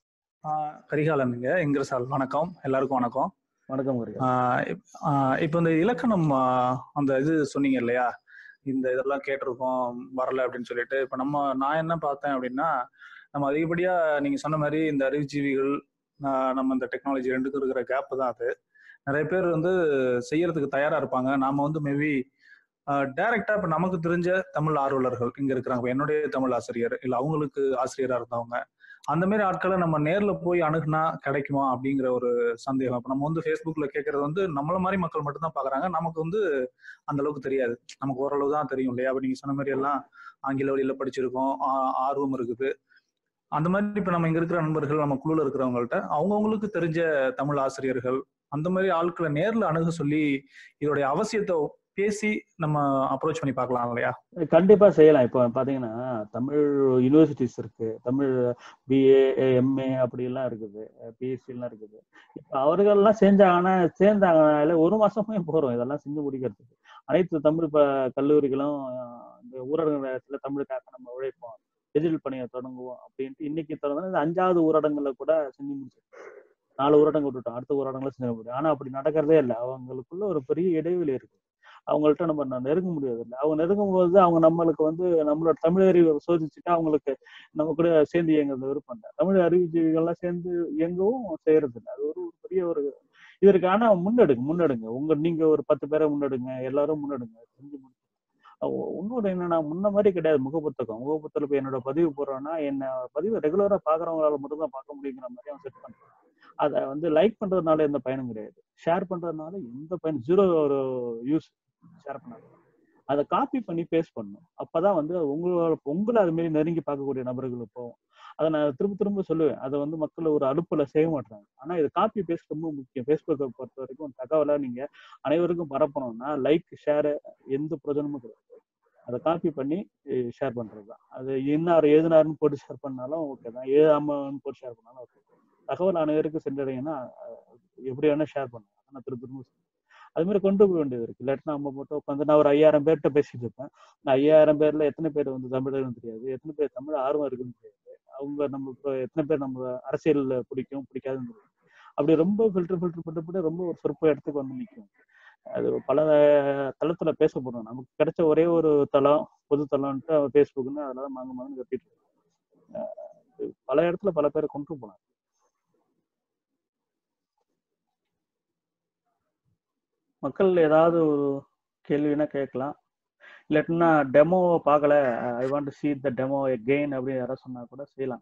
ஆஹ் கரிகாலனுங்க எங்கிற சார் வணக்கம் எல்லாருக்கும் வணக்கம்
வணக்கம் கரிகாலன்.
ஆஹ் இப்- ஆஹ் இப்போ இந்த இலக்கணம் ஆஹ் அந்த இது சொன்னீங்க இல்லையா இந்த இதெல்லாம் கேட்டிருக்கோம் வரல அப்படின்னு சொல்லிட்டு இப்போ நம்ம நான் என்ன பார்த்தேன் அப்படின்னா நம்ம அதிகப்படியா நீங்க சொன்ன மாதிரி இந்த அறிவுஜீவிகள் ஆஹ் நம்ம இந்த டெக்னாலஜி ரெண்டுக்கும் இருக்கிற கேப் தான் அது நிறைய பேர் வந்து செய்யறதுக்கு தயாரா இருப்பாங்க நாம வந்து மேபி டைரக்டா இப்ப நமக்கு தெரிஞ்ச தமிழ் ஆர்வலர்கள் இங்க இருக்கிறாங்க இப்ப என்னுடைய தமிழ் ஆசிரியர் இல்ல அவங்களுக்கு ஆசிரியரா இருந்தவங்க அந்த மாதிரி ஆட்களை நம்ம நேர்ல போய் அணுகுனா கிடைக்குமா அப்படிங்கிற ஒரு சந்தேகம் இப்ப நம்ம வந்து ஃபேஸ்புக்ல கேட்கறது வந்து நம்மள மாதிரி மக்கள் மட்டும் தான் பாக்குறாங்க நமக்கு வந்து அந்த அளவுக்கு தெரியாது நமக்கு ஓரளவு தான் தெரியும் இல்லையா அப்ப நீங்க சொன்ன மாதிரி எல்லாம் ஆங்கில வழியில படிச்சிருக்கோம் ஆ- ஆர்வம் இருக்குது அந்த மாதிரி இப்ப நம்ம இங்க இருக்கிற நண்பர்கள் நம்ம குழுல இருக்கிறவங்கள்ட்ட அவங்கவுங்களுக்கு தெரிஞ்ச தமிழ் ஆசிரியர்கள் அந்த மாதிரி ஆட்களை நேர்ல அணுக சொல்லி இதோடைய அவசியத்தை பேசி நம்ம அப்ரோச் பண்ணி பார்க்கலாம் இல்லையா
கண்டிப்பா செய்யலாம் இப்போ பாத்தீங்கன்னா தமிழ் யூனிவர்சிட்டிஸ் இருக்கு தமிழ் பிஏ எம்ஏ அப்படி எல்லாம் இருக்குது பிஎஸ்சி எல்லாம் இருக்குது இப்போ அவர்கள் எல்லாம் செஞ்சாங்கன்னா சேர்ந்தாங்கனால ஒரு மாசமே போறோம் இதெல்லாம் செஞ்சு முடிக்கிறதுக்கு அனைத்து தமிழ் ப கல்லூரிகளும் அஹ், இந்த ஊரடங்கு நேரத்துல தமிழுக்காக நம்ம உழைப்போம் டிஜிட்டல் பணியை தொடங்குவோம் அப்படின்ட்டு இன்னைக்கு தொடர்ந்து இந்த அஞ்சாவது ஊரடங்குல கூட செஞ்சு முடிச்சிருக்கோம் நாலு ஊரடங்கு விட்டுட்டோம் அடுத்த ஊரடங்குல செஞ்சு முடியும் ஆனா அப்படி நடக்கிறதே இல்லை அவங்களுக்குள்ள ஒரு பெரிய இடைவெளி இருக்கு அவங்கள்ட்ட நம்ம ந- நெருங்க முடியாது இல்லை அவங்க நெருங்கும் போது அவங்க நம்மளுக்கு வந்து நம்மளோட தமிழ் அறிவை சோதிச்சுட்டு அவங்களுக்கு நம்ம கூட சேர்ந்து இயங்குறது விருப்பம் இல்லை தமிழ் அறிவுஜீவிகள்லாம் சேர்ந்து இயங்கவும் செய்யறது இல்லை அது ஒரு ஒரு பெரிய ஒரு இதற்கான முன்னெடுங்க முன்னெடுங்க உங்க நீங்க ஒரு பத்து பேரை முன்னெடுங்க எல்லாரும் முன்னெடுங்க செஞ்சு முடிச்சு அஹ் இன்னொரு என்னன்னா முன்ன மாதிரி கிடையாது முகப்புத்தகம் முகப்புத்தகம் இப்ப என்னோட பதிவு போடுறேன்னா என்ன பதிவு ரெகுலரா பாக்குறவங்களால மட்டும் தான் பார்க்க முடியுங்கிற மாதிரி அவன் செட் பண்றான் அதை வந்து லைக் பண்றதுனால எந்த பயனும் கிடையாது ஷேர் பண்றதுனால எந்த பயனும் ஜீரோ ஒரு யூஸ் ஷேர் பண்ணாங்க அதை காப்பி பண்ணி பேஸ்ட் பண்ணணும் அப்பதான் வந்து உங்களோட உங்களை அது மாதிரி நெருங்கி பார்க்கக்கூடிய நபர்களுக்கு போகும் அதை நான் திரும்ப திரும்ப சொல்லுவேன் அதை வந்து மக்கள் ஒரு அடுப்புல செய்ய மாட்டாங்க ஆனா இது காப்பி பேஸ்ட் ரொம்ப முக்கியம் ஃபேஸ்புக்கை பொறுத்த வரைக்கும் தகவலை நீங்க அனைவருக்கும் பரப்பணும்னா லைக் ஷேர் எந்த பிரயோஜனமும் கிடையாது அதை காப்பி பண்ணி ஷேர் பண்றது தான் அது இன்னார் எழுதினாருன்னு போட்டு ஷேர் பண்ணாலும் ஓகே தான் எழுதாமன்னு போட்டு ஷேர் பண்ணாலும் ஓகே தகவல் அனைவருக்கும் சென்றடையும்னா அஹ், எப்படி வேணா ஷேர் பண்ணலாம் அதை நான் திரும்ப திரும்ப சொல்றேன். அது மாதிரி கொண்டு போக வேண்டியது இருக்கு இல்லாட்டி நம்ம மட்டும் உட்காந்து நான் ஒரு ஐயாயிரம் பேர்கிட்ட பேசிட்டு இருப்பேன் இந்த ஐயாயிரம் பேர்ல எத்தனை பேர் வந்து தமிழர்னு தெரியாது எத்தனை பேர் தமிழ் ஆர்வம் இருக்குன்னு தெரியாது அவங்க நம்ம இப்போ எத்தனை பேர் நம்ம அரசியல் பிடிக்கும் பிடிக்காதுன்னு தெரியாது அப்படி ரொம்ப ஃபில்டர் ஃபில்டர் பண்ணி பண்ணி ரொம்ப ஒரு சொற்ப இடத்துக்கு வந்து நிற்கும் அது பல தளத்துல பேச போறோம் நமக்கு கிடைச்ச ஒரே ஒரு தளம் பொது தளம்ன்ட்டு ஃபேஸ்புக்னு அதனால மாங்க மாங்கன்னு கட்டிட்டு இருக்கோம். அஹ் இது பல இடத்துல பல பேரை கொண்டு போனாங்க மக்கள் ஏதாவது ஒரு கேள்வினா கேட்கலாம் இல்லாட்டினா டெமோ பார்க்கல I want to see the demo again அப்படின்னு யாராவது சொன்னா கூட செய்யலாம்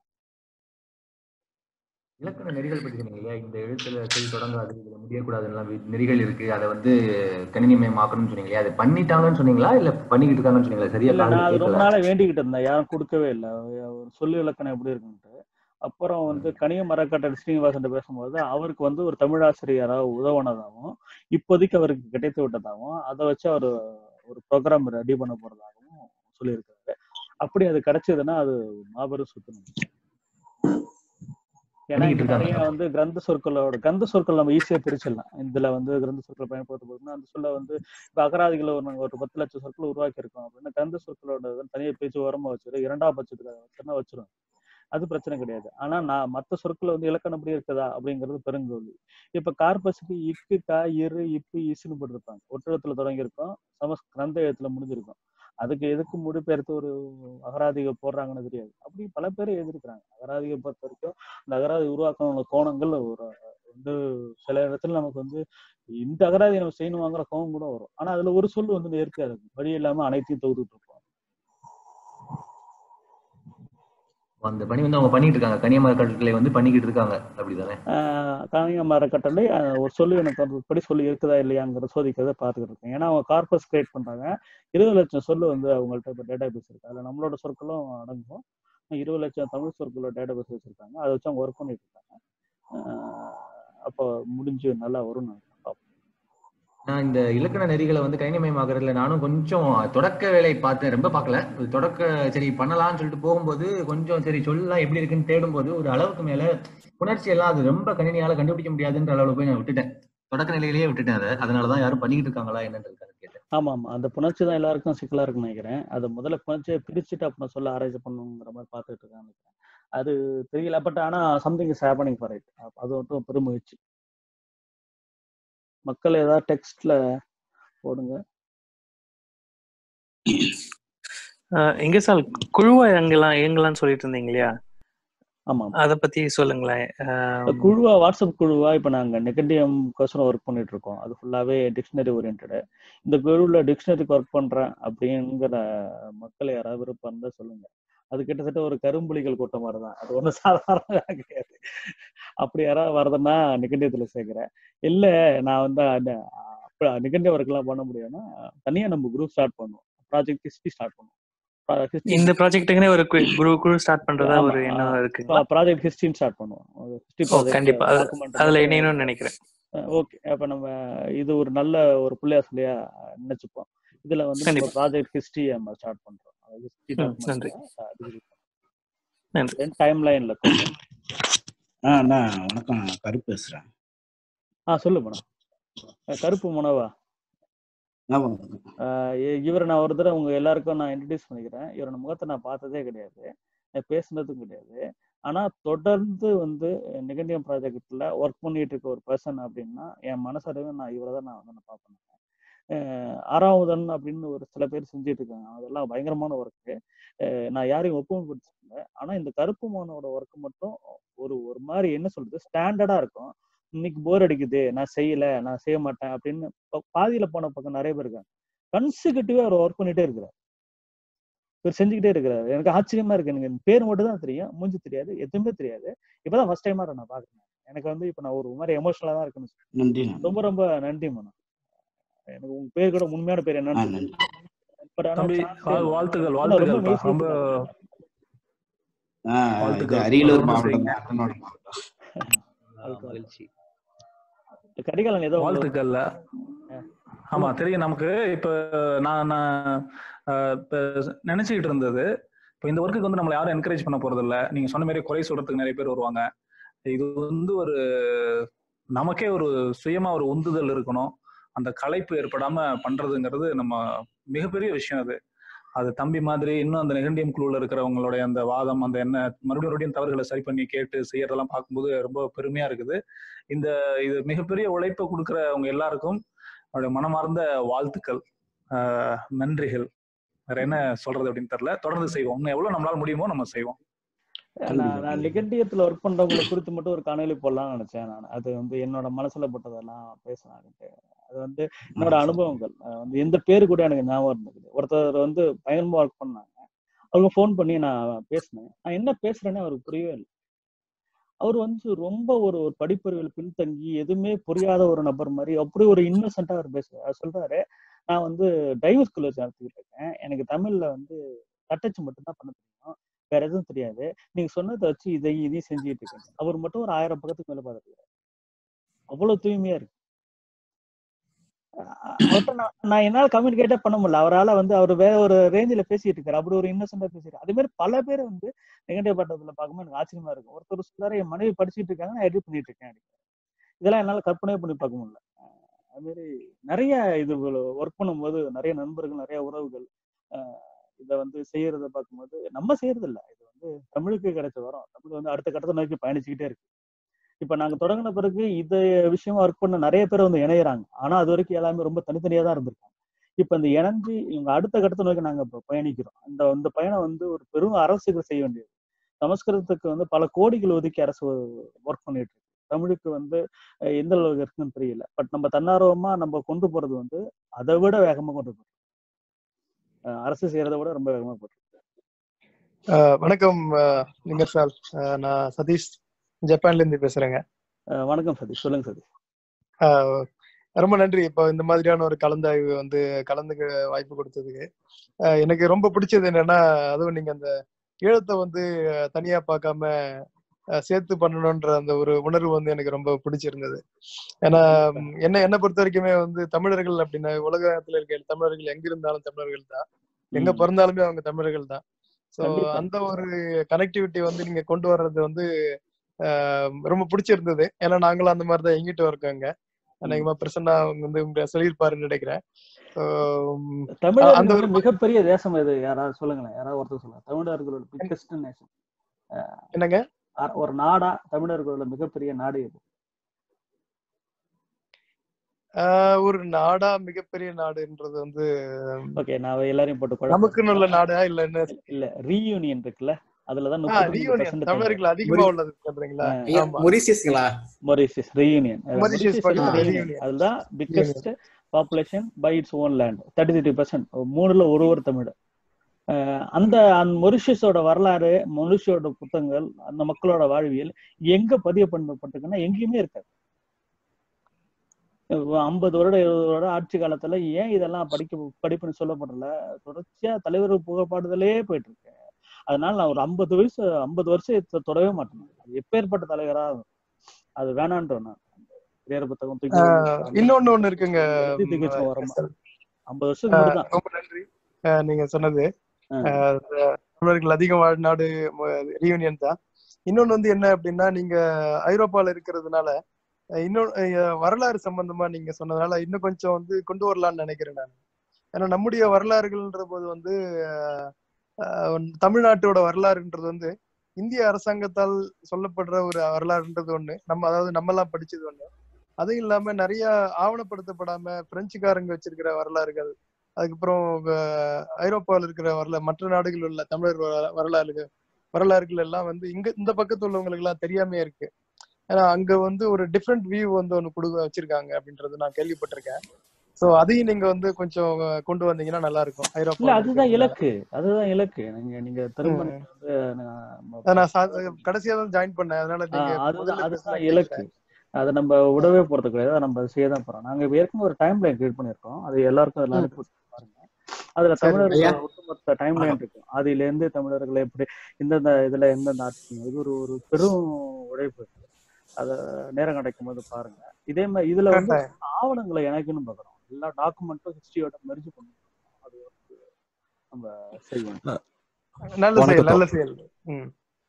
இலக்கண நெறிகள் பற்றி சொன்னீங்க இல்லையா இந்த எழுத்துல செய் தொடங்காது இதுல முடியக்கூடாதுலாம் நெறிகள் இருக்கு அதை வந்து கணினிமயமாக்கணும்னு சொன்னீங்க இல்லையா அதை பண்ணிட்டாங்கன்னு சொன்னீங்களா இல்ல பண்ணிக்கிட்டு இருக்காங்கன்னு சொன்னீங்களா சரியா
இல்ல நான்
காதுல
அது ரொம்ப
கேட்கல
நாளா வேண்டிக்கிட்டு இருந்தேன் யாரும் கொடுக்கவே இல்லை ஒரு சொல்லு இலக்கணம் எப்படி இருக்குன்ட்டு அப்புறம் வந்து கனிய மரக்கட்டை ஸ்ரீனிவாசன் பேசும்போது அவருக்கு வந்து ஒரு தமிழாசிரியராக உதவுனதாகவும் இப்போதைக்கு அவருக்கு கிடைத்து விட்டதாகவும் அதை வச்சு அவர் ஒரு ப்ரோக்ராம் ரெடி பண்ண போறதாகவும் சொல்லியிருக்காரு அப்படி அது கிடைச்சதுன்னா அது மாபெரும் சுத்தம் ஏன்னா
பண்ணிக்கிட்டு
இங்க நிறைய
இருக்காங்க
வந்து கிரந்த சொற்களோட கிரந்த சொற்கள் நம்ம ஈஸியா பிரிச்சிடலாம் இதுல வந்து கிரந்த சொற்கள் பயன்படுத்த போதுன்னா அந்த சொல்ல வந்து இப்ப அகராதிகளை ஒரு நாங்க ஒரு பத்து லட்சம் சொற்கள் உருவாக்கி இருக்கோம் அப்படின்னா கிரந்த சொற்களோட தனியாக பிரிச்சு ஓரமா வச்சிரு இரண்டாம் பட்சத்துக்கு வச்சுருந்தா வச்சிரும் அது பிரச்சனை கிடையாது ஆனா நான் மத்த சொற்கள் வந்து இலக்கணப்படி இருக்குதா அப்படிங்கிறது பெருங்கோல்வி இப்ப கார்பஸுக்கு இக்கு கா இரு இப்பு இசுன்னு போட்டிருப்பாங்க ஒற்றத்துல தொடங்கி இருக்கும் சமஸ் கிரந்த எழுத்துல முடிஞ்சிருக்கும் அதுக்கு எதுக்கு மொழிபெயர்த்து ஒரு அகராதிக போடுறாங்கன்னு தெரியாது அப்படி பல பேர் எழுதியிருக்கிறாங்க அகராதிகை பொறுத்த வரைக்கும் இந்த அகராதி உருவாக்கின கோணங்கள் ஒரு வந்து சில இடத்துல நமக்கு வந்து இந்த அகராதி நம்ம செய்யணும் வாங்குற கோவம் கூட வரும் ஆனா அதுல ஒரு சொல் வந்து நேர்த்தியா இருக்கும் வழி இல்லாம அனைத்தையும் தொகுத்துட்டு இருப்போம்
அந்த பணி வந்து அவங்க பண்ணிட்டு இருக்காங்க கன்னியாகுமரி கட்டளை வந்து பண்ணிக்கிட்டு இருக்காங்க அப்படிதானே
காணிக மரக்கட்டளை அஹ், ஒரு சொல்லு எனக்கு படி சொல்லி இருக்குதா இல்லையாங்கிற சோதிக்கிறத பார்த்துக்கிட்டு இருக்கேன் ஏன்னா அவங்க கார்பஸ் கிரியேட் பண்றாங்க இருபது லட்சம் சொல்லு வந்து அவங்கள்ட்ட இப்போ டேட்டா பேஸ் இருக்கு அதுல நம்மளோட சொற்களும் அடங்கும் இருபது லட்சம் தமிழ் சொற்களோட டேட்டா பேஸ் வச்சிருக்காங்க அதை வச்சு அவங்க ஒர்க் பண்ணிட்டு இருக்காங்க அஹ், அப்போ முடிஞ்சு நல்லா வரும்னு நினைக்கிறேன் பார்ப்போம்.
நான் இந்த இலக்கண நெறிகளை வந்து கணினிமயமாக்குறதுல நானும் கொஞ்சம் தொடக்க வேலை பார்த்தேன் ரொம்ப பார்க்கல ஒரு தொடக்க சரி பண்ணலாம்னு சொல்லிட்டு போகும்போது கொஞ்சம் சரி சொல்லலாம் எப்படி இருக்குன்னு தேடும்போது ஒரு அளவுக்கு மேல உணர்ச்சி எல்லாம் அது ரொம்ப கணினியால கண்டுபிடிக்க முடியாதுன்ற அளவுல போய் நான் விட்டுட்டேன் தொடக்க நிலையிலேயே விட்டுட்டேன் அதை அதனாலதான் யாரும் பண்ணிக்கிட்டு இருக்காங்களா என்னன்னு கேட்டேன்
ஆமா ஆமா அந்த புணர்ச்சி தான் எல்லாருக்கும் சிக்கலா இருக்குன்னு நினைக்கிறேன் அதை முதல்ல புணர்ச்சியை பிரிச்சுட்டு அப்புறம் சொல்ல ஆராய்ச்சி பண்ணணுங்கிற மாதிரி பார்த்துட்டு இருக்கான்னு நினைக்கிறேன் அது தெரியல பட் ஆனா something is happening for it அது மட்டும் பெருமுயற்சி மக்கள் ஏதாவது டெக்ஸ்ட்ல போடுங்க
அஹ் எங்க சார் குழுவா இயங்கலாம் இயங்கலாம்னு சொல்லிட்டு இருந்தீங்க இல்லையா
ஆமா
அத பத்தி சொல்லுங்களேன் அஹ்
இந்த குழுவா வாட்ஸ்அப் குழுவா இப்ப நாங்க நெகட்டிவ் கொஸ்டின் ஒர்க் பண்ணிட்டு இருக்கோம் அது ஃபுல்லாவே டிக்ஷனரி ஓரியன்டு இந்த குழுவில் டிக்ஷனரிக்கு ஒர்க் பண்றேன் அப்படிங்கிற மக்கள் யாராவது விருப்பம் இருந்தா சொல்லுங்க அது கிட்டத்தட்ட ஒரு கரும்புலிகள் கூட்டம் மாதிரி தான் அது ஒன்றும் சாதாரண கிடையாது அப்படி யாராவது வரதுன்னா நிகண்டியத்துல சேர்க்கிறேன் இல்ல நான் வந்து அந்த நிகண்டிய ஒர்க்லாம் பண்ண முடியும்னா தனியா நம்ம குரூப் ஸ்டார்ட் பண்ணுவோம் ப்ராஜெக்ட் ஹிஸ்டரி ஸ்டார்ட் பண்ணுவோம்
இந்த ப்ராஜெக்ட்டுக்குனே ஒரு கு- குழு குழு ஸ்டார்ட் பண்றதா ஒரு எண்ணம் இருக்குங்களா
ப்ராஜெக்ட் ஹிஸ்டரின்னு ஸ்டார்ட் பண்ணுவோம் ஹிஸ்டரி
ஓ கண்டிப்பா அது- அதுல இணையணும்னு நினைக்கிறேன்
ஓகே அப்ப நம்ம இது ஒரு நல்ல ஒரு புள்ளையா சொல்லியா நினைச்சுப்போம் இதுல வந்து நம்ம
கண்டிப்பா.
ப்ராஜெக்ட் ஹிஸ்டரி நம்ம ஸ்டார்ட் பண்றோம் ஹிஸ்டரி
ம், நன்றி. நன்றி
டைம் லைன்ல
ஆ நான் வணக்கம் நான் கருப்பு பேசுறேன்
ஆ சொல்லு மேடம் கருப்பு முனவா
ஆமா
ஆஹ் இ- இவரை நான் ஒரு தடவை உங்க எல்லாருக்கும் நான் இன்ட்ரடியூஸ் பண்ணிக்கிறேன் இவரோட முகத்தை நான் பார்த்ததே கிடையாது நான் பேசுனதும் கிடையாது ஆனா தொடர்ந்து வந்து நிகண்டியம் ப்ராஜெக்ட்ல ஒர்க் பண்ணிட்டு இருக்க ஒரு பர்சன் அப்படின்னா என் மனசளவு நான் இவரை தான் நான் வந்து நான் பார்ப்பேன் அஹ் ஆறாவதன் அப்படின்னு ஒரு சில பேர் செஞ்சுட்டு இருக்காங்க அதெல்லாம் பயங்கரமான ஒர்க்கு நான் யாரையும் ஒப்புமைப்படுத்தல ஆனா இந்த கருப்பு மோனோட ஒர்க் மட்டும் ஒரு ஒரு மாதிரி என்ன சொல்றது ஸ்டாண்டர்டா இருக்கும் இன்னைக்கு போர் அடிக்குது நான் செய்யல நான் செய்ய மாட்டேன் அப்படின்னு ப- பாதியில போன பக்கம் நிறைய பேர் இருக்காங்க கன்சிகட்டிவா அவர் ஒர்க் பண்ணிட்டே இருக்கிறார் இவர் செஞ்சுக்கிட்டே இருக்கிறாரு எனக்கு ஆச்சரியமா இருக்கு எனக்கு இந்த பேர் மட்டும் தான் தெரியும் மூஞ்சி தெரியாது எதுவுமே தெரியாது இப்பதான் ஃபர்ஸ்ட் டைமா நான் பாக்குறேன் எனக்கு வந்து இப்ப நான் ஒரு மாதிரி எமோஷனலா தான் இருக்குன்னு சொல்றேன்.
நன்றி
ரொம்ப ரொம்ப நன்றி மனம் எனக்கு உங்க பேர் கூட உண்மையான பேர் என்னன்னு தெரியல But ஆனா
தம்பி
chance
வா-
இல்ல.
வாழ்த்துக்கள்
ஆனா ரொம்ப
வாழ்த்துக்கள்ப்பா
மெய்
ரொம்ப
ஆ, இது
வாழ்த்துக்கள்
அரியலூர்
தொடர்ந்து
மாவட்டம்
செய்யுங்க
தான் அண்ணனோட மாவட்டம்
மகிழ்ச்சி
கரிகாலன் ஏதோ உங்களுக்கு
வாழ்த்துக்கள்ல ஆமா தெரியும் நமக்கு இப்ப நான் நான் அஹ், இப்ப நினைச்சுக்கிட்டு இருந்தது இப்ப இந்த ஒர்க்குக்கு வந்து நம்மள யாரும் என்கரேஜ் பண்ண போறது இல்ல நீங்க சொன்ன மாதிரி குறை சொல்றதுக்கு நிறைய பேர் வருவாங்க இது வந்து ஒரு நமக்கே ஒரு சுயமா ஒரு உந்துதல் இருக்கணும் அந்த களைப்பு ஏற்படாம பண்றதுங்கிறது நம்ம மிகப்பெரிய விஷயம் அது அது தம்பி மாதிரி இன்னும் அந்த நெகண்டியம் குழுவில் இருக்கிறவங்களுடைய அந்த வாதம் அந்த என்ன மறுபடியும் மறுபடியும் தவறுகளை சரி பண்ணி கேட்டு செய்யறதெல்லாம் பார்க்கும்போது ரொம்ப பெருமையா இருக்குது இந்த இது மிகப்பெரிய உழைப்பை கொடுக்குறவங்க எல்லாருக்கும் அவருடைய மனமார்ந்த வாழ்த்துக்கள் ஆஹ் நன்றிகள் வேற என்ன சொல்றது அப்படின்னு தெரியல தொடர்ந்து செய்வோம் இன்னும் எவ்வளவு நம்மளால முடியுமோ நம்ம செய்வோம்
நான் நான் நிகண்டியத்துல ஒர்க் பண்றவங்களை குறித்து மட்டும் ஒரு காணொலி போடலாம்னு நினைச்சேன் நான் அது வந்து என்னோட மனசுல பட்டதெல்லாம் பேசலான்ட்டு அது வந்து என்னோட அனுபவங்கள் அஹ் வந்து எந்த பேரு கூட எனக்கு ஞாபகம் இருந்தது ஒருத்தர் வந்து பயங்கரமா ஒர்க் பண்ணாங்க அவங்க ஃபோன் பண்ணி நான் பேசினேன் நான் என்ன பேசுறேன்னு அவருக்கு புரியவே இல்லை அவர் வந்து ரொம்ப ஒரு ஒரு படிப்பறிவில் பின்தங்கி எதுவுமே புரியாத ஒரு நபர் மாதிரி அப்படி ஒரு இன்னசென்ட்டா அவர் பேசுறாரு அவர் சொல்றாரு நான் வந்து டிரைவர் ஸ்கூல் வச்சு நடத்திக்கிட்டு இருக்கேன் எனக்கு தமிழ்ல வந்து தட்டச்சு மட்டும்தான் பண்ண தெரியும் வேற எதுவும் தெரியாது நீங்க சொன்னதை வச்சு இதையும் இதையும் செஞ்சுட்டு இருக்கேன் அவர் மட்டும் ஒரு ஆயிரம் பக்கத்துக்கு மேல பார்த்துருக்காரு அவ்வளவு தூய்மையா இருக்கு அஹ் அவர்ட்ட நான் நான் என்னால கம்யூனிகேட்டே பண்ண முடியல அவரால வந்து அவர் வேற ஒரு ரேஞ்சில பேசிட்டு இருக்காரு அப்படி ஒரு இன்னசென்டா பேசிட்டு அதே மாதிரி பல பேர் வந்து நெகட்டிவ் பட்டத்துல பார்க்கும்போது எனக்கு ஆச்சரியமா இருக்கும் ஒருத்தர் சொல்றாரு என் மனைவி படிச்சுட்டு இருக்காங்க நான் எடிட் பண்ணிட்டு இருக்கேன் அப்படின்னு. இதெல்லாம் என்னால கற்பனையே பண்ணி பார்க்க முடியல அஹ் அது மாதிரி நிறைய இது ஒர்க் பண்ணும்போது நிறைய நண்பர்கள் நிறைய உறவுகள் அஹ் இதை வந்து செய்யறத பார்க்கும்போது நம்ம செய்யறது இல்ல இது வந்து தமிழுக்கு கிடைச்ச வரோம் தமிழ் வந்து அடுத்த கட்டத்தை நோக்கி பயணிச்சுக்கிட்டே இருக்கு இப்ப நாங்க தொடங்கின பிறகு இந்த விஷயமா ஒர்க் பண்ண நிறைய பேர் வந்து இணையறாங்க ஆனா அது வரைக்கும் எல்லாமே ரொம்ப தனித்தனியா தான் இருந்திருக்காங்க இப்ப இந்த இணைஞ்சு இவங்க அடுத்த கட்டத்தை நோக்கி நாங்க இப்ப பயணிக்கிறோம் அந்த இந்த பயணம் வந்து ஒரு பெரும் அரசுகள் செய்ய வேண்டியது சமஸ்கிருதத்துக்கு வந்து பல கோடிகள் ஒதுக்கி அரசு ஒர்க் பண்ணிட்டு இருக்கு தமிழுக்கு வந்து அஹ், எந்த அளவுக்கு இருக்குன்னு தெரியல பட் நம்ம தன்னார்வமா நம்ம கொண்டு போறது வந்து அதை விட வேகமா கொண்டு போறோம் அஹ், அரசு செய்யறதை விட ரொம்ப வேகமா போறோம்
அஹ் வணக்கம் அஹ் லிங்கர் சார் அஹ் நான் சதீஷ் ஜப்பான்ல இருந்து பேசுறேங்க
அஹ், வணக்கம் சதீஷ் சொல்லுங்க சதீஷ்
அஹ் ரொம்ப நன்றி இப்போ இந்த மாதிரியான ஒரு கலந்தாய்வு வந்து கலந்துக்க வாய்ப்பு கொடுத்ததுக்கு அஹ் எனக்கு ரொம்ப பிடிச்சது என்னன்னா அதுவும் நீங்க அந்த ஈழத்தை வந்து அஹ், தனியா பார்க்காம அஹ், சேர்த்து பண்ணணுன்ற அந்த ஒரு உணர்வு வந்து எனக்கு ரொம்ப பிடிச்சிருந்தது ஏன்னா ம், என்ன என்ன பொறுத்த வரைக்குமே வந்து தமிழர்கள் அப்படின்னா உலகத்துல இருக்க தமிழர்கள் எங்க இருந்தாலும் தமிழர்கள் தான் எங்க
ம்.
பிறந்தாலுமே அவங்க தமிழர்கள் தான் ஸோ
கண்டிப்பா.
அந்த ஒரு கனெக்டிவிட்டி வந்து நீங்க கொண்டு வர்றது வந்து ஆஹ் ரொம்ப பிடிச்சிருந்தது ஏன்னா நாங்களும் அந்த மாதிரி தான் எங்கிட்ட இருக்கோங்க அநேகமா பிரசன்னா அவங்க வந்து உங்க சொல்லியிருப்பாருன்னு நினைக்கிறேன் So, உம், அந்த
தமிழர்கள்
ஒரு
வந்து மிகப்பெரிய தேசம் எது யாராவது சொல்லுங்களேன் யாராவது ஒருத்தர் சொல்லுங்க தமிழர்களோட பிக்கஸ்ட் நேஷன்
என்னங்க
ஒரு நாடா தமிழர்களோட மிகப்பெரிய நாடு எது
ஆஹ் ஒரு நாடா மிகப்பெரிய நாடுன்றது வந்து
ஓகே நான் எல்லாரையும் போட்டு குழப்பம்
நமக்குன்னு உள்ள நாடா இல்ல என்ன
இல்ல ரீயூனியன் இருக்குல்ல அதுலதான்
ஆஹ்
முப்பத்தி
ரீயூனியன் தமிழர்கள் அதிகமா உள்ளது சொல்றீங்களா ஆமா
மொரிசியஸ்ங்களா
மொரிஷியஸ் ரீயூனியன்
மொரிஷியஸ் படிச்சது reunion.
அதுதான் biggest population by its own land thirty three percent மூணுல ஒரு ஒரு தமிழ் அஹ் அந்த அந்த மொரிஷியஸோட வரலாறு மொரிஷியோட புத்தகங்கள் அந்த மக்களோட வாழ்வியல் எங்க பதிவு பண்ணப்பட்டிருக்குன்னா எங்கேயுமே இருக்காது ஐம்பது வருட இருபது வருட ஆட்சி காலத்துல ஏன் இதெல்லாம் படிக்க படிப்புன்னு சொல்லப்படல தொடர்ச்சியா தலைவர் புகழ்பாடுதலே போயிட்டு இருக்கு அதனால நான் ஒரு ஐம்பது வயசு ஐம்பது வருஷம் தொடவே மாட்டேன் அது எப்பேற்பட்ட தலைவரா அது வேணான்றேன் நான் வேற புத்தகம் தூக்கி
ஆஹ் இன்னொன்னு ஒண்ணு இருக்குங்க
எழுதி தூக்கி வச்சு
உம்,
வரமா ஐம்பது வருஷத்துக்கு
ஆஹ்
முன்னாடி தான்
ரொம்ப நன்றி ஆஹ் நீங்க சொன்னது
ஆஹ்
ஆஹ் இந்த தமிழர்கள் அதிகம் வாழ் நாடு ரீயூனியன் தான் இன்னொன்னு வந்து என்ன அப்படின்னா நீங்க ஐரோப்பால இருக்கிறதுனால அஹ் இன்னொன்னு அஹ் வரலாறு சம்பந்தமா நீங்க சொன்னதுனால இன்னும் கொஞ்சம் வந்து கொண்டு வரலாம்னு நினைக்கிறேன் நான் ஏன்னா நம்முடைய வரலாறுகள்ன்ற போது வந்து ஆஹ் ஆஹ் தமிழ்நாட்டோட வரலாறுன்றது வந்து இந்திய அரசாங்கத்தால் சொல்லப்படுற ஒரு வரலாறுன்றது ஒண்ணு நம்ம அதாவது நம்ம எல்லாம் படிச்சது ஒண்ணு அதுவும் இல்லாம நிறைய ஆவணப்படுத்தப்படாம பிரெஞ்சுக்காரங்க வச்சிருக்கிற வரலாறுகள் அதுக்கப்புறம் அஹ் ஐரோப்பாவில் இருக்கிற வரலாறு மற்ற நாடுகளில் உள்ள தமிழர் வர- வரலாறுகள் வரலாறுகள் எல்லாம் வந்து இங்க இந்த பக்கத்து உள்ளவங்களுக்கு எல்லாம் தெரியாமே இருக்கு ஏன்னா அங்க வந்து ஒரு டிஃப்ரெண்ட் வியூ வந்து ஒண்ணு கொடுக்க வச்சிருக்காங்க அப்படின்றது நான் கேள்விப்பட்டிருக்கேன் சோ அதையும் நீங்க வந்து கொஞ்சம் கொண்டு வந்தீங்கன்னா நல்லா இருக்கும்
இல்ல
ஐரோப்பா
அதுதான் இலக்கு அதுதான் இலக்கு நீங்க நீங்க திரும்ப நீங்க வந்து நான்
நான் சா- கடைசியா தான் ஜாயின் பண்ணேன் அதனால நீங்க
ஆஹ் அதுதான்
முதல்ல
அதுதான்
பேசுனா
இலக்கு
கேட்கல
அதை நம்ம விடவே போறது கிடையாது அதை நம்ம செய்ய தான் போறோம் நாங்க இப்ப ஏற்கனவே ஒரு டைம் லைன் கிரியேட் பண்ணிருக்கோம் அது எல்லாருக்கும் அதில்
ம்.
அனுப்பி விட்டு பாருங்க அதுல
சரி
தமிழர்களோட
ஐயா
ஒட்டுமொத்த டைம் லைன் இருக்கும் அதுல இருந்து தமிழர்களை எப்படி இந்தந்த இதுல எந்தெந்த ஆட்சி இது ஒரு ஒரு பெரும் உழைப்பு இருக்கு அத நேரம் கிடைக்கும் போது பாருங்க இதே மாதிரி இதுல வந்து
கரெக்டா
ஆவணங்களை இணைக்கணும் பாக்குறோம் எல்லா டாக்குமெண்ட்டும் ஹிஸ்டரியோட மெர்ஜ் பண்ணணும் அது வந்து நம்ம செய்யணும்
நல்ல செயல்
வணக்கம்
நல்ல
தோழர்
செயல் ம்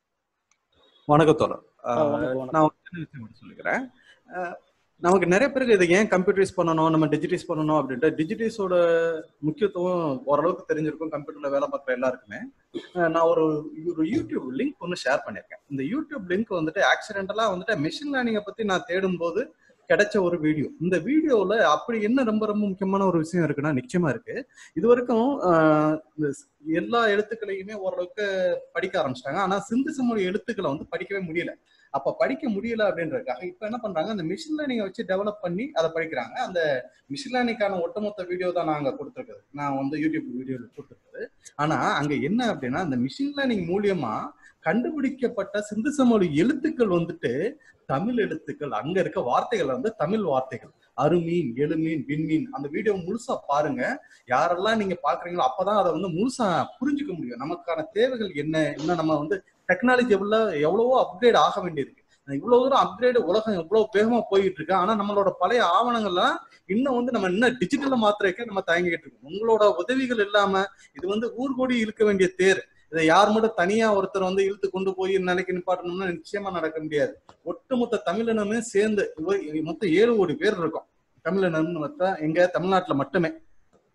வணக்கம் தோழர்
ஆஹ்
ஆஹ்
வணக்கம் வணக்கம்
நான் ஒரு சின்ன விஷயம் மட்டும் சொல்லிக்கிறேன் ஆஹ் நமக்கு நிறைய பேருக்கு இதை ஏன் கம்ப்யூட்டரைஸ் பண்ணணும் நம்ம டிஜிட்டைஸ் பண்ணணும் அப்படின்ட்டு டிஜிட்டைஸோட முக்கியத்துவம் ஓரளவுக்கு தெரிஞ்சிருக்கும் கம்ப்யூட்டர்ல வேலை பார்க்குற எல்லாருக்குமே ஆஹ் நான் ஒரு ஒரு யூடியூப் லிங்க் ஒன்று ஷேர் பண்ணியிருக்கேன் இந்த யூடியூப் லிங்க் வந்துட்டு ஆக்சிடென்டலா வந்துட்டு மிஷின் லேர்னிங்கை பத்தி நான் தேடும்போது கிடைச்ச ஒரு வீடியோ இந்த வீடியோல அப்படி என்ன ரொம்ப ரொம்ப முக்கியமான ஒரு விஷயம் இருக்குன்னா நிச்சயமா இருக்கு இது வரைக்கும் ஆஹ் இந்த எல்லா எழுத்துக்களையுமே ஓரளவுக்கு படிக்க ஆரம்பிச்சிட்டாங்க ஆனா சிந்து சமொழி எழுத்துக்களை வந்து படிக்கவே முடியல அப்ப படிக்க முடியல அப்படின்றதுக்காக இப்ப என்ன பண்றாங்க அந்த மிஷின் லேர்னிங்கை வச்சு டெவலப் பண்ணி அதை படிக்கிறாங்க அந்த மிஷின் லேர்னிங்கான ஒட்டுமொத்த வீடியோ தான் நாங்க கொடுத்துருக்குது நான் வந்து யூடியூப் வீடியோல கொடுத்துருக்குது ஆனா அங்க என்ன அப்படின்னா அந்த மிஷின் லேர்னிங் மூலியமா கண்டுபிடிக்கப்பட்ட சிந்து சமொழி எழுத்துக்கள் வந்துட்டு தமிழ் எழுத்துக்கள் அங்க இருக்க வார்த்தைகள் வந்து தமிழ் வார்த்தைகள் அருமீன் எழுமீன் விண்மீன் அந்த வீடியோ முழுசா பாருங்க யாரெல்லாம் நீங்க பாக்குறீங்களோ அப்பதான் அதை வந்து முழுசா புரிஞ்சுக்க முடியும் நமக்கான தேவைகள் என்ன இன்னும் நம்ம வந்து டெக்னாலஜி எவ்வளவு எவ்வளவோ அப்கிரேட் ஆக வேண்டியது இவ்வளவு தூரம் அப்கிரேட் உலகம் எவ்வளவு வேகமா போயிட்டு இருக்கு ஆனா நம்மளோட பழைய ஆவணங்கள்லாம் இன்னும் வந்து நம்ம இன்னும் டிஜிட்டல்ல மாத்திரக்கே நம்ம தயங்கிட்டு இருக்கோம் உங்களோட உதவிகள் இல்லாம இது வந்து ஊர்கோடி இழுக்க வேண்டிய தேர் இதை யார் மட்டும் தனியா ஒருத்தர் வந்து இழுத்து கொண்டு போய் நிலைக்கு நிப்பாட்டணும்னா நிச்சயமா நடக்க முடியாது ஒட்டுமொத்த தமிழினமே சேர்ந்து இவ- மொத்தம் ஏழு கோடி பேர் இருக்கோம் தமிழினம் மொத்தம் எங்க தமிழ்நாட்டுல மட்டுமே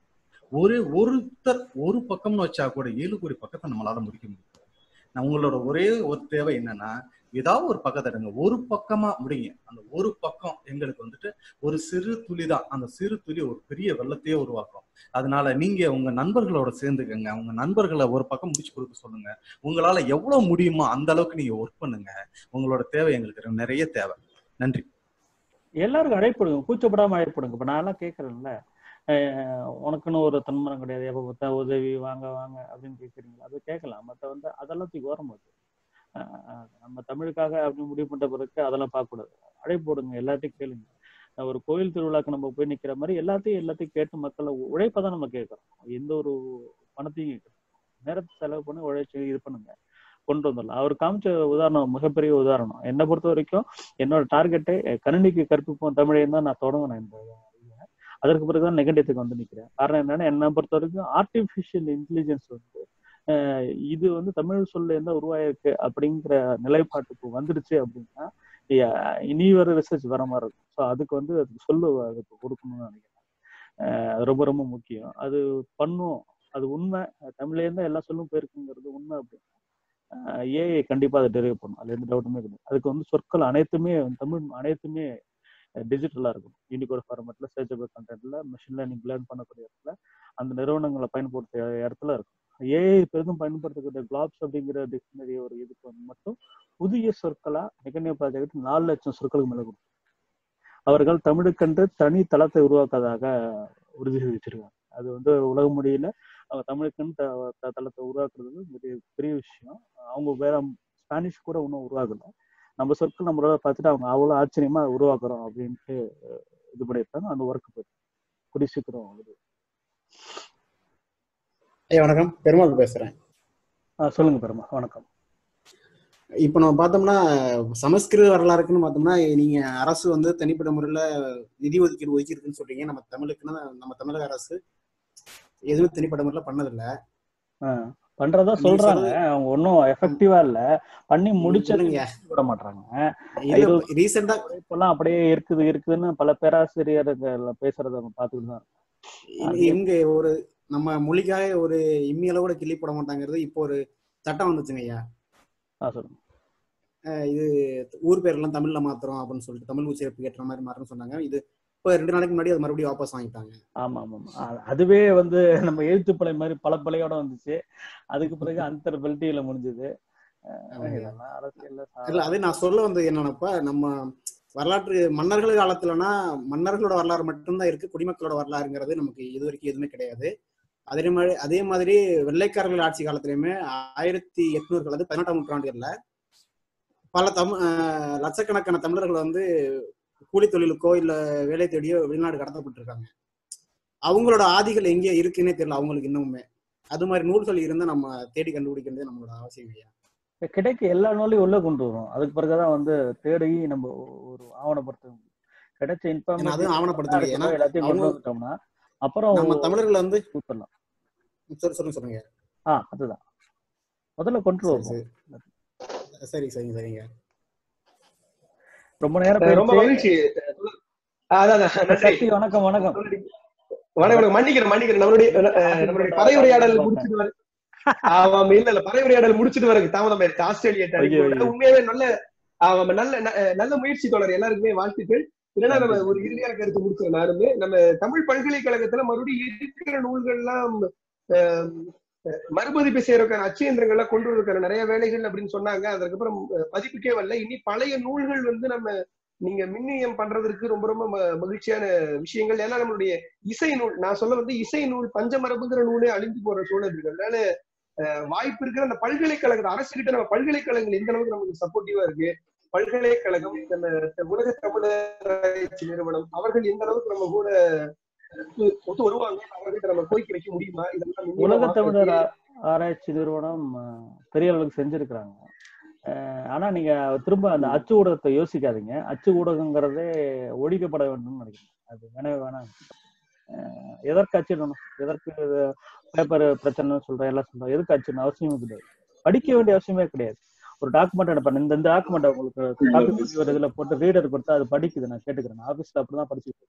ஒரு ஒருத்தர் ஒரு பக்கம்னு வச்சா கூட ஏழு கோடி பக்கத்தை நம்மளால முடிக்க முடியும் நான் உங்களோட ஒரே ஒரு தேவை என்னன்னா ஏதாவது ஒரு பக்கத்தை எடுங்க ஒரு பக்கமா முடிங்க அந்த ஒரு பக்கம் எங்களுக்கு வந்துட்டு ஒரு சிறு துளி தான் அந்த சிறு துளி ஒரு பெரிய வெள்ளத்தையே உருவாக்கும் அதனால நீங்க உங்க நண்பர்களோட சேர்ந்துக்கங்க உங்க நண்பர்களை ஒரு பக்கம் முடிச்சு கொடுக்க சொல்லுங்க உங்களால எவ்வளவு முடியுமோ அந்த அளவுக்கு நீங்க ஒர்க் பண்ணுங்க உங்களோட தேவை எங்களுக்கு நிறைய தேவை நன்றி
எல்லாருக்கும் அழைப்படுங்க கூச்சப்படாம அழைப்படுங்க இப்ப நான் எல்லாம் கேட்கறேன்ல அஹ் உனக்குன்னு ஒரு தன்மரம் கிடையாது எப்ப பார்த்தா உதவி வாங்க வாங்க அப்படின்னு கேட்குறீங்களா அது கேட்கலாம் மற்ற வந்து அதெல்லாம் தூக்கி ஓரம் போகுது அஹ் நம்ம தமிழுக்காக அப்படின்னு முடிவு பண்ண பிறகு அதெல்லாம் பார்க்கக்கூடாது அழைப்பு எல்லாத்தையும் கேளுங்க அஹ் ஒரு கோயில் திருவிழாக்கு நம்ம போய் நிக்கிற மாதிரி எல்லாத்தையும் எல்லாத்தையும் கேட்டு மக்களை உழைப்பை தான் நம்ம கேட்கறோம் எந்த ஒரு பணத்தையும் கேட்கறோம் நேரத்தை செலவு பண்ணி உழைச்சு இது பண்ணுங்க கொண்டு வந்துடலாம் அவர் காமிச்ச உதாரணம் மிகப்பெரிய உதாரணம் என்னை பொறுத்த வரைக்கும் என்னோட டார்கெட்டே கணினிக்கு கற்பிப்போம் தமிழையும் தான் நான் தொடங்கினேன் இந்த இதுல. அதற்கு பிறகுதான் நெகட்டிவ்க்கு வந்து நிக்கிறேன் காரணம் என்னன்னா என்னை பொறுத்த வரைக்கும் ஆர்டிபிஷியல் இன்டெலிஜென்ஸ் வந்து அஹ் இது வந்து தமிழ் சொல்ல என்ன உருவாயிருக்கு அப்படிங்கிற நிலைப்பாட்டுக்கு வந்துடுச்சு அப்படின்னா அஹ் இனி வர ரிசர்ச் வர மாதிரி இருக்கும் ஸோ அதுக்கு வந்து அதுக்கு சொல்லு அதுக்கு கொடுக்கணும்னு நினைக்கிறேன் அஹ் அது ரொம்ப ரொம்ப முக்கியம் அது பண்ணும் அது உண்மை தமிழ்லேருந்து எல்லா சொல்லும் போயிருக்குங்கிறது உண்மை அப்படின்னா ஏஐ கண்டிப்பா அதை டெரிவ் பண்ணும் அதுல எந்த டவுட்டுமே கிடையாது அதுக்கு வந்து சொற்கள் அனைத்துமே தமிழ் அனைத்துமே டிஜிட்டலா இருக்கும் யூனிகோட் ஃபார்மேட்ல சர்ச்சபிள் கண்டென்ட்ல மிஷின் லேர்னிங் லேர்ன் பண்ணக்கூடிய இடத்துல அந்த நிறுவனங்களை பயன்படுத்திய இடத்துல இருக்கும் ஏஐ பெரிதும் பயன்படுத்தக்கூடிய கிளாப்ஸ் அப்படிங்கிற டிக்ஷனரி ஒரு இதுக்கு வந்து மட்டும் புதிய சொற்களா நிகழ்நிலை ப்ராஜெக்ட் நாலு லட்சம் சொற்களுக்கு மேல கொடுக்கும் அவர்கள் தமிழுக்கென்று தனி தளத்தை உருவாக்காதாக உறுதி செஞ்சிருக்காங்க அது வந்து உலக மொழியில அவங்க தமிழுக்குன்னு த- த- தளத்தை உருவாக்குறது வந்து பெரிய பெரிய விஷயம் அவங்க வேற ஸ்பானிஷ் கூட இன்னும் உருவாக்கல நம்ம சொற்கள் நம்மளோட பார்த்துட்டு அவங்க அவ்வளோ ஆச்சரியமா உருவாக்குறோம் அப்படின்ட்டு அஹ், இது பண்ணியிருக்காங்க அந்த ஒர்க் போயிட்டு கூடி சீக்கிரம் இது
ஐயா வணக்கம் பெருமாள் பேசுறேன்
ஆ சொல்லுங்க பெருமா வணக்கம்
இப்போ நம்ம பார்த்தோம்னா சமஸ்கிருத வரலாறுக்குன்னு பார்த்தோம்னா நீங்க அரசு வந்து தனிப்பட்ட முறையில நிதி ஒதுக்கீடு ஒதுக்கி இருக்குன்னு சொல்றீங்க நம்ம தமிழுக்குன்னு நம்ம தமிழக அரசு எதுவும் தனிப்பட்ட முறையில பண்ணதில்ல
ஆ, பண்றதா
நீங்க
சொல்றாங்க
சொல்றது
அவங்க ஒன்றும் எஃபெக்டிவா இல்ல பண்ணி
நீங்க
முடிச்சது
சொல்லுங்க
விட மாட்டாங்க
இல்ல
இருபது
ரீசெண்டா
இப்பெல்லாம் அப்படியே இருக்குது இருக்குதுன்னு பல பேராசிரியர்கள் பேசுறத நம்ம பார்த்துட்டு தான் இருக்கோம். அது
எங்க ஒரு நம்ம மொழிக்காக ஒரு இம்மியளவு கூட கிள்ளி போட மாட்டாங்கிறது இப்போ ஒரு சட்டம் வந்துச்சுங்க ஐயா
ஆ சொல்லுங்க
அஹ் இது ஊர் பேரெல்லாம் தமிழ்ல மாத்துறோம் அப்படின்னு சொல்லிட்டு தமிழ் உச்சரிப்பு கேட்டுற மாதிரி மாறணும்னு சொன்னாங்க இது இப்போ ரெண்டு நாளைக்கு முன்னாடி அது மறுபடியும் வாபஸ் வாங்கிட்டாங்க
ஆமா ஆமா ஆமா. அ- அதுவே வந்து நம்ம எழுத்துப்பழை மாதிரி பல பிழையோட வந்துச்சு அதுக்கு பிறகு அந்த பெல்ட்டியில முடிஞ்சது
ஆமாங்க.
இதெல்லாம் அரசியல்ல
இல்ல அது நான் சொல்ல வந்தது என்னன்னாப்பா நம்ம வரலாற்று மன்னர்கள் காலத்துலனா மன்னர்களோட வரலாறு மட்டும்தான் இருக்கு குடிமக்களோட வரலாறுங்கிறது நமக்கு இது வரைக்கும் எதுவுமே கிடையாது அதே மாதிரி அதே மாதிரி வெள்ளைக்காரர்கள் ஆட்சி காலத்திலயுமே ஆயிரத்தி எட்நூறுகள் அதாவது பதினெட்டாம் நூற்றாண்டுகள்ல பல தமிழ் லட்சக்கணக்கான தமிழர்கள் வந்து கூலி தொழிலுக்கோ இல்ல வேலை தேடியோ வெளிநாடு கடத்தப்பட்டிருக்காங்க அவங்களோட ஆதிகள் எங்கே இருக்குன்னே தெரியல அவங்களுக்கு இன்னுமே அது மாதிரி நூல்கள் இருந்தா நம்ம தேடி கண்டுபிடிக்கிறது நம்மளோட அவசியம் ஐயா
கிடைக்க எல்லா நூலையும் உள்ள கொண்டு வரும் அதுக்கு பிறகுதான் வந்து தேடி நம்ம ஒரு ஆவணப்படுத்த கிடைச்ச
ஏன்னா அதுவும் ஆவணப்படுத்த முடியாது ஏன்னா
இன்ஃபர்மேஷன் எல்லாத்தையும் கொண்டு
அவங்க
வந்துட்டோம்னா அப்புறம்
நம்ம தமிழர்கள் வந்து
கூப்பிடலாம்
சரி சொல்லுங்க சொல்லுங்க
ஆ அதுதான் முதல்ல கொண்டு
சரி
வருவோம்
சரி சரி சரிங்க சரிங்க
ரொம்ப நேரம்
அஹ் ரொம்ப
போயிடுச்சு
மகிழ்ச்சி அஹ் அதான் அதான் நன்றி
சக்தி வணக்கம் வணக்கம்
வணக்கம் வணக்கம் மன்னிக்கிறேன் மன்னிக்கிறேன் நம்மளுடைய அஹ் நம்மளுடைய பறையுரையாடல் முடிச்சிட்டு வர ஆமாம் இல்ல இல்ல பறையுரையாடல் முடிச்சிட்டு வரக்கு தாமதம் ஆயிடுச்சு ஆஸ்திரேலியா
ஐயோ
டைம்
ஐயோ
உண்மையாவே நல்ல ஆமாம் நல்ல ந- அஹ் நல்ல முயற்சி தொடர் எல்லாருக்குமே வாழ்த்துக்கள் இல்லைன்னா நம்ம
நன்றி
ஒரு இறுதியான கருத்து முடிச்சிடும் நானுமே நம்ம தமிழ் பல்கலைக்கழகத்துல மறுபடியும் இருக்கிற நூல்கள்லாம் அஹ், அஹ், மறுபதிப்பு செய்யறதுக்கான அச்சயந்திரங்கள்லாம் கொண்டு வரதுக்கான நிறைய வேலைகள் அப்படின்னு சொன்னாங்க அதுக்கப்புறம் அஹ், பதிப்புக்கே வரல இனி பழைய நூல்கள் வந்து நம்ம நீங்க மின்னியம் பண்றதற்கு ரொம்ப ரொம்ப ம- மகிழ்ச்சியான விஷயங்கள் ஏன்னா நம்மளுடைய இசை நூல் நான் சொல்ல வந்து இசை நூல் பஞ்சமரபுங்கிற நூலே அழிந்து போற சூழல் இருக்கு அதனால அஹ், வாய்ப்பு இருக்கிற அந்த பல்கலைக்கழகம் அரசு கிட்ட நம்ம பல்கலைக்கழகங்கள் எந்த அளவுக்கு நமக்கு சப்போர்ட்டிவா இருக்கு பல்கலைக்கழகம் நம்ம உலக தமிழர் ஆராய்ச்சி நிறுவனம் அவர்கள் எந்த அளவுக்கு நம்ம கூட ஒத்து ஒத்து வருவாங்க அவர்கிட்ட நம்ம கோரிக்கை வைக்க முடியுமா இதெல்லாம் மின்னியமா
உலக தமிழர்
மாத்துறதுக்கு
ஆ- ஆராய்ச்சி நிறுவனம் அஹ், பெரிய அளவுக்கு செஞ்சிருக்கிறாங்க அஹ், ஆனா நீங்க திரும்ப அந்த அச்சு ஊடகத்தை யோசிக்காதீங்க அச்சு ஊடகங்கிறதே ஒழிக்கப்பட வேண்டும்னு நினைக்கிறேன் அது வேணவே வேணாம் அஹ், எதற்கு அச்சிடணும் எதற்கு பேப்பர் பிரச்சனை சொல்றேன் எல்லாம் சொல்றேன் எதுக்கு அச்சிடணும் அவசியமே கிடையாது படிக்க வேண்டிய அவசியமே கிடையாது ஒரு டாக்குமெண்ட் அனுப்பேன் இந்த இந்த டாக்குமெண்ட் உங்களுக்கு காப்பி பண்ணி ஒரு இதுல போட்டு ரீடர் கொடுத்தா அது படிக்குது நான் கேட்டுக்கிறேன் ஆபீஸ்ல அப்படிதான் படிச்சுட்டு இருக்கேன்.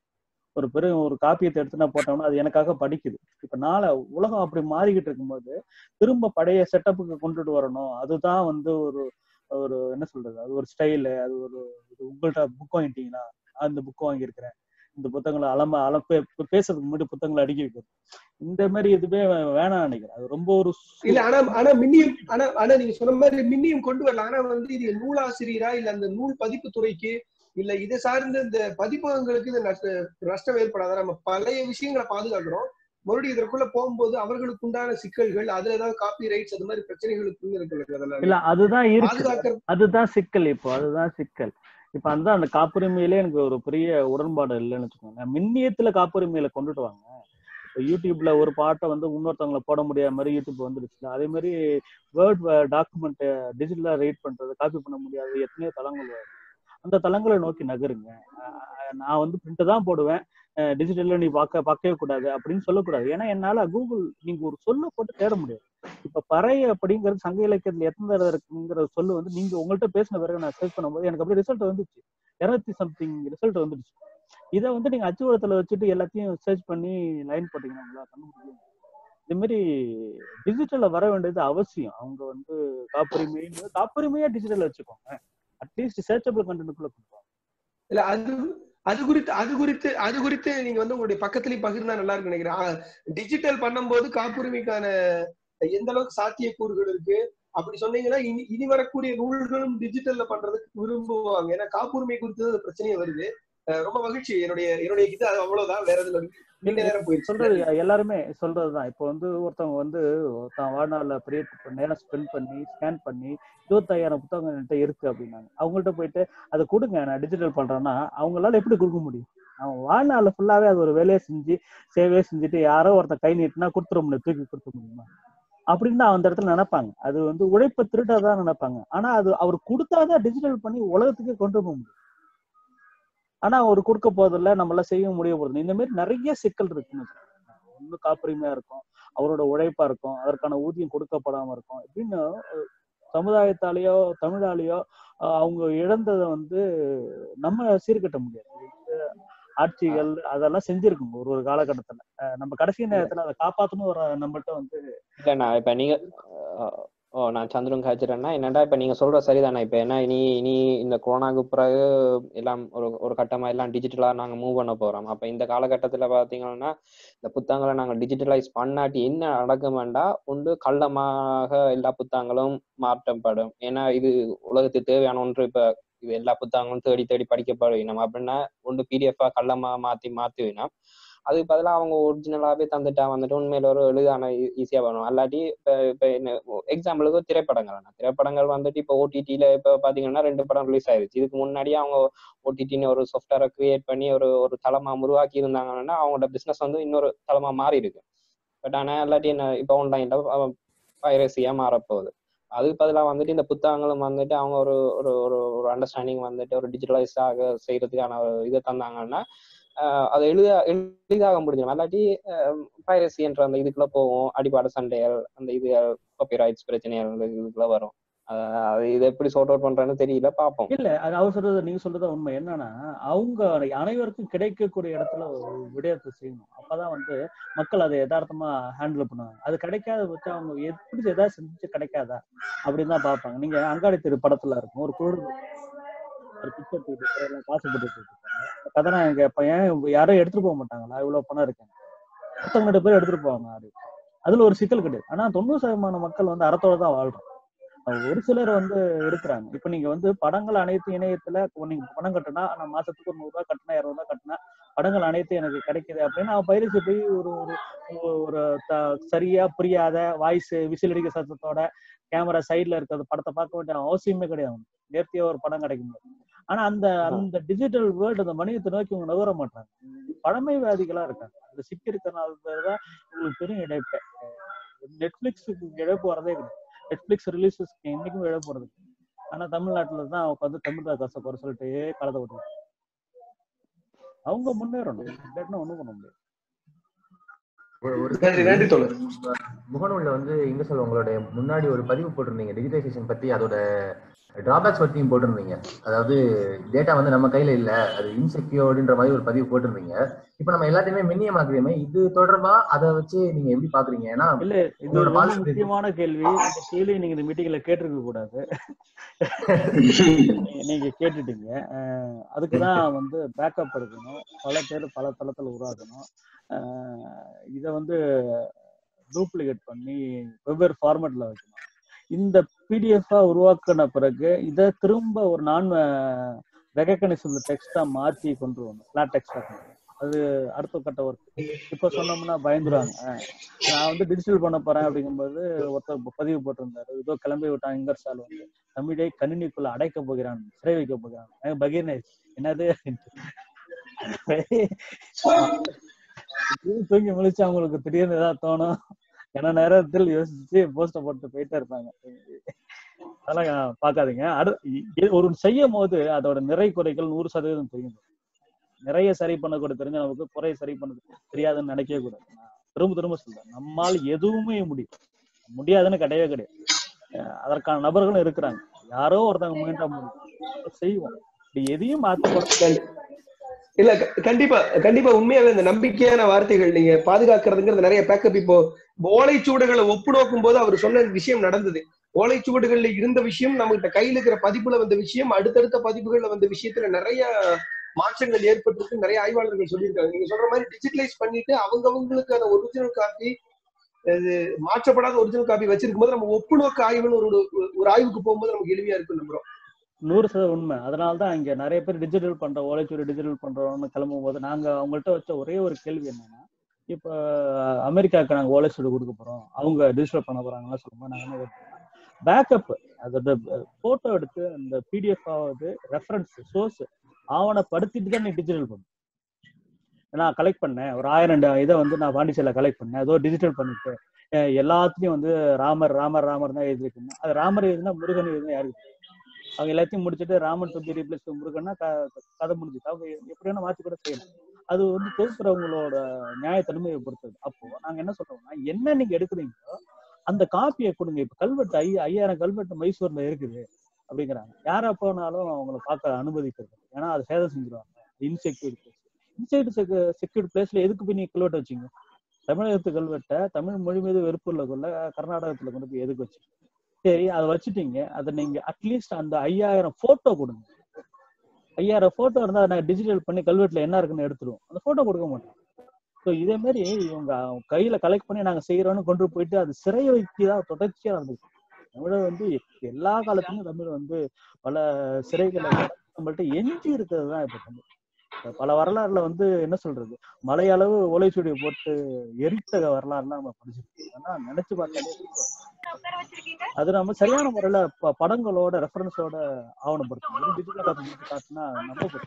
ஒரு பெரும் ஒரு காப்பியத்தை எடுத்து நான் போட்டோம்னா அது எனக்காக படிக்குது இப்ப நாளை உலகம் அப்படி மாறிக்கிட்டு இருக்கும்போது திரும்ப பழைய செட்டப்புக்கு கொண்டுட்டு வரணும் அதுதான் வந்து ஒரு ஒரு என்ன சொல்றது அது ஒரு ஸ்டைலு அது ஒரு இது உங்கள்ட்ட புக் வாங்கிட்டீங்களா அந்த புக் வாங்கியிருக்கிறேன் இந்த புத்தகங்களை அலம்ப அல பே- பே- பேசுறதுக்கு முன்னாடி புத்தகங்களை அடுக்கி வைக்கிறது இந்த மாதிரி இதுவே வே- வேணாம் நினைக்கிறேன் அது ரொம்ப ஒரு சு-
இல்ல ஆனா ஆனா மின்னியம் ஆனா ஆனா நீங்க சொன்ன மாதிரி மின்னியம் கொண்டு வரலாம் ஆனா வந்து இது நூலாசிரியரா இல்ல அந்த நூல் பதிப்பு துறைக்கு இல்ல இதை சார்ந்த இந்த பதிப்பகங்களுக்கு இது நஷ்ட நஷ்டம் ஏற்படாத நம்ம பழைய விஷயங்களை பாதுகாக்கிறோம் மறுபடியும் இதற்குள்ள போகும்போது அவர்களுக்கு உண்டான சிக்கல்கள் அதுல ஏதாவது காப்பி ரைட்ஸ் அது மாதிரி பிரச்சனைகளுக்கு இருக்கு அதெல்லாம்
இல்ல அதுதான் இருக்கு
பாதுகாக்கிறது
அதுதான் சிக்கல் இப்போ அதுதான் சிக்கல் இப்ப அந்த அந்த காப்புரிமையிலே எனக்கு ஒரு பெரிய உடன்பாடு இல்லைன்னு வச்சுக்கோங்க மின்னியத்துல காப்புரிமையில கொண்டுட்டு வாங்க இப்போ யூடியூப்ல ஒரு பாட்டை வந்து இன்னொருத்தவங்களை போட முடியாத மாதிரி யூடியூப் வந்துருச்சு அதே மாதிரி வேர்ட் டாக்குமெண்ட் டிஜிட்டலா ரீட் பண்றது காப்பி பண்ண முடியாத எத்தனையோ தளங்கள் வருது. அந்த தளங்களை நோக்கி நகருங்க அஹ் நான் வந்து பிரிண்ட் தான் போடுவேன் டிஜிட்டல்ல நீ பார்க்க பார்க்கவே கூடாது அப்படின்னு சொல்லக்கூடாது ஏன்னா என்னால கூகுள் நீங்க ஒரு சொல்ல போட்டு தேட முடியாது இப்ப பறை அப்படிங்கிறது சங்க இலக்கியத்துல எத்தனை தடவை இருக்குங்கிற சொல்லு வந்து நீங்க உங்கள்ட்ட பேசின பிறகு நான் சர்ச் பண்ணும்போது எனக்கு அப்படியே ரிசல்ட் வந்துச்சு இருநூத்தி சம்திங் ரிசல்ட் வந்துடுச்சு இதை வந்து நீங்க அச்சுவரத்துல வச்சுட்டு எல்லாத்தையும் சர்ச் பண்ணி லைன் போட்டீங்கன்னா உங்களால கண்டுபிடிக்க முடியும். இந்த மாதிரி டிஜிட்டல்ல வர வேண்டியது அவசியம் அவங்க வந்து காப்புரிமை காப்புரிமையா டிஜிட்டல் வச்சுக்கோங்க அட்லீஸ்ட் சர்ச்சபிள் கண்டென்ட்குள்ள கொண்டு வாங்க
இல்ல அது அது குறித்து அது குறித்து அது குறித்து நீங்க வந்து உங்களுடைய பக்கத்துலயும் பகிர்ந்தா நல்லா இருக்கும்னு நினைக்கிறேன் டிஜிட்டல் பண்ணும்போது காப்புரிமைக்கான எந்த அளவுக்கு சாத்தியக்கூறுகள் இருக்கு அப்படி சொன்னீங்கன்னா இனி இனி வரக்கூடிய நூல்களும் டிஜிட்டல்ல பண்றதுக்கு விரும்புவாங்க ஏன்னா காப்புரிமை குறித்து அது பிரச்சனையே வருது அஹ் ரொம்ப மகிழ்ச்சி என்னுடைய என்னுடைய இது அது அவ்வளவுதான் வேற எதுல இருக்கு நீண்ட நேரம் போயிடுச்சு
சொல்றது எல்லாருமே சொல்றதுதான் இப்போ வந்து ஒருத்தவங்க வந்து தான் வாழ்நாள்ல பெரிய நேரம் ஸ்பெண்ட் பண்ணி ஸ்கேன் பண்ணி இருபத்தாயிரம் புத்தகங்கள் என்கிட்ட இருக்கு அப்படின்னாங்க அவங்கள்ட்ட போயிட்டு அதை கொடுங்க நான் டிஜிட்டல் பண்றேன்னா அவங்களால எப்படி கொடுக்க முடியும் அவன் வாழ்நாள்ல ஃபுல்லாவே அது ஒரு வேலையை செஞ்சு சேவையை செஞ்சுட்டு யாரோ ஒருத்தன் கை நீட்டினா கொடுத்துட முடியும் தூக்கி கொடுக்க முடியுமா அப்படின்னு தான் அந்த இடத்துல நினைப்பாங்க அது வந்து உழைப்பை திருடாதான் நினைப்பாங்க ஆனா அது அவர் கொடுத்தாதான் டிஜிட்டல் பண்ணி உலகத்துக்கே கொண்டு போக முடியும் ஆனா அவர் கொடுக்க போதில்ல நம்மளால செய்ய முடிய போறது இந்த மாதிரி நிறைய சிக்கல் இருக்குன்னு வச்சுக்கோங்க. ஒண்ணு காப்புரிமையா இருக்கும் அவரோட உழைப்பா இருக்கும் அதற்கான ஊதியம் கொடுக்கப்படாம இருக்கும் இப்படின்னு அஹ், சமுதாயத்தாலேயோ தமிழாலேயோ அஹ், அவங்க இழந்ததை வந்து நம்ம சீர்கட்ட முடியாது இது வந்து ஆட்சிகள் அதெல்லாம் செஞ்சிருக்குங்க ஒரு ஒரு காலகட்டத்துல அஹ், நம்ம கடைசி நேரத்துல அதை காப்பாத்தணும் ஒரு நம்மள்ட்ட வந்து
இல்ல நான் இப்ப நீங்க அஹ், ஓ நான் சந்திரன் காய்ச்சிறேன்னா என்னடா இப்ப நீங்க சொல்ற சரிதானே இப்ப என்ன இனி இனி இந்த கொரோனாக்கு பிறகு எல்லாம் ஒரு ஒரு கட்டமா எல்லாம் டிஜிட்டலா நாங்க மூவ் பண்ண போறோம் அப்ப இந்த காலகட்டத்துல பாத்தீங்கன்னா இந்த புத்தகங்களை நாங்க டிஜிட்டலைஸ் பண்ணாட்டி என்ன நடக்கும் வேண்டாம் ஒன்று கள்ளமாக எல்லா புத்தகங்களும் மாற்றப்படும் ஏன்னா இது உலகத்துக்கு தேவையான ஒன்று இப்ப இது எல்லா புத்தகங்களும் தேடி தேடி படிக்கப்படும் அப்படின்னா ஒன்று பிடிஎஃபா கள்ளமா மாத்தி மாத்தி வேணும் அதுக்கு பதிலா அவங்க ஒரிஜினலாவே தந்துட்டா வந்துட்டு உண்மையில ஒரு எளிதான ஈஸியா வரும் அல்லாட்டி இப்ப இப்ப என்ன எக்ஸாம்பிளுக்கு திரைப்படங்கள் திரைப்படங்கள் வந்துட்டு இப்போ ஓடிடியில இப்ப பாத்தீங்கன்னா ரெண்டு படம் ரிலீஸ் ஆயிருச்சு இதுக்கு முன்னாடியே அவங்க ஓடிடின்னு ஒரு சாஃப்ட்வேரை கிரியேட் பண்ணி ஒரு ஒரு தளமா உருவாக்கி இருந்தாங்கன்னா அவங்களோட பிசினஸ் வந்து இன்னொரு தளமா மாறி இருக்கு பட் ஆனா இல்லாட்டி என்ன இப்போ ஆன்லைன்ல பைரசியா மாறப்போகுது அதுக்கு பதிலாக வந்துட்டு இந்த புத்தகங்களும் வந்துட்டு அவங்க ஒரு ஒரு ஒரு ஒரு அண்டர்ஸ்டாண்டிங் வந்துட்டு ஒரு டிஜிட்டலைஸ் ஆக செய்யறதுக்கான ஒரு இதை தந்தாங்கன்னா ஆஹ் அது எளிதா எளிதாக முடிஞ்சிடும் இல்லாட்டி பைரசி என்ற அந்த இதுக்குள்ள போவோம் அடிபாடு சண்டைகள் அந்த இது காப்பிரைட்ஸ் பிரச்சனைகள் அந்த இதுக்குள்ள வரும் ஆஹ் அது இதை எப்படி சார்ட் அவுட் பண்றேன்னு தெரியல பார்ப்போம்
இல்ல அது அவர் சொல்றது நீங்க சொல்றது உண்மை என்னன்னா அவங்க அனைவருக்கும் கிடைக்கக்கூடிய இடத்துல ஒரு விடயத்தை செய்யணும் அப்பதான் வந்து மக்கள் அதை யதார்த்தமா ஹேண்டில் பண்ணுவாங்க அது கிடைக்காத பட்சம் அவங்க எப்படி ஏதாவது செஞ்சு கிடைக்காதா அப்படின்னு தான் பார்ப்பாங்க நீங்க அங்காடி தெரு படத்துல இருக்கும் ஒரு குருடு ஒரு பிக்சர் தூக்கிட்டு எல்லாம் காசு போட்டு இருப்பாங்க அந்த கதை நான் எங்க பையன் யாரும் எடுத்துட்டு போக மாட்டாங்களா இவ்வளவு பணம் இருக்கேன் ஒருத்தவங்க பேர் எடுத்துட்டு போவாங்க அது அதுல ஒரு சிக்கல் கிடையாது ஆனா தொண்ணூறு சதவீதமான மக்கள் வந்து அறத்தோட தான் வாழ்றோம் ஒரு சிலர் வந்து இருக்கிறாங்க இப்ப நீங்க வந்து படங்கள் அனைத்து இணையத்துல இப்ப நீங்க பணம் கட்டினா நான் மாசத்துக்கு ஒரு நூறு ரூபாய் கட்டினா இருநூறு ரூபாய் கட்டினா படங்கள் அனைத்து எனக்கு கிடைக்குது அப்படின்னு அவன் பயிற்சி போய் ஒரு ஒரு ஒரு த- சரியா புரியாத வாய்ஸ் விசில் அடிக்க சத்தத்தோட கேமரா சைட்ல இருக்கிற படத்தை பார்க்க வேண்டிய அவசியமே கிடையாது அவனுக்கு. நேர்த்தியா ஒரு படம் கிடைக்கும் போது. ஆனா அந்த அந்த டிஜிட்டல் வேர்ல்டு அந்த மனிதத்தை நோக்கி இவங்க நகர மாட்டாங்க பழமைவாதிகளா இருக்காங்க அதுல சிக்கி இருக்கிறனால தான் உங்களுக்கு பெரும் இழப்பு நெட்ஃபிளிக்ஸுக்கு இழப்பு வரதே கிடையாது நெட்ஃபிளிக்ஸ் ரிலீசஸ் என்னைக்கும் இழப்பு வரது கிடையாது. ஆனா தமிழ்நாட்டுல தான் உட்காந்து தமிழ் காசை குறை சொல்லிட்டு காலத்தை ஓட்டுவாங்க அவங்க முன்னேறணும் இல்லாட்டினா ஒண்ணும் பண்ண முடியாது
ஒரு ஒரு
நன்றி, நன்றி தோழர்.
உங்க முகநூல்ல வந்து இங்க சொல்ல உங்களுடைய முன்னாடி ஒரு பதிவு போட்டிருந்தீங்க டிஜிட்டைசேஷன் பத்தி அதோட டிராபேக்ஸ் பத்தியும் போட்டிருந்தீங்க அதாவது டேட்டா வந்து நம்ம கையில இல்ல அது இன்செக்யூர்டுன்ற மாதிரி ஒரு பதிவு போட்டிருந்தீங்க இப்போ நம்ம எல்லாத்தையுமே மின்னியமாக்குறோமே இது தொடர்பா அதை வச்சு நீங்க எப்படி பாக்குறீங்க ஏன்னா
இல்ல இது
இதோட
ஒரு ரொம்ப
பாலிசி
முக்கியமான கேள்வி இந்த கேள்வி நீங்க இந்த மீட்டிங்ல கேட்டிருக்க கூடாது நீங்க கேட்டுட்டீங்க அஹ் அதுக்குதான் வந்து பேக்கப் எடுக்கணும் பல பேர் பல தளத்துல உருவாக்கணும் அஹ் இதை வந்து டூப்ளிகேட் பண்ணி வெவ்வேறு ஃபார்மேட்ல வைக்கணும் இந்த பிடிஎஃபா உருவாக்கின பிறகு இதை திரும்ப ஒரு நான் ரெகக்னைசபிள் டெக்ஸ்டா மாத்தி கொண்டு வரணும் ஃபிளாட் டெக்ஸ்டா கொண்டு வரணும் அது அடுத்த கட்ட ஒர்க் இப்ப சொன்னோம்னா பயந்துருவாங்க அஹ் நான் வந்து டிஜிட்டல் பண்ண போறேன் அப்படிங்கும்போது ஒருத்தர் ப- பதிவு போட்டிருந்தாரு இதோ கிளம்பி விட்டான் இங்கர்சால் வந்து தமிழை கணினிக்குள்ள அடைக்க போகிறான் சிறை வைக்க போகிறான் அஹ் பகீர்னேஷ் என்னது திடீர்னு தூங்கி முழிச்சு அவங்களுக்கு திடீர்னு ஏதாவது தோணும் கன நேரத்தில் யோசிச்சு போஸ்ட போட்டு போயிட்டே இருப்பாங்க அதெல்லாம் பார்க்காதீங்க அடு இ- ஒரு செய்யும் போது அதோட நிறை குறைகள் நூறு சதவீதம் தெரியும் நிறைய சரி பண்ணக்கூட தெரிஞ்ச நமக்கு குறை சரி பண்ண தெரியாதுன்னு நினைக்கவே கூடாது நான் திரும்ப திரும்ப சொல்றேன் நம்மால் எதுவுமே முடியும் முடியாதுன்னு கிடையவே கிடையாது அஹ் அதற்கான நபர்களும் இருக்கிறாங்க யாரோ ஒருத்தவங்க முயன்றா முடியும் செய்வோம் இப்படி எதையும் மாத்த
இல்ல க- கண்டிப்பா கண்டிப்பா உண்மையாவே இந்த நம்பிக்கையான வார்த்தைகள் நீங்க பாதுகாக்கிறதுங்கிறது நிறைய பேக்கப் இப்போ ஓலைச்சுவடுகளை ஒப்பு நோக்கும் போது அவர் சொன்ன விஷயம் நடந்தது ஓலைச்சுவடுகள்ல இருந்த விஷயம் நம்மகிட்ட கையில இருக்கிற பதிப்புல வந்த விஷயம் அடுத்தடுத்த பதிப்புகள்ல வந்த விஷயத்துல நிறைய மாற்றங்கள் ஏற்பட்டிருக்கு நிறைய ஆய்வாளர்கள் சொல்லியிருக்காங்க நீங்க சொல்ற மாதிரி டிஜிட்டலைஸ் பண்ணிட்டு அவங்கவங்களுக்கு அந்த ஒரிஜினல் காப்பி இது மாற்றப்படாத ஒரிஜினல் காப்பி வச்சிருக்கும் போது நம்ம ஒப்பு நோக்கு ஆய்வுன்னு ஒரு ஒரு ஆய்வுக்கு போகும்போது நமக்கு எளிமையா இருக்கும் நம்புறோம்
நூறு சதவீதம் உண்மை அதனால தான் இங்க நிறைய பேர் டிஜிட்டல் பண்ற ஓலைச்சுவடி டிஜிட்டல் பண்றோம்னு கிளம்பும் போது நாங்க அவங்கள்ட்ட வச்ச ஒரே ஒரு கேள்வி என்னன்னா இப்போ அமெரிக்காவுக்கு நாங்க ஓலைச்சுவடி கொடுக்க போறோம் அவங்க டிஜிட்டல் பண்ண போறாங்கன்னு சொல்லும்போது நாங்க என்ன பேக்கப் அதோட போட்டோ எடுத்து அந்த பிடிஎஃப் ஆகுது ரெஃபரன்ஸ் சோர்ஸ் ஆவணப்படுத்திட்டு தான் நீ டிஜிட்டல் பண்ணு நான் கலெக்ட் பண்ணேன் ஒரு ஆயிரம் ட- இதை வந்து நான் பாண்டிச்சேரியில் கலெக்ட் பண்ணேன் ஏதோ டிஜிட்டல் பண்ணிட்டு அஹ் எல்லாத்துலயும் வந்து ராமர் ராமர் ராமர் தான் எழுதிருக்குன்னு அது ராமர் எழுதுனா முருகன் எழுதுனா யாருக்கு தெரியும்? அவங்க எல்லாத்தையும் முடிச்சுட்டு ராமன் டு பி ரீப்ளேஸ் முருகன்னா க- கதை முடிஞ்சுது அவங்க எப்படி வேணா மாத்தி கூட செய்யலாம் அது வந்து தொகுக்கிறவங்களோட நியாயத்தன்மையை பொறுத்தது அப்போ நாங்க என்ன சொல்றோம்னா என்ன நீங்க எடுக்கிறீங்களோ அந்த காப்பியை கொடுங்க இப்ப கல்வெட்டு ஐ ஐயாயிரம் கல்வெட்டு மைசூர்ல இருக்குது அப்படிங்கிறாங்க யாரா போனாலும் அவங்கள பார்க்க அனுமதிக்கிறது ஏன்னா அது சேதம் செஞ்சிருவாங்க இன்செக்யூர் பிளேஸ் இன்சைடு செக்யூர்ட் பிளேஸ்ல எதுக்கு போய் நீ கல்வெட்டு வச்சீங்க தமிழகத்து கல்வெட்டை தமிழ் மொழி மீது வெறுப்பு உள்ளக்குள்ள கர்நாடகத்துல கொண்டு போய் எதுக்கு வச்சீங்க சரி அதை வச்சுட்டீங்க அதை நீங்க அட்லீஸ்ட் அந்த ஐயாயிரம் போட்டோ கொடுங்க ஐயாயிரம் போட்டோ இருந்தா அதை நான் டிஜிட்டல் பண்ணி கல்வெட்டுல என்ன இருக்குன்னு எடுத்துருவோம் அந்த போட்டோ கொடுக்க மாட்டோம் ஸோ இதே மாதிரி இவங்க கையில கலெக்ட் பண்ணி நாங்க செய்யறோம்னு கொண்டு போயிட்டு அது சிறை வைக்கதா தொடர்ச்சியா நடந்துச்சு தமிழை வந்து எல்லா காலத்துலயும் தமிழ் வந்து பல சிறைகளை நம்மள்ட்ட எஞ்சி இருக்கிறது தான் இப்ப தமிழ் இப்ப பல வரலாறுல வந்து என்ன சொல்றது மலையளவு ஓலைச்சுவடியை போட்டு எரித்த வரலாறுலாம் நம்ம படிச்சிருக்கோம் ஆனா நினைச்சு பார்த்தாலே இருக்கும். அது நம்ம சரியான முறையில ப- படங்களோட ரெஃபரன்ஸோட ஆவணப்படுத்தணும் டிஜிட்டல் காப்பி காட்டினா நம்ப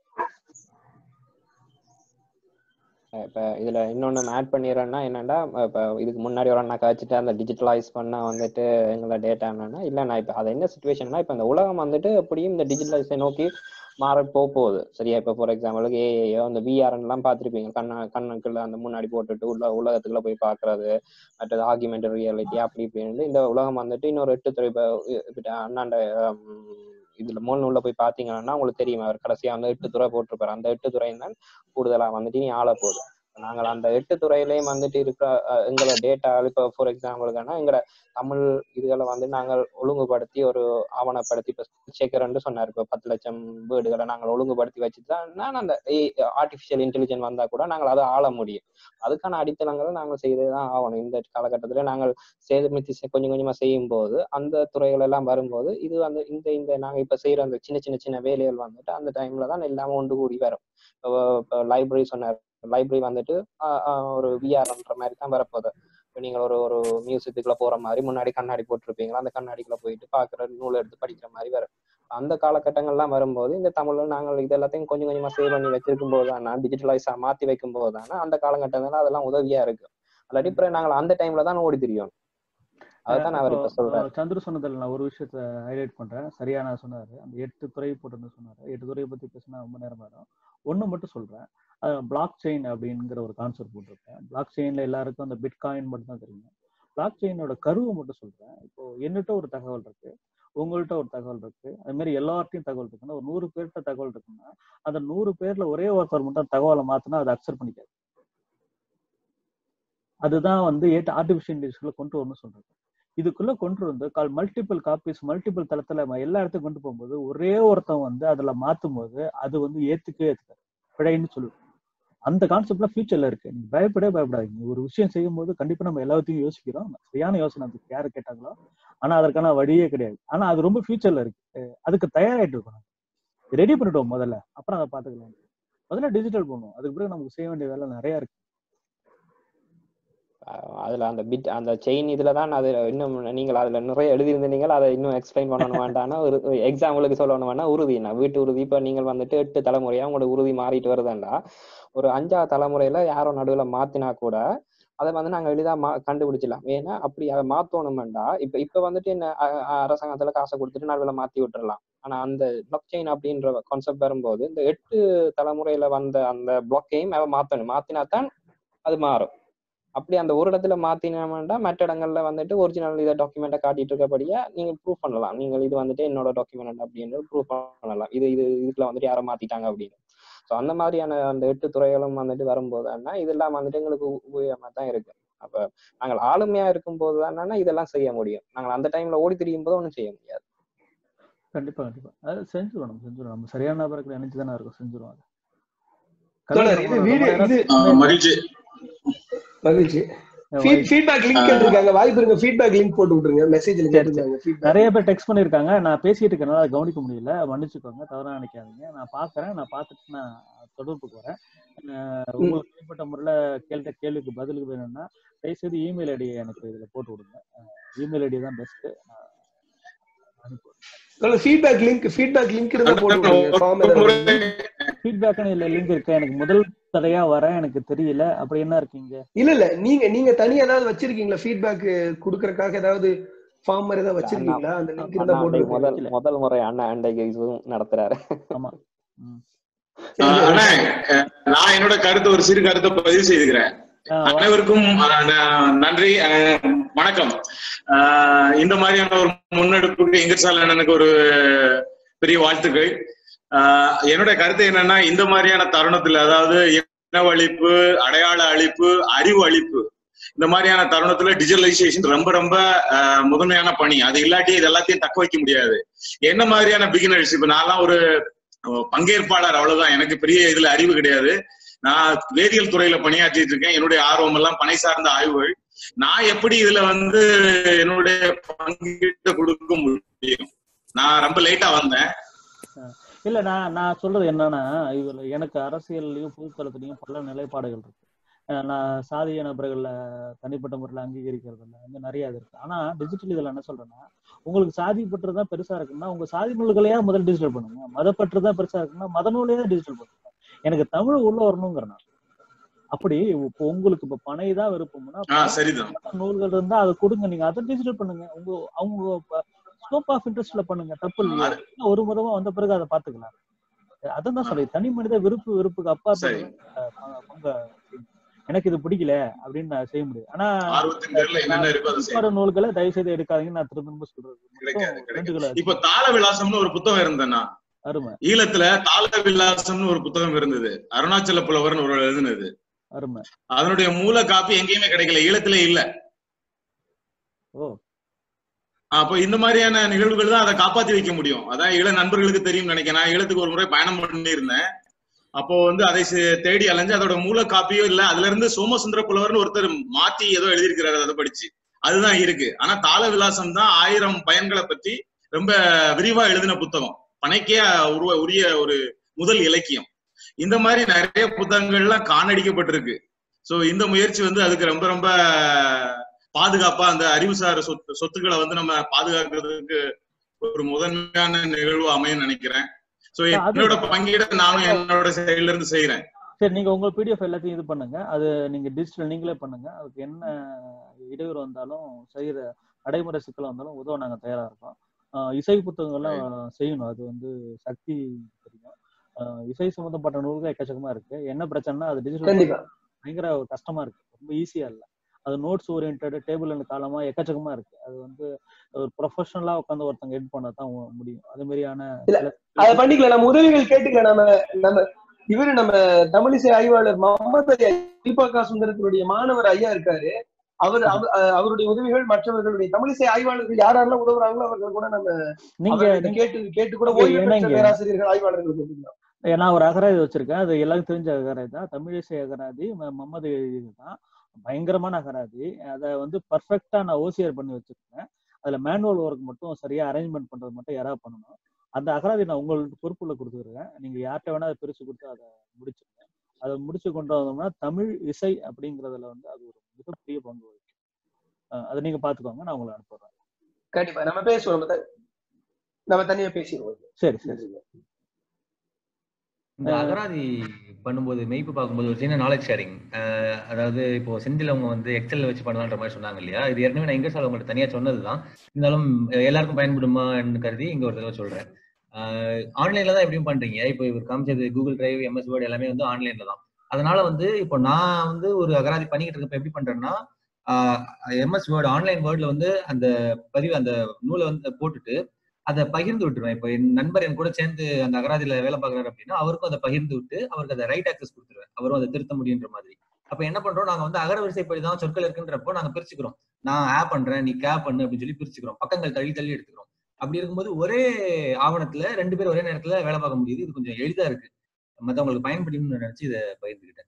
இப்ப இதுல இன்னொன்னு ஆட் பண்ணிடுறேன்னா என்னன்னா இப்ப இதுக்கு முன்னாடி ஒரு அண்ணா காய்ச்சிட்டு அந்த டிஜிட்டலைஸ் பண்ண வந்துட்டு எங்களோட டேட்டா என்னன்னா இல்ல நான் இப்ப அது என்ன சுச்சுவேஷன்னா இப்ப இந்த உலகம் வந்துட்டு எப்படியும் இந்த டிஜிட்டலைஸை நோக்கி மாற போக போகுது சரியா இப்ப ஃபார் எக்ஸாம்பிளுக்கு ஏஐயோ அந்த விஆர்என் எல்லாம் பார்த்திருப்பீங்க கண்ண கண்ணுக்குள்ள அந்த முன்னாடி போட்டுட்டு உள்ள உலகத்துக்குள்ள போய் பாக்குறது மற்றது ஆர்குமெண்ட் ரியாலிட்டி அப்படி இப்படின்னு இந்த உலகம் வந்துட்டு இன்னொரு எட்டு துறை இப்ப இப்ப அண்ணாண்ட ஹம், இதுல மூணு உள்ள போய் பாத்தீங்கன்னா உங்களுக்கு தெரியும் அவர் கடைசியா வந்து எட்டு துறை போட்டிருப்பாரு அந்த எட்டு துறையும் தான் கூடுதலா வந்துட்டு நீ ஆள போகுது நாங்கள் அந்த எட்டு துறையிலையும் வந்துட்டு இருக்கிற அஹ், எங்களோட டேட்டா இப்போ ஃபார் எக்ஸாம்பிளுக்குன்னா எங்களோட தமிழ் இதுகளை வந்து நாங்கள் ஒழுங்குபடுத்தி ஒரு ஆவணப்படுத்தி இப்போ சேகரன்னு சொன்னார் இப்போ பத்து லட்சம் வீடுகளை நாங்கள் ஒழுங்குபடுத்தி வச்சுட்டு தான் நான் அந்த ஆர்டிஃபிஷியல் இன்டெலிஜென்ஸ் வந்தா கூட நாங்கள் அதை ஆள முடியும் அதுக்கான அடித்தளங்களை நாங்கள் செய்தே தான் ஆகணும் இந்த காலகட்டத்தில் நாங்கள் சேதமித்து செ- கொஞ்சம் கொஞ்சமா செய்யும் போது அந்த துறைகள் எல்லாம் வரும்போது இது வந்து இந்த இந்த நாங்க இப்ப செய்யற அந்த சின்ன சின்ன சின்ன வேலைகள் வந்துட்டு அந்த டைம்ல தான் எல்லாமே ஒன்று கூடி வரும் இப்போ லைப்ரரி சொன்னார் லைப்ரரி வந்துட்டு ஆஹ் ஆஹ் ஒரு விஆர்ன்ற மாதிரி தான் வரப்போகுது இப்போ நீங்கள் ஒரு ஒரு மியூசியத்துக்குள்ள போற மாதிரி முன்னாடி கண்ணாடி போட்டிருப்பீங்களா அந்த கண்ணாடிக்குள்ள போயிட்டு பாக்குற நூல் எடுத்து படிக்கிற மாதிரி வரும் அந்த காலகட்டங்கள்லாம் வரும்போது இந்த தமிழ்ல நாங்கள் இது எல்லாத்தையும் கொஞ்சம் கொஞ்சமா சேவ் பண்ணி வச்சிருக்கும் போது தானே டிஜிட்டலைஸா மாத்தி வைக்கும் போது தானே அந்த காலகட்டத்துல அதெல்லாம் உதவியா இருக்கு அல்லாட்டி அப்புறம் நாங்கள் அந்த டைம்ல தான் ஓடி திரியும் அதுதான் அவர் இப்ப சொல்றாரு
இப்போ சந்திர சொன்னதில் நான் ஒரு விஷயத்த ஹைலைட் பண்றேன் சரியான சொன்னாரு அந்த எட்டு துறை போட்டு சொன்னாரு எட்டு துறையை பத்தி பேசினா ரொம்ப நேரம் ஆகும் ஒண்ணு மட்டும் சொல்றேன் பிளாக் செயின் அப்படிங்கிற ஒரு கான்செப்ட் போட்டிருக்கேன் பிளாக் செயின்ல எல்லாருக்கும் அந்த பிட்காயின் மட்டும் தான் தெரியும் பிளாக் செயினோட கருவை மட்டும் சொல்றேன் இப்போ என்னட்ட ஒரு தகவல் இருக்கு உங்கள்ட்ட ஒரு தகவல் இருக்கு அது மாதிரி எல்லார்ட்டையும் தகவல் இருக்குன்னா ஒரு நூறு பேர்கிட்ட தகவல் இருக்குன்னா அந்த நூறு பேர்ல ஒரே ஒருத்தர் மட்டும் தகவலை மாத்தினா அதை அக்செப்ட் பண்ணிக்காது அதுதான் வந்து ஆர்டிபிஷியல் இன்டெலிஜென்ஸ்ல கொண்டு வரணும்னு சொல்றது இதுக்குள்ள கொண்டு வந்து கால் மல்டிபிள் காப்பீஸ் மல்டிபிள் தளத்துல ம- எல்லா இடத்துக்கும் கொண்டு போகும்போது ஒரே ஒருத்தன் வந்து அதுல மாத்தும் போது அது வந்து ஏத்துக்கவே ஏத்துக்காது பிழைன்னு சொல்லுவோம் அந்த கான்செப்ட்ல ஃபியூச்சர்ல இருக்கு நீங்க பயப்படவே பயப்படாதீங்க ஒரு விஷயம் செய்யும் போது கண்டிப்பா நம்ம எல்லாத்தையும் யோசிக்கிறோம் சரியான யோசனை அதுக்கு யாரு கேட்டாங்களோ ஆனா அதற்கான வழியே கிடையாது ஆனா அது ரொம்ப ஃபியூச்சர்ல இருக்கு அஹ் அதுக்கு தயாராயிட்டு இருக்கணும் ரெடி பண்ணிடுவோம் முதல்ல அப்புறம் அதை பாத்துக்கலாம் முதல்ல டிஜிட்டல் பண்ணுவோம் அதுக்கு பிறகு நமக்கு செய்ய வேண்டிய வேலை நிறைய இருக்கு
அஹ் அதுல அந்த பிட் அந்த செயின் இதுல தான் அது இன்னும் நீங்கள் அதுல நிறைய எழுதியிருந்தீங்க அதை இன்னும் எக்ஸ்பிளைன் பண்ணணும் வேண்டாம்னா ஒரு எக்ஸாம்பிளுக்கு சொல்லணும் வேணா உறுதினா வீட்டு உறுதி இப்ப நீங்கள் வந்துட்டு எட்டு தலைமுறையா உங்களோட உறுதி மாறிட்டு வருதுண்டா ஒரு அஞ்சாவது தலைமுறையில யாரோ நடுவுல மாத்தினா கூட அதை வந்து நாங்க எளிதா மா கண்டுபிடிச்சிடலாம் ஏன்னா அப்படி அதை மாத்தணுமெண்டா இப்ப இப்ப வந்துட்டு என்ன அ- அ- அரசாங்கத்துல காசை கொடுத்துட்டு நடுவுல மாத்தி விட்டுறலாம் ஆனா அந்த பிளாக் செயின் அப்படின்ற கான்செப்ட் வரும்போது இந்த எட்டு தலைமுறையில வந்த அந்த பிளாக்கையும் அவ மாத்தணும் மாத்தினா தான் அது மாறும் அப்படி அந்த ஒரு இடத்துல மாத்தினோம்னா மற்ற இடங்கள்ல வந்துட்டு ஒரிஜினல் இதை டாக்குமெண்ட்டை காட்டிட்டு இருக்கபடியா நீங்க ப்ரூவ் பண்ணலாம் நீங்கள் இது வந்துட்டு என்னோட டாக்குமெண்ட் அப்படின்னு ப்ரூவ் பண்ணலாம் இது இது இதுக்குள்ள வந்துட்டு யாரோ மாத்திட்டாங்க அப்படின்னு ஸோ அந்த மாதிரியான அந்த எட்டு துறைகளும் வந்துட்டு வரும்போது அண்ணா இதெல்லாம் வந்துட்டு எங்களுக்கு உ- உபயோகமா தான் இருக்கு அப்ப நாங்கள் ஆளுமையா இருக்கும்போது தானே இதெல்லாம் செய்ய முடியும் நாங்கள் அந்த டைம்ல ஓடி திரியும் போது ஒன்றும் செய்ய முடியாது
கண்டிப்பா கண்டிப்பா அது செஞ்சுருவோம் நம்ம செஞ்சுருவோம் நம்ம சரியான நபருக்கு நினைச்சு தானே இருக்கும் செஞ்சுருவோம் அது
தோழர் இது
கல்யாணம்
வீடியோ
ரொம்ப
இது
நேரம்
மகிழ்ச்சி
மகிழ்ச்சி
வாய்ப்பு
ஃபீட்பேக் லிங்க் கேட்டிருக்காங்க வாய்ப்பு இருங்க ஃபீட்பேக் லிங்க் போட்டு விட்டுருங்க மெசேஜ்ல
சரி சரி
கேட்டிருக்காங்க ஃபீட்பேக்
நிறைய பேர் டெக்ஸ்ட் பண்ணிருக்காங்க நான் பேசிட்டு இருக்கனால அதை கவனிக்க முடியல மன்னிச்சுக்கோங்க தவறா நினைக்காதீங்க நான் பாக்குறேன் நான் பார்த்துட்டு நான் தொடர்புக்கு வரேன் அஹ் உங்களுக்கு தனிப்பட்ட முறையில கேட்ட கேள்விக்கு பதிலுக்கு வேணும்னா தயவுசெய்து இமெயில் ஐடி எனக்கு இதுல போட்டு விடுங்க இமெயில் ஐடி தான் best
feedback link feedback link இருந்தா போட்டு விட்டுருங்க ஃபார்ம் ஏதாவது
ஃபீட்பேக்னு இல்ல லிங்க் இருக்கு எனக்கு முதல் தடையா வரேன் எனக்கு தெரியல அப்படி என்ன இருக்கீங்க
இல்ல இல்ல நீங்க நீங்க தனியா ஏதாவது வச்சிருக்கீங்களா ஃபீட்பேக் குடுக்கறதுக்காக ஏதாவது ஃபார்ம் மாதிரி ஏதாவது
இல்ல அண்ணா
வச்சிருக்கீங்களா அந்த லிங்க் இருந்தா
அண்ணா
போட்டு
அன்றைக்கு
விட்டுருங்க
முதல் முதல் முறை அண்ணா அன்றைக்கு இதுவும் நடத்துறாரு
ஆமா
சரி
அஹ்
சரி
அண்ணா அஹ் நான் என்னோட கருத்து ஒரு சிறு கருத்தை பதிவு செய்துக்கிறேன் அனைவருக்கும் அஹ், ந- நன்றி அஹ், வணக்கம் அஹ், இந்த மாதிரியான ஒரு முன்னெடுப்புக்கு எங்கர்சால் அண்ணனுக்கு ஒரு பெரிய வாழ்த்துக்கள் அஹ், என்னோட கருத்து என்னன்னா இந்த மாதிரியான தருணத்துல அதாவது இனவ அழிப்பு அடையாள அழிப்பு அறிவு அழிப்பு இந்த மாதிரியான தருணத்துல டிஜிட்டலைசேஷன் ரொம்ப ரொம்ப அஹ், முதன்மையான பணி அது இல்லாட்டி இது எல்லாத்தையும் தக்க வைக்க முடியாது என்ன மாதிரியான பிகினர்ஸ் இப்ப நான்லாம் ஒரு அஹ், பங்கேற்பாளர் அவ்வளவுதான் எனக்கு பெரிய இதுல அறிவு கிடையாது நான் வேதியியல் துறையில பணியாற்றிட்டு இருக்கேன் என்னுடைய ஆர்வம் எல்லாம் பணி சார்ந்த ஆய்வுகள் நான் எப்படி இதுல வந்து என்னுடைய பங்கீட்டை கொடுக்க முடியும் நான் ரொம்ப லேட்டா வந்தேன்
இல்ல நான் நான் சொல்றது என்னன்னா இதுல எனக்கு அரசியல்லையும் பொதுத்தளத்திலையும் பல நிலைப்பாடுகள் இருக்கு அஹ் நான் சாதிய நபர்கள தனிப்பட்ட முறையில் அங்கீகரிக்கிறது இல்ல வந்து நிறைய இது இருக்கு ஆனா டிஜிட்டல் இதுல என்ன சொல்றேன்னா உங்களுக்கு சாதி பற்று தான் பெருசா இருக்குன்னா உங்க சாதி நூல்களையா முதல் டிஜிட்டல் பண்ணுங்க மதப்பற்று தான் பெருசா இருக்குன்னா மத நூலையே டிஜிட்டல் பண்ணுங்க எனக்கு தமிழ் உள்ள வரணுங்கிற நான் அப்படி இப்போ உங்களுக்கு இப்ப பனை தான் விருப்பம்னா
ஆஹ் சரிதான்
பல நூல்கள் இருந்தா அதை கொடுங்க நீங்க அதை டிஜிட்டல் பண்ணுங்க உங்க அவங்க ஸ்கோப் ஆஃப் இன்ட்ரெஸ்ட்ல பண்ணுங்க தப்பு இல்லையா இல்ல ஒரு முறைமா வந்த பிறகு அதை பாத்துக்கலாம் அதான் தான் சொல்றேன் தனி மனித விருப்பு வெறுப்புக்கு
சரி
அப்பாற்பட்டு பங்க எனக்கு இது பிடிக்கல அப்படின்னு நான் செய்ய முடியும் ஆனா
ஆர்வத்தின் பேர்ல என்னென்ன இருக்கோ அதை செய்யணும்.
பெரும்பாலான நூல்களை தயவு செய்து எடுக்காதீங்கன்னு நான் திரும்ப திரும்ப சொல்றது
கிடைக்காது
மட்டும்
கிடைக்காது
வேண்டுகோளா
இப்ப தாள விலாசம்னு ஒரு புத்தகம் இருந்தேன்னா
அருமை
ஈழத்துல தாள விலாசம்னு ஒரு புத்தகம் இருந்தது அருணாச்சல புலவர்னு ஒரு எழுதுனது
அருமை
அதனுடைய மூல காப்பி எங்கேயுமே கிடைக்கல ஈழத்திலே இல்ல
ஓ
அப்போ இந்த மாதிரியான நிகழ்வுகள் தான் அதை காப்பாத்தி வைக்க முடியும் அதான் ஈழ நண்பர்களுக்கு தெரியும் நினைக்கிறேன் நான் ஈழத்துக்கு ஒரு முறை பயணம் பண்ணியிருந்தேன் அப்போ வந்து அதை சே- தேடி அலைஞ்சு அதோட மூல காப்பியோ இல்ல அதுல இருந்து சோமசுந்தர புலவர்னு ஒருத்தர் மாத்தி ஏதோ எழுதியிருக்கிறாரு அதை படிச்சு அதுதான் இருக்கு ஆனா தாள விலாசம் தான் ஆயிரம் பயன்களை பத்தி ரொம்ப விரிவா எழுதின புத்தகம் பனைக்கே உருவ உரிய ஒரு முதல் இலக்கியம் இந்த மாதிரி நிறைய புத்தகங்கள்லாம் காணடிக்கப்பட்டிருக்கு சோ இந்த முயற்சி வந்து அதுக்கு ரொம்ப ரொம்ப பாதுகாப்பா அந்த அறிவுசார் சொத்து சொத்துக்களை வந்து நம்ம பாதுகாக்கிறதுக்கு ஒரு முதன்மையான நிகழ்வு அமையும் நினைக்கிறேன் சோ
அது
என்னோட பங்கீட நானும் என்னோட சைடுல இருந்து செய்யறேன்
சரி நீங்க உங்க பிடிஎஃப் எல்லாத்தையும் இது பண்ணுங்க அது நீங்க டிஜிட்டல் நீங்களே பண்ணுங்க அதுக்கு என்ன இடையூறு வந்தாலும் செய்யற நடைமுறை சிக்கல் வந்தாலும் உதவ நாங்க தயாரா இருக்கோம் ஆஹ் இசை புத்தகங்கள்லாம் செய்யணும் அது வந்து சக்தி தெரியும் ஆஹ் இசை சம்பந்தப்பட்ட நூல்கள் எக்கச்சக்கமா இருக்கு என்ன பிரச்சனைனா அது டிஜிட்டல்
கண்டிப்பா
பயங்கர கஷ்டமா இருக்கு ரொம்ப ஈஸியா இல்ல அது நோட்ஸ் ஓரியன்ட் டேபிள் அண்ட் காலமா எக்கச்சக்கமா இருக்கு அது வந்து ஒரு ப்ரொஃபஷனலா உட்காந்து ஒருத்தங்க எட் பண்ண தான் முடியும் அது மாதிரியான
இல்ல
சில
அத பண்ணிக்கலாம் நம்ம உதவிகள் கேட்டுக்கலாம் நம்ம நம்ம இவரு நம்ம தமிழிசை ஆய்வாளர் முகமது ஐயா தீபகா சுந்தரத்தினுடைய மாணவர் ஐயா இருக்காரு அவர் அவ- அஹ் அவருடைய உதவிகள் மற்றவர்களுடைய தமிழிசை ஆய்வாளர்கள் யார் யாரெல்லாம் உதவுறாங்களோ அவர்கள் கூட நம்ம
நீங்க
அவர்கிட்ட
நீங்க
கேட்டு கேட்டு கூட
நீங்க
ஓய்வு பெற்ற
இணைங்க
பேராசிரியர்கள் ஆய்வாளர்கள் கேட்டுக்கலாம்
நான் ஒரு அகராதி வச்சிருக்கேன் அது எல்லாருக்கும் தெரிஞ்ச அகராதி தான் தமிழிசை அகராதி ம- முகமது எழுதியது தான் பயங்கரமான அகராதி அதை வந்து பர்ஃபெக்டா நான் ஓசிஆர் பண்ணி வச்சிருக்கேன் அதுல மேனுவல் ஒர்க் மட்டும் சரியா அரேஞ்ச்மெண்ட் பண்றது மட்டும் யாராவது பண்ணணும் அந்த அகராதி நான் உங்களுக்கு பொறுப்புல கொடுத்துருக்கேன் நீங்க யார்கிட்ட வேணா அதை பிரிச்சு கொடுத்து அதை முடிச்சிருங்க அதை முடிச்சு கொண்டு வந்தோம்னா தமிழ் இசை அப்படிங்கறதுல வந்து அது ஒரு மிகப்பெரிய பங்கு வகிக்கும் அஹ் அதை நீங்க பாத்துக்கோங்க நான் உங்களை அனுப்புறேன்
கண்டிப்பா நம்ம பேசுவோம் நம்ம த- நம்ம தனியா பேசிடுவோம்
சரி சரி
இந்த அகராதி பண்ணும்போது மெய்ப்பு பார்க்கும்போது ஒரு சின்ன நாலேஜ் ஷேரிங் அதாவது இப்போ செந்தில் அவங்க வந்து எக்ஸல்ல வச்சு பண்ணலான்ற மாதிரி சொன்னாங்க இல்லையா இது ஏற்கனவே நான் இங்கிலீஷ் அவங்கள்ட்ட தனியா சொன்னதுதான் இருந்தாலும் அஹ் எல்லாருக்கும் பயன்படுமான்னு கருதி இங்க ஒரு தடவை சொல்றேன் ஆன்லைன்ல தான் எப்படியும் பண்றீங்க இப்போ இவர் காமிச்சது கூகுள் டிரைவ் எம்எஸ் வேர்டு எல்லாமே வந்து ஆன்லைன்ல தான் அதனால வந்து இப்போ நான் வந்து ஒரு அகராதி பண்ணிக்கிட்டு இருக்கப்ப எப்படி பண்றேன்னா எம்எஸ் வேர்டு ஆன்லைன் வேர்ட்ல வந்து அந்த பதிவு அந்த நூலை வந்து போட்டுட்டு அதை பகிர்ந்து விட்டுருவேன் இப்போ என் நண்பர் என் கூட சேர்ந்து அந்த அகராதியில வேலை பார்க்கறாரு அப்படின்னா அவருக்கும் அதை பகிர்ந்து விட்டு அவருக்கு அதை ரைட் ஆக்சஸ் கொடுத்துருவேன் அவரும் அதை திருத்த முடியுன்ற மாதிரி அப்ப என்ன பண்றோம் நாங்க வந்து அகர வரிசைப்படி தான் சொற்கள் இருக்குன்றப்போ நாங்க பிரிச்சுக்கிறோம் நான் ஆ பண்றேன் நீ கே பண்ணு அப்படின்னு சொல்லி பிரிச்சுக்கிறோம் பக்கங்கள் தள்ளி தள்ளி எடுத்துக்கிறோம் அப்படி இருக்கும்போது ஒரே ஆவணத்துல ரெண்டு பேர் ஒரே நேரத்துல வேலை பார்க்க முடியுது இது கொஞ்சம் எளிதா இருக்கு மத்தவங்களுக்கு பயன்படும்னு நினைச்சு இதை பகிர்ந்துக்கிட்டேன்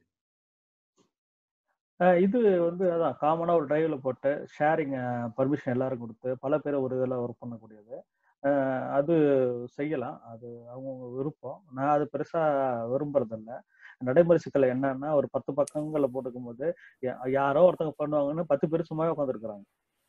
அஹ் இது வந்து அதான் காமனா ஒரு டிரைவ்ல போட்டு ஷேரிங் பர்மிஷன் எல்லாரும் கொடுத்து பல பேர் ஒரு இதில் ஒர்க் பண்ணக்கூடியது அஹ் அது செய்யலாம் அது அவங்கவுங்க விருப்பம் நான் அது பெருசா விரும்புறதில்ல நடைமுறை சிக்கல் என்னன்னா ஒரு பத்து பக்கங்களை போட்டுக்கும் போது யா- யாரோ ஒருத்தவங்க பண்ணுவாங்கன்னு பத்து பேர் சும்மாவே உட்காந்துருக்குறாங்க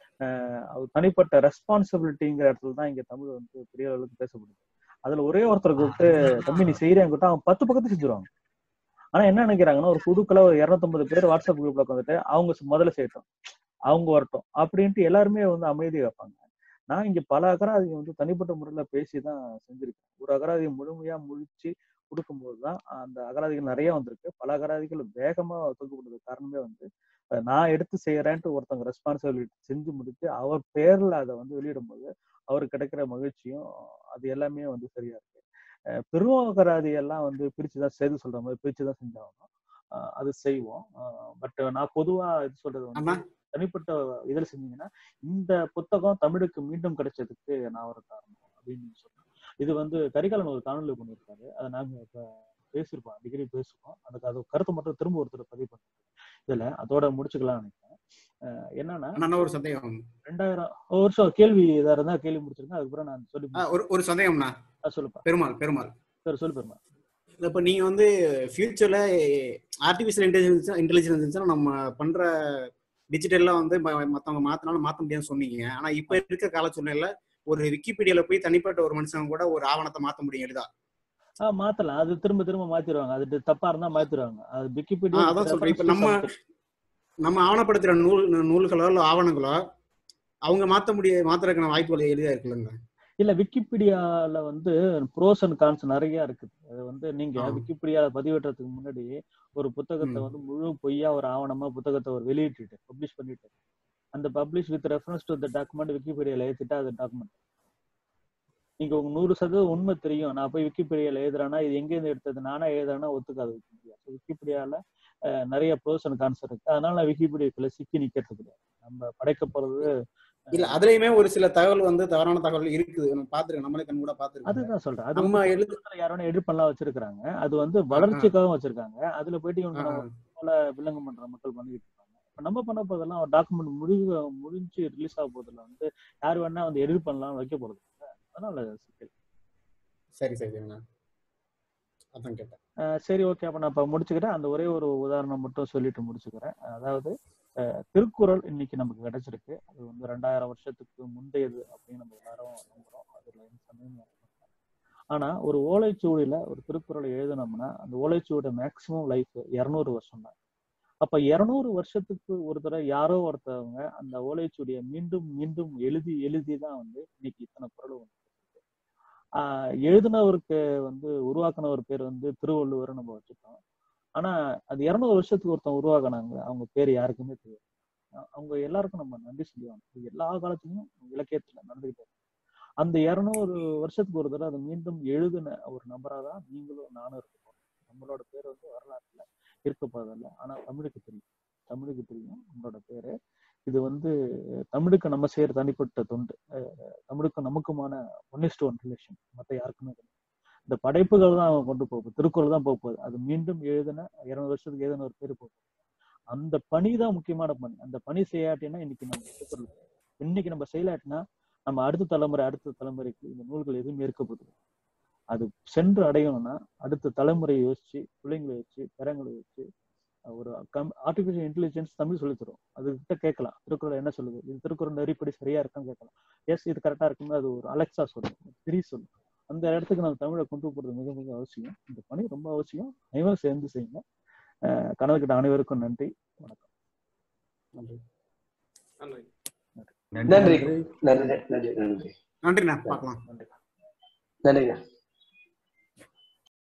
அது தனிப்பட்ட ரெஸ்பான்சிபிலிட்டிங்கிற இடத்துல தான் இங்க தமிழ் வந்து பெரிய அளவுக்கு பேசப்படுது அதுல ஒரே ஒருத்தர் கூப்பிட்டு தம்பி நீ செய்யறேன் கூப்பிட்டு அவன் பத்து பக்கத்து செஞ்சுருவாங்க ஆனா என்ன நினைக்கிறாங்கன்னா ஒரு குழுக்கள ஒரு இருநூத்தம்பது பேர் வாட்ஸ்அப் குரூப்ல உட்காந்துட்டு அவங்க சு- முதல்ல செய்யட்டும் அவங்க வரட்டும் அப்படின்ட்டு எல்லாருமே வந்து அமைதியை வைப்பாங்க நான் இங்க பல அகராதியை வந்து தனிப்பட்ட முறையில பேசி தான் செஞ்சிருக்கேன் ஒரு அகராதியை முழுமையா முழிச்சு கொடுக்கும்போது தான் அந்த அகராதிகள் நிறைய வந்திருக்கு பல அகராதிகள் வேகமா தொகுப்படுறதுக்கு காரணமே வந்து அஹ் நான் எடுத்து செய்யறேன்ட்டு ஒருத்தவங்க ரெஸ்பான்சிபிலிட்டி செஞ்சு முடிச்சு அவர் பேர்ல அதை வந்து வெளியிடும் போது அவருக்கு கிடைக்கிற மகிழ்ச்சியும் அது எல்லாமே வந்து சரியா இருக்கு அஹ் பெரும் அகராதி எல்லாம் வந்து பிரிச்சு தான் செய்து சொல்ற மாதிரி பிரிச்சு தான் செஞ்சாகணும் அஹ் அது செய்வோம் பட் நான் பொதுவா இது சொல்றது வந்து தனிப்பட்ட இதில் செஞ்சீங்கன்னா இந்த புத்தகம் தமிழுக்கு மீண்டும் கிடைச்சதுக்கு நான் ஒரு காரணம் அப்படின்னு சொல்றேன் இது வந்து கரிகாலன் ஒரு காணொலி பண்ணியிருக்காரு அதை நாங்க இப்ப பேசியிருப்போம் அடிக்கடி பேசுவோம் அதுக்கு அது கருத்து மட்டும் திரும்ப ஒருத்தர் பதிவு பண்ணுறேன் இதுல அதோட முடிச்சுக்கலாம்னு நினைக்கிறேன் அஹ் என்னன்னா
அண்ணா ஒரு சந்தேகம்
ரெண்டாயிரம் ஒரு வருஷம் கேள்வி இதா இருந்தா கேள்வி முடிச்சிருக்கேன் அதுக்கப்புறம் நான் சொல்லி
ஆ, ஒரு ஒரு சந்தேகம்ண்ணா
முடிச்சிடுறேன். சொல்லுப்பா
பெருமாள் பெருமாள்
சரி சொல்லு பெருமா
இப்போ நீங்க வந்து ஃபியூச்சர்ல ஆர்டிஃபிஷியல் இன்டெலிஜென்ஸ் இன்டெலிஜென்ஸ் இருந்துச்சுன்னா நம்ம பண்ற டிஜிட்டல்லாம் வந்து ம- மத்தவங்க மாத்தினாலும் மாத்த முடியாதுன்னு சொன்னீங்க ஆனா இப்ப இருக்க கால சூழ்நிலையில ஒரு விக்கிபீடியால போய் தனிப்பட்ட ஒரு மனுஷன் கூட ஒரு ஆவணத்தை மாத்த முடியும் எளிதா
ஆ மாத்தலாம் அது திரும்ப திரும்ப மாத்திடுவாங்க அது தப்பா இருந்தா மாத்திடுவாங்க அது
ஆ,
விக்கிபீடியா
அதான் சொல்றேன் இப்ப நம்ம நம்ம ஆவணப்படுத்துற நூல் நூல்களோ இல்ல ஆவணங்களோ அவங்க மாத்த முடிய மாத்துறதுக்கான வாய்ப்புகள் எளிதா இருக்குல்லங்க
இல்ல விக்கிபீடியால வந்து ப்ரோஸ் அண்ட் கான்ஸ் நிறைய இருக்குது அது வந்து நீங்க
ஆ.
விக்கிபீடியால பதிவேற்றதுக்கு முன்னாடி ஒரு புத்தகத்தை
ம்.
வந்து முழு பொய்யா ஒரு ஆவணமா புத்தகத்தை ஒரு வெளியிட்டுட்டு பப்ளிஷ் பண்ணிட்டு அந்த publish with reference to the document விக்கிபீடியால ஏத்திட்டா அது டாக்குமெண்ட் நீங்க உங்க நூறு சதவீதம் உண்மை தெரியும் நான் போய் விக்கிபீடியால எழுதுறேன்னா இது எங்க இருந்து எடுத்தது நானா எழுதுறேன்னா ஒத்துக்காது விக்கிபீடியா So, விக்கிபீடியால அஹ், நிறைய ப்ரோஸ் அண்ட் கான்ஸ் இருக்கு அதனால நான் விக்கிபீடியாக்குள்ள சிக்கி நிக்கிறது கிடையாது நம்ம படைக்க போறது
இல்ல அதுலயுமே ஒரு சில தகவல் வந்து தவறான தகவல் இருக்குது நம்ம பாத்துருக்கோம் நம்மளே கண் கூட பாத்துருக்கோம்
அதுதான் சொல்றேன் அது
நம்ம
வந்து
எழுது
புத்தகத்துல யாரும் எடிட் பண்ணலாம் வச்சிருக்காங்க அது வந்து வளர்ச்சிக்காக வச்சிருக்காங்க அதுல போயிட்டு இவங்க
ஆ,
நம்ம போல வில்லங்கம் பண்ற மக்கள் பண்ணிட்டு இருக்காங்க இப்ப நம்ம பண்ண போதெல்லாம் டாக்குமெண்ட் முடிவு முடிஞ்சு ரிலீஸ் ஆக போதுல வந்து யார் வேணா வந்து எடிட் பண்ணலாம் வைக்க போறது இல்ல. அதனால சிக்கல்
சரி சரி சரிண்ணா அதான் கேட்டேன்
அஹ் சரி ஓகே அப்ப நான் இப்ப முடிச்சுக்கிறேன் அந்த ஒரே ஒரு உதாரணம் மட்டும் சொல்லிட்டு முடிச்சுக்கிறேன் அதாவது அஹ் திருக்குறள் இன்னைக்கு நமக்கு கிடைச்சிருக்கு அது வந்து ரெண்டாயிரம் வருஷத்துக்கு முந்தையது அப்படின்னு நம்ம எல்லாரும் நம்புறோம் அதுல எந்த சந்தேகமும் இல்லை. ஆனா ஒரு ஓலைச்சுவடியில ஒரு திருக்குறளை எழுதணும்னா அந்த ஓலைச்சுவடி மேக்சிமம் லைஃப் இருநூறு வருஷம் தான் அப்ப இருநூறு வருஷத்துக்கு ஒரு தடவை யாரோ ஒருத்தவங்க அந்த ஓலைச்சுவடியை மீண்டும் மீண்டும் எழுதி எழுதி தான் வந்து இன்னைக்கு இத்தனை குறள் வந்து ஆஹ் எழுதினவருக்கு வந்து உருவாக்குனவர் பேர் வந்து திருவள்ளுவர் நம்ம வச்சுட்டோம் ஆனா அது இருநூறு வருஷத்துக்கு ஒருத்தன் உருவாக்குனாங்க அவங்க பேர் யாருக்குமே தெரியாது அ- அவங்க எல்லாருக்கும் நம்ம நன்றி சொல்லுவாங்க இது எல்லா காலத்துலயும் இலக்கியத்துல நடந்துகிட்டே இருக்கு அந்த இருநூறு வருஷத்துக்கு ஒரு தடவை அதை மீண்டும் எழுதின ஒரு நபரா தான் நீங்களும் நானும் இருக்கோம் நம்மளோட பேர் வந்து வரலாற்றுல இருக்க போறதில்ல ஆனா தமிழுக்கு தெரியும் தமிழுக்கு தெரியும் நம்மளோட பேரு இது வந்து தமிழுக்கு நம்ம செய்யற தனிப்பட்ட தொண்டு அஹ் தமிழுக்கும் நமக்குமான ஒன் இஸ்டு ஒன் ரிலேஷன் மற்ற யாருக்குமே கிடையாது இந்த படைப்புகள் தான் அவன் கொண்டு போகுது திருக்குறள் தான் போக போகுது அது மீண்டும் எழுதின இருநூறு வருஷத்துக்கு எழுதின ஒரு பேர் போகுது அந்த பணி தான் முக்கியமான பணி அந்த பணி செய்யாட்டினா இன்னைக்கு நம்ம திருக்குறள் இன்னைக்கு நம்ம செய்யலாட்டினா நம்ம அடுத்த தலைமுறை அடுத்த தலைமுறைக்கு இந்த நூல்கள் எதுவுமே இருக்க போகுது அது சென்று அடையணும்னா அடுத்த தலைமுறையை யோசிச்சு பிள்ளைங்களை வச்சு பேரங்களை வச்சு ஒரு கம் ஆர்டிஃபிஷியல் இன்டெலிஜென்ஸ் தமிழ் சொல்லித் தரும் அது கிட்ட கேட்கலாம் திருக்குறள் என்ன சொல்லுது இது திருக்குறள் நெறிப்படி சரியா இருக்கான்னு கேட்கலாம் எஸ் இது கரெக்டா இருக்குன்னு அது ஒரு அலெக்சா சொல்லும் திரி சொல்லும் அந்த இடத்துக்கு நம்ம தமிழை கொண்டு போறது மிக மிக அவசியம் இந்த பணி ரொம்ப அவசியம் அனைவரும் சேர்ந்து செய்யுங்க அஹ் கனவுக்கிட்ட அனைவருக்கும் நன்றி வணக்கம்
நன்றி
நன்றி
நன்றி நன்றி நன்றி நன்றி
நன்றிண்ணா பார்க்கலாம்
நன்றி
நன்றிண்ணா